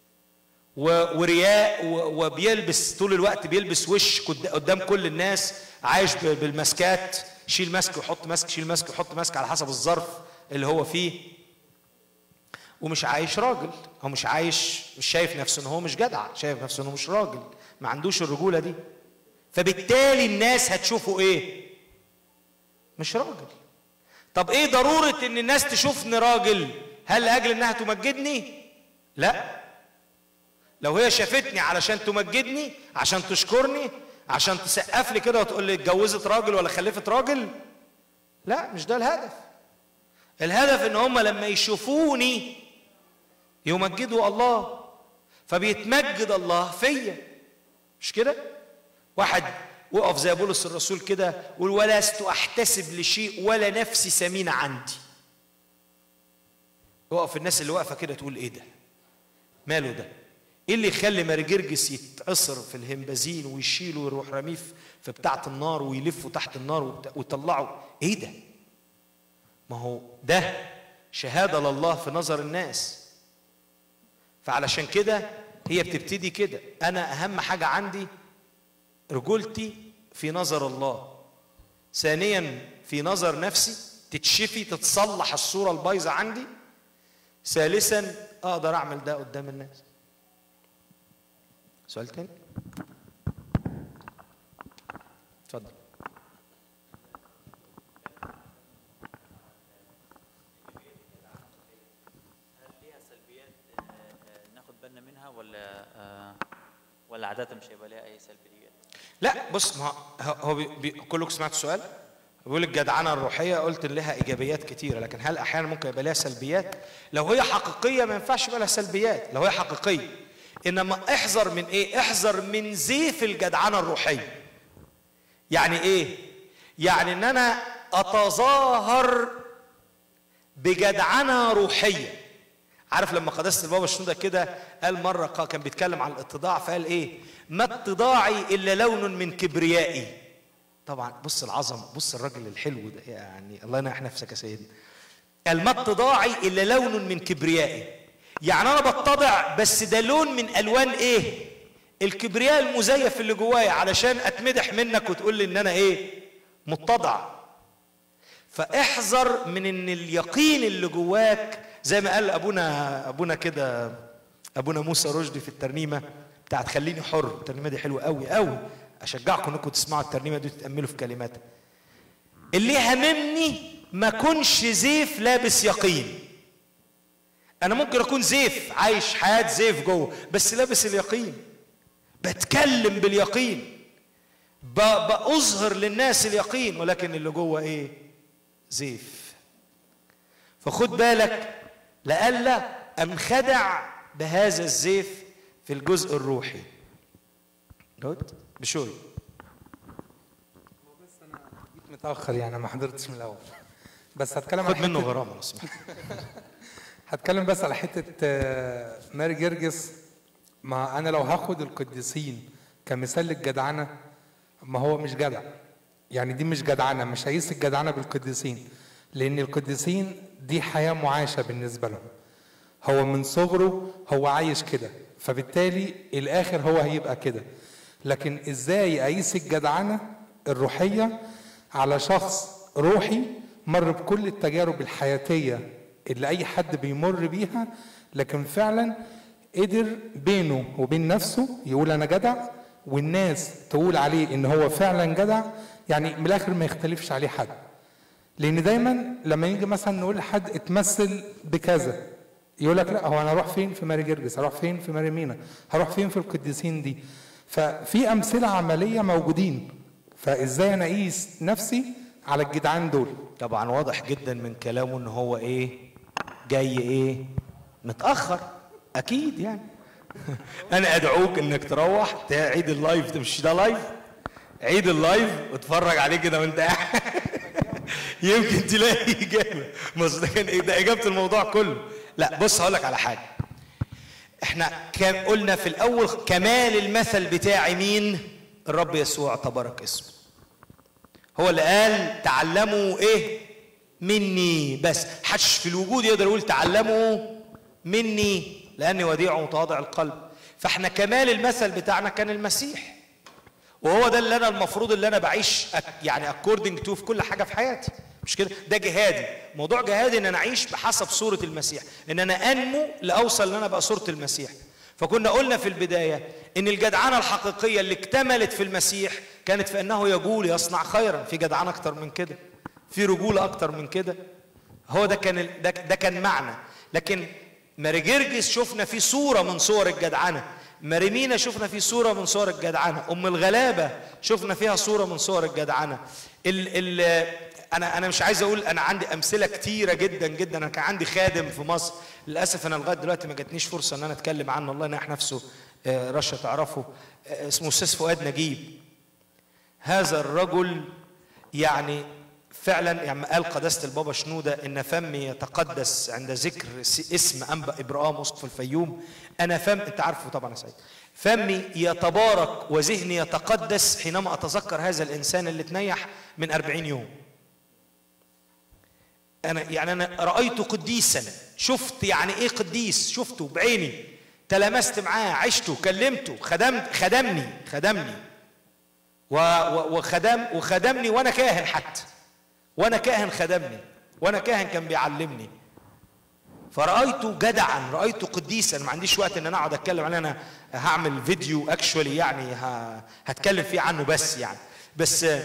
و- ورياء و- وبيلبس طول الوقت بيلبس وش قد- قدام كل الناس عايش ب- بالماسكات شيل ماسك وحط ماسك شيل ماسك وحط ماسك على حسب الظرف اللي هو فيه ومش عايش راجل هو مش عايش مش شايف نفسه ان هو مش جدع شايف نفسه انه مش راجل ما عندوش الرجوله دي فبالتالي الناس هتشوفه ايه مش راجل طب ايه ضروره ان الناس تشوفني راجل هل لاجل انها تمجدني لا لو هي شافتني علشان تمجدني عشان تشكرني عشان تسقف لي كده وتقول لي اتجوزت راجل ولا خلفت راجل لا مش ده الهدف الهدف ان هم لما يشوفوني يمجدوا الله فبيتمجد الله فيا مش كده واحد وقف زي بولس الرسول كده يقول ولست احتسب لشيء ولا نفسي ثمينه عندي وقف الناس اللي واقفه كده تقول ايه ده ماله ده ايه اللي يخلي مارجرجس يتعصر في الهمبازين ويشيله ويروح رميه في- في بتاعه النار ويلفه تحت النار وبتاع- ويطلعه ايه ده ما هو ده شهاده لله في نظر الناس فعلشان كده هي بتبتدي كده انا اهم حاجه عندي رجولتي في نظر الله ثانيا في نظر نفسي تتشفي تتصلح الصوره البايظه عندي ثالثا اقدر اعمل ده قدام الناس سؤال تاني اتفضل ليها سلبيات آه، آه، ناخد بالنا منها ولا آه، ولا عادة مش هيبقى ليها أي سلبيات؟ لا بص ما هو هو بي بي كلكم سمعتوا السؤال بيقول الجدعنه الروحيه قلت ان لها ايجابيات كتيره لكن هل احيانا ممكن يبقى لها سلبيات لو هي حقيقيه ما ينفعش يبقى لها سلبيات لو هي حقيقيه انما احذر من ايه احذر من زيف الجدعنه الروحيه يعني ايه يعني ان انا اتظاهر بجدعنه روحيه عارف لما قداسه البابا شنودة كده قال مره قا- كان بيتكلم عن الاتضاع فقال ايه ما اتضاعي الا لون من كبريائي طبعا بص العظمه بص الراجل الحلو ده يعني الله ينح نفسك يا سيدنا قال ما اتضاعي الا لون من كبريائي يعني انا بتضع بس ده لون من الوان ايه الكبرياء المزيف اللي جوايا علشان اتمدح منك وتقول لي ان انا ايه متضع فاحذر من ان اليقين اللي جواك زي ما قال ابونا ابونا كده ابونا موسى رشدي في الترنيمه بتاعت خليني حر الترنيمه دي حلوه قوي قوي اشجعكم انكم تسمعوا الترنيمه دي وتتاملوا في كلماتها اللي هممني ما اكونش زيف لابس يقين انا ممكن اكون زيف عايش حياه زيف جوه بس لابس اليقين بتكلم باليقين ب- بأظهر للناس اليقين ولكن اللي جوه ايه زيف فخد بالك لئلا انخدع بهذا الزيف في الجزء الروحي جود بشوي متاخر يعني ما حضرتش من الاول بس هتكلم خد عن منه حتة- غرامه لو سمحت هتكلم بس على حته آه، ماري جرجس ما انا لو هاخد القديسين كمثال للجدعنه ما هو مش جدع يعني دي مش جدعنه مش هيقيس الجدعنه بالقديسين لان القديسين دي حياه معاشه بالنسبه لهم هو من صغره هو عايش كده فبالتالي الاخر هو هيبقى كده لكن ازاي اقيس الجدعنه الروحيه على شخص روحي مر بكل التجارب الحياتيه اللي اي حد بيمر بيها لكن فعلا قدر بينه وبين نفسه يقول انا جدع والناس تقول عليه ان هو فعلا جدع يعني من الاخر ما يختلفش عليه حد لان دايما لما يجي مثلا نقول لحد اتمثل بكذا يقول لك لا هو انا اروح فين في ماري جرجس اروح فين في ماري مينا هروح فين في القديسين دي ففي امثله عمليه موجودين فازاي انا اقيس نفسي على الجدعان دول طبعا واضح جدا من كلامه ان هو ايه جاي ايه متاخر اكيد يعني انا ادعوك انك تروح تعيد اللايف ده مش ده لايف عيد اللايف واتفرج عليه كده وانت قاعد يمكن تلاقي اجابه بس ده كان ايه ده اجابه الموضوع كله لا بص هقول لك على حاجه احنا كان قلنا في الاول كمال المثل بتاعي مين الرب يسوع تبارك اسمه هو اللي قال تعلموا ايه مني بس حدش في الوجود يقدر يقول تعلموا مني لاني وديع ومتواضع القلب فاحنا كمال المثل بتاعنا كان المسيح وهو ده اللي انا المفروض اللي انا بعيش أك- يعني اكوردنج تو في كل حاجه في حياتي مش كده ده جهادي موضوع جهادي ان انا اعيش بحسب صوره المسيح ان انا انمو لاوصل ان انا ابقى صوره المسيح فكنا قلنا في البدايه ان الجدعنه الحقيقيه اللي اكتملت في المسيح كانت في انه يقول يصنع خيرا في جدعنه اكتر من كده في رجوله اكتر من كده هو ده كان ال- ده, ده كان معنى لكن ماريجرجس شفنا فيه صوره من صور الجدعنه مريمينا شفنا فيه صوره من صور الجدعنه ام الغلابه شفنا فيها صوره من صور الجدعنه ال ال انا انا مش عايز اقول انا عندي امثله كتيره جدا جدا انا كان عندي خادم في مصر للاسف انا لغايه دلوقتي ما جاتنيش فرصه ان انا اتكلم عنه الله ينح نفسه آه، رشا تعرفه آه، اسمه استاذ فؤاد نجيب هذا الرجل يعني فعلا يعني قال قداسة البابا شنودة إن فمي يتقدس عند ذكر س- اسم أنبا إبراهيم أسقف الفيوم أنا فم أنت عارفه طبعا يا سعيد فمي يتبارك وذهني يتقدس حينما أتذكر هذا الإنسان اللي تنيح من أربعين يوم أنا يعني أنا رأيته قديسا شفت يعني إيه قديس شفته بعيني تلامست معاه عشته كلمته خدمت خدمني خدمني و- و- وخدم وخدمني وانا كاهن حتى وانا كاهن خدمني وانا كاهن كان بيعلمني فرأيته جدعا رأيته قديسا ما عنديش وقت ان انا اقعد اتكلم عليه انا هعمل فيديو اكشولي يعني ه- هتكلم فيه عنه بس يعني بس آه،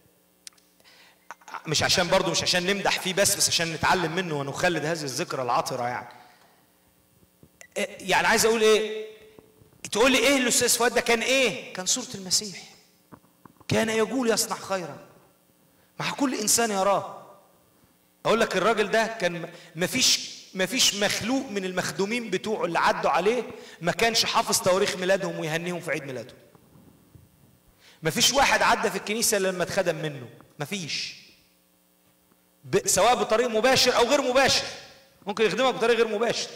مش عشان برضه مش عشان نمدح فيه بس بس عشان نتعلم منه ونخلد هذه الذكرى العطرة يعني آه، يعني عايز اقول ايه تقول لي ايه الاستاذ فؤاد ده كان ايه كان صورة المسيح كان يقول يصنع خيرا مع كل انسان يراه اقول لك الراجل ده كان مفيش مفيش مخلوق من المخدومين بتوعه اللي عدوا عليه ما كانش حافظ تواريخ ميلادهم ويهنيهم في عيد ميلادهم مفيش واحد عدى في الكنيسه إلا لما اتخدم منه مفيش ب... سواء بطريق مباشر او غير مباشر ممكن يخدمك بطريق غير مباشر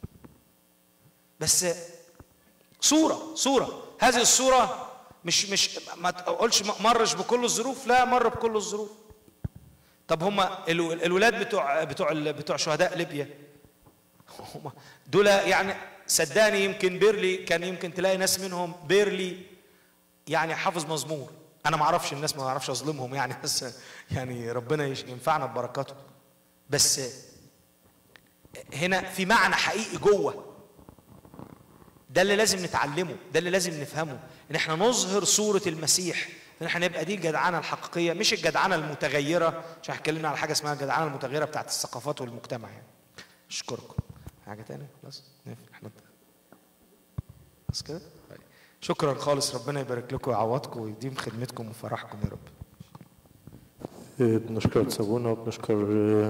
بس صوره صوره هذه الصوره مش مش ما تقولش ما مرش بكل الظروف لا مر بكل الظروف طب هما الو- الولاد بتوع بتوع ال- بتوع شهداء ليبيا هما دول يعني صدقني يمكن بيرلي كان يمكن تلاقي ناس منهم بيرلي يعني حافظ مزمور انا ما اعرفش الناس ما اعرفش اظلمهم يعني بس يعني ربنا يش- ينفعنا ببركاته بس هنا في معنى حقيقي جوه ده اللي لازم نتعلمه ده اللي لازم نفهمه ان احنا نظهر صورة المسيح ان احنا نبقى دي الجدعنة الحقيقية مش الجدعنة المتغيرة عشان اتكلمنا على حاجة اسمها الجدعنة المتغيرة بتاعت الثقافات والمجتمع يعني اشكركم حاجة تانية خلاص نقفل احنا بس كده طيب. شكرا خالص ربنا يبارك لكم ويعوضكم ويديم خدمتكم وفرحكم يا رب إيه، بنشكر سابونا وبنشكر آه،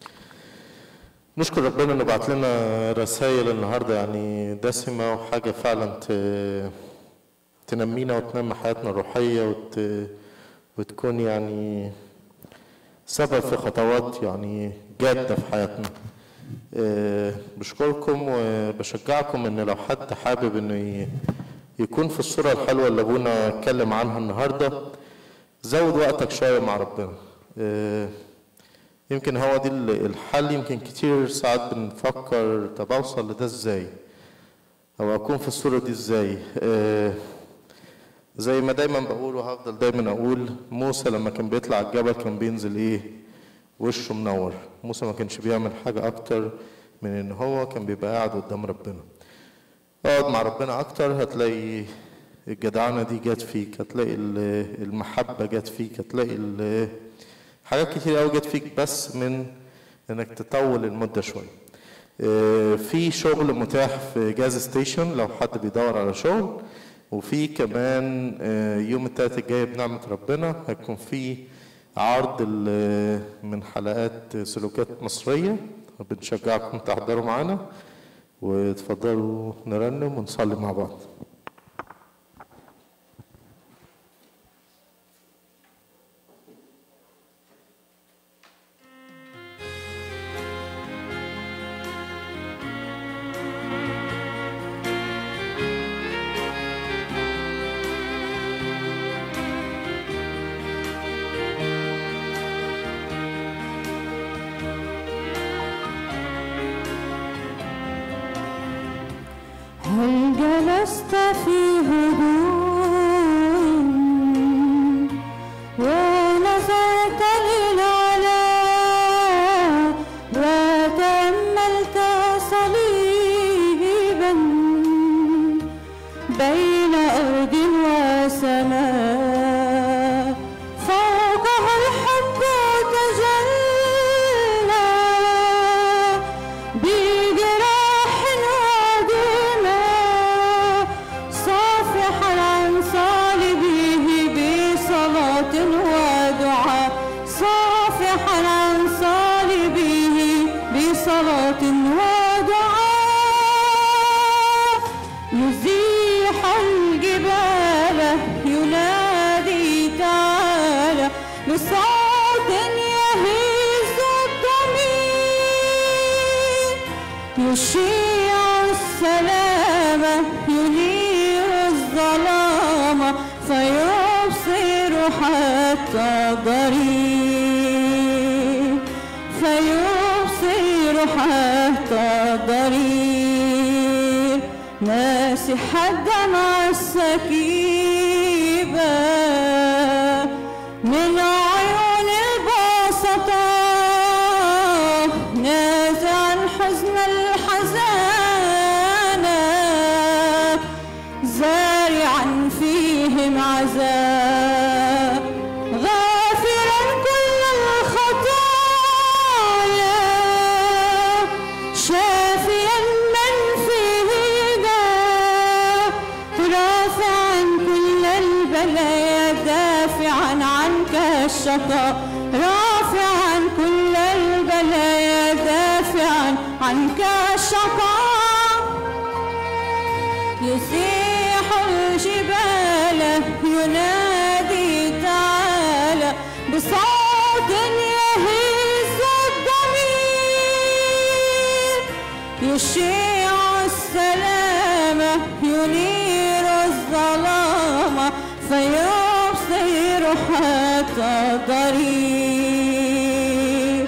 نشكر ربنا انه بعت لنا رسائل النهارده يعني دسمه وحاجه فعلا ت- تنمينا وتنمي حياتنا الروحيه وت... وتكون يعني سبب في خطوات يعني جاده في حياتنا آه، بشكركم وبشجعكم ان لو حد حابب انه ي- يكون في الصوره الحلوه اللي ابونا اتكلم عنها النهارده زود وقتك شويه مع ربنا آه، يمكن هو دي ال- الحل يمكن كتير ساعات بنفكر طب اوصل لده ازاي او اكون في الصوره دي ازاي آه، زي ما دايما بقول وهفضل دايما اقول موسى لما كان بيطلع الجبل كان بينزل ايه وشه منور موسى ما كانش بيعمل حاجه اكتر من ان هو كان بيبقى قاعد قدام ربنا اقعد مع ربنا اكتر هتلاقي الجدعنه دي جت فيك هتلاقي ال- المحبه جت فيك هتلاقي ال- حاجات كتير قوي جت فيك بس من انك تطول المده شويه آه، في شغل متاح في جاز ستيشن لو حد بيدور على شغل وفي كمان آه، يوم التلات الجاي بنعمة ربنا هيكون في عرض ال- من حلقات سلوكات مصرية بنشجعكم تحضروا معانا وتفضلوا نرنم ونصلي مع بعض هل جلست في هدوء الجبال ينادي تعالى بصوت يهز الضمير يشيع السلام ينير الظلام فيبصر حتى ضرير فيبصر حتى ضرير ناسح الدمع السكيبة من عيون البسطاء نازعا حزن الحزانة زارعا فيهم عذاب غافرا كل الخطايا شافيا من فيه داء رافعا كل البلايا دافعا عنك الشقاء رافعا كل البلايا دافعا عنك الشقاء يزيح الجبال ينادي تعالى بصوت يهز الضمير يشيع السلام ينير الظلام فيبصر حتى ضرير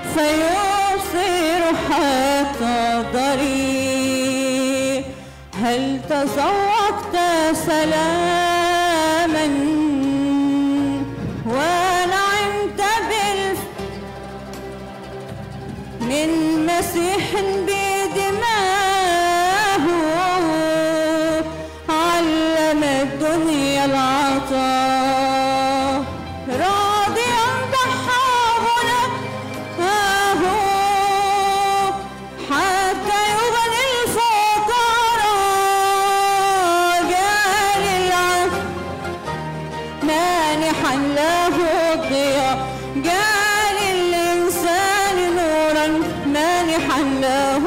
فيبصر حتى ضرير هل تذوقت سلاما ونعمت بالف من مسيح بدماه علم الدنيا العطاء راضيا ضحى هنا هو حتى يغني الفقراء جال العفو مانحا له الضياء جال الإنسان نورا مانحا له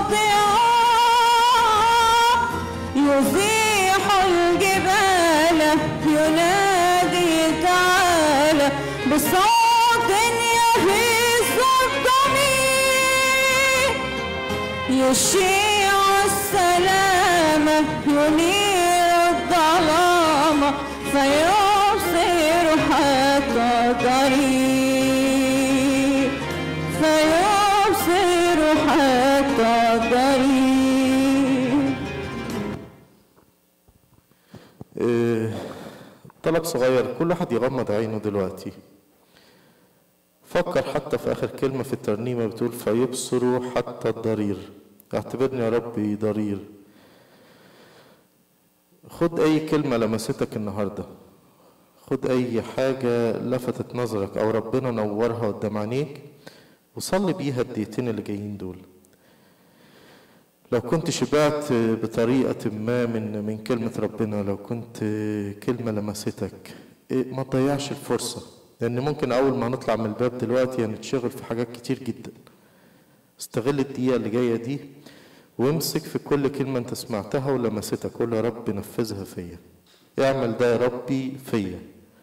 الضياء يزيح الجبال ينادي تعالى بصوت يهز الضمير يشيع السلام ينير الظلام فيبصر حتى ضرير فيبصر حتى ضرير إيه، طلب صغير كل واحد يغمض عينه دلوقتي فكر حتى في آخر كلمة في الترنيمة بتقول فيبصروا حتى الضرير اعتبرني يا ربي ضرير خد أي كلمة لمستك النهاردة خد أي حاجة لفتت نظرك أو ربنا نورها قدام عينيك وصلي بيها الدقيقتين اللي جايين دول لو كنت شبعت بطريقة ما من من كلمة ربنا لو كنت كلمة لمستك إيه، ما تضيعش الفرصة لأن ممكن أول ما نطلع من الباب دلوقتي هنتشغل في حاجات كتير جدا استغل الدقيقة اللي جاية دي وامسك في كل كلمة أنت سمعتها ولمستك قول يا رب نفذها فيا اعمل ده يا ربي فيا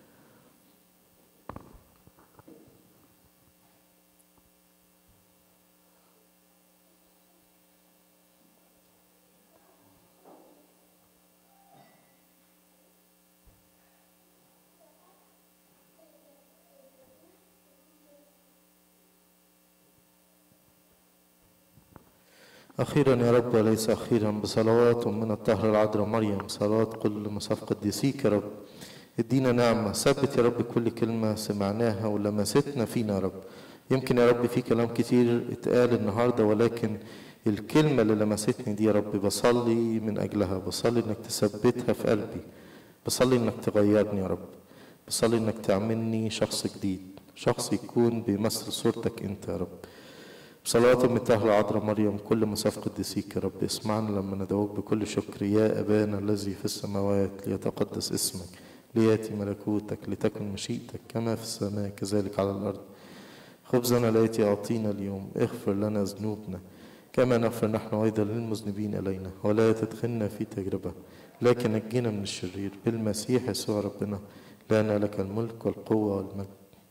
أخيرا يا رب وليس أخيرا بصلوات من الطهر العذراء مريم صلوات كل مصاف قديسيك يا رب ادينا نعمة ثبت يا رب كل كلمة سمعناها ولمستنا فينا يا رب يمكن يا رب في كلام كتير اتقال النهاردة ولكن الكلمة اللي لمستني دي يا رب بصلي من أجلها بصلي إنك تثبتها في قلبي بصلي إنك تغيرني يا رب بصلي إنك تعملني شخص جديد شخص يكون بيمثل صورتك أنت يا رب بصلوات المتاه العذراء مريم كل مساف قديسيك يا رب اسمعنا لما ندعوك بكل شكر يا أبانا الذي في السماوات ليتقدس اسمك ليأتي ملكوتك لتكن مشيئتك كما في السماء كذلك على الأرض خبزنا الآتي أعطينا اليوم اغفر لنا ذنوبنا كما نغفر نحن أيضا للمذنبين إلينا ولا تدخلنا في تجربة لكن نجينا من الشرير بالمسيح يسوع ربنا لأن لك الملك والقوة والمجد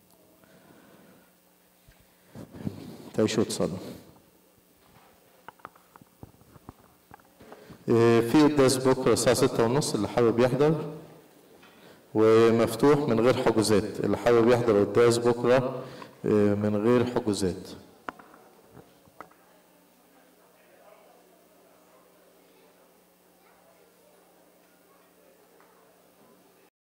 تعيشوا وتصلوا إيه، في قداس بكرة الساعة ستة ونص اللي حابب يحضر ومفتوح من غير حجوزات اللي حابب يحضر قداس بكرة إيه، من غير حجوزات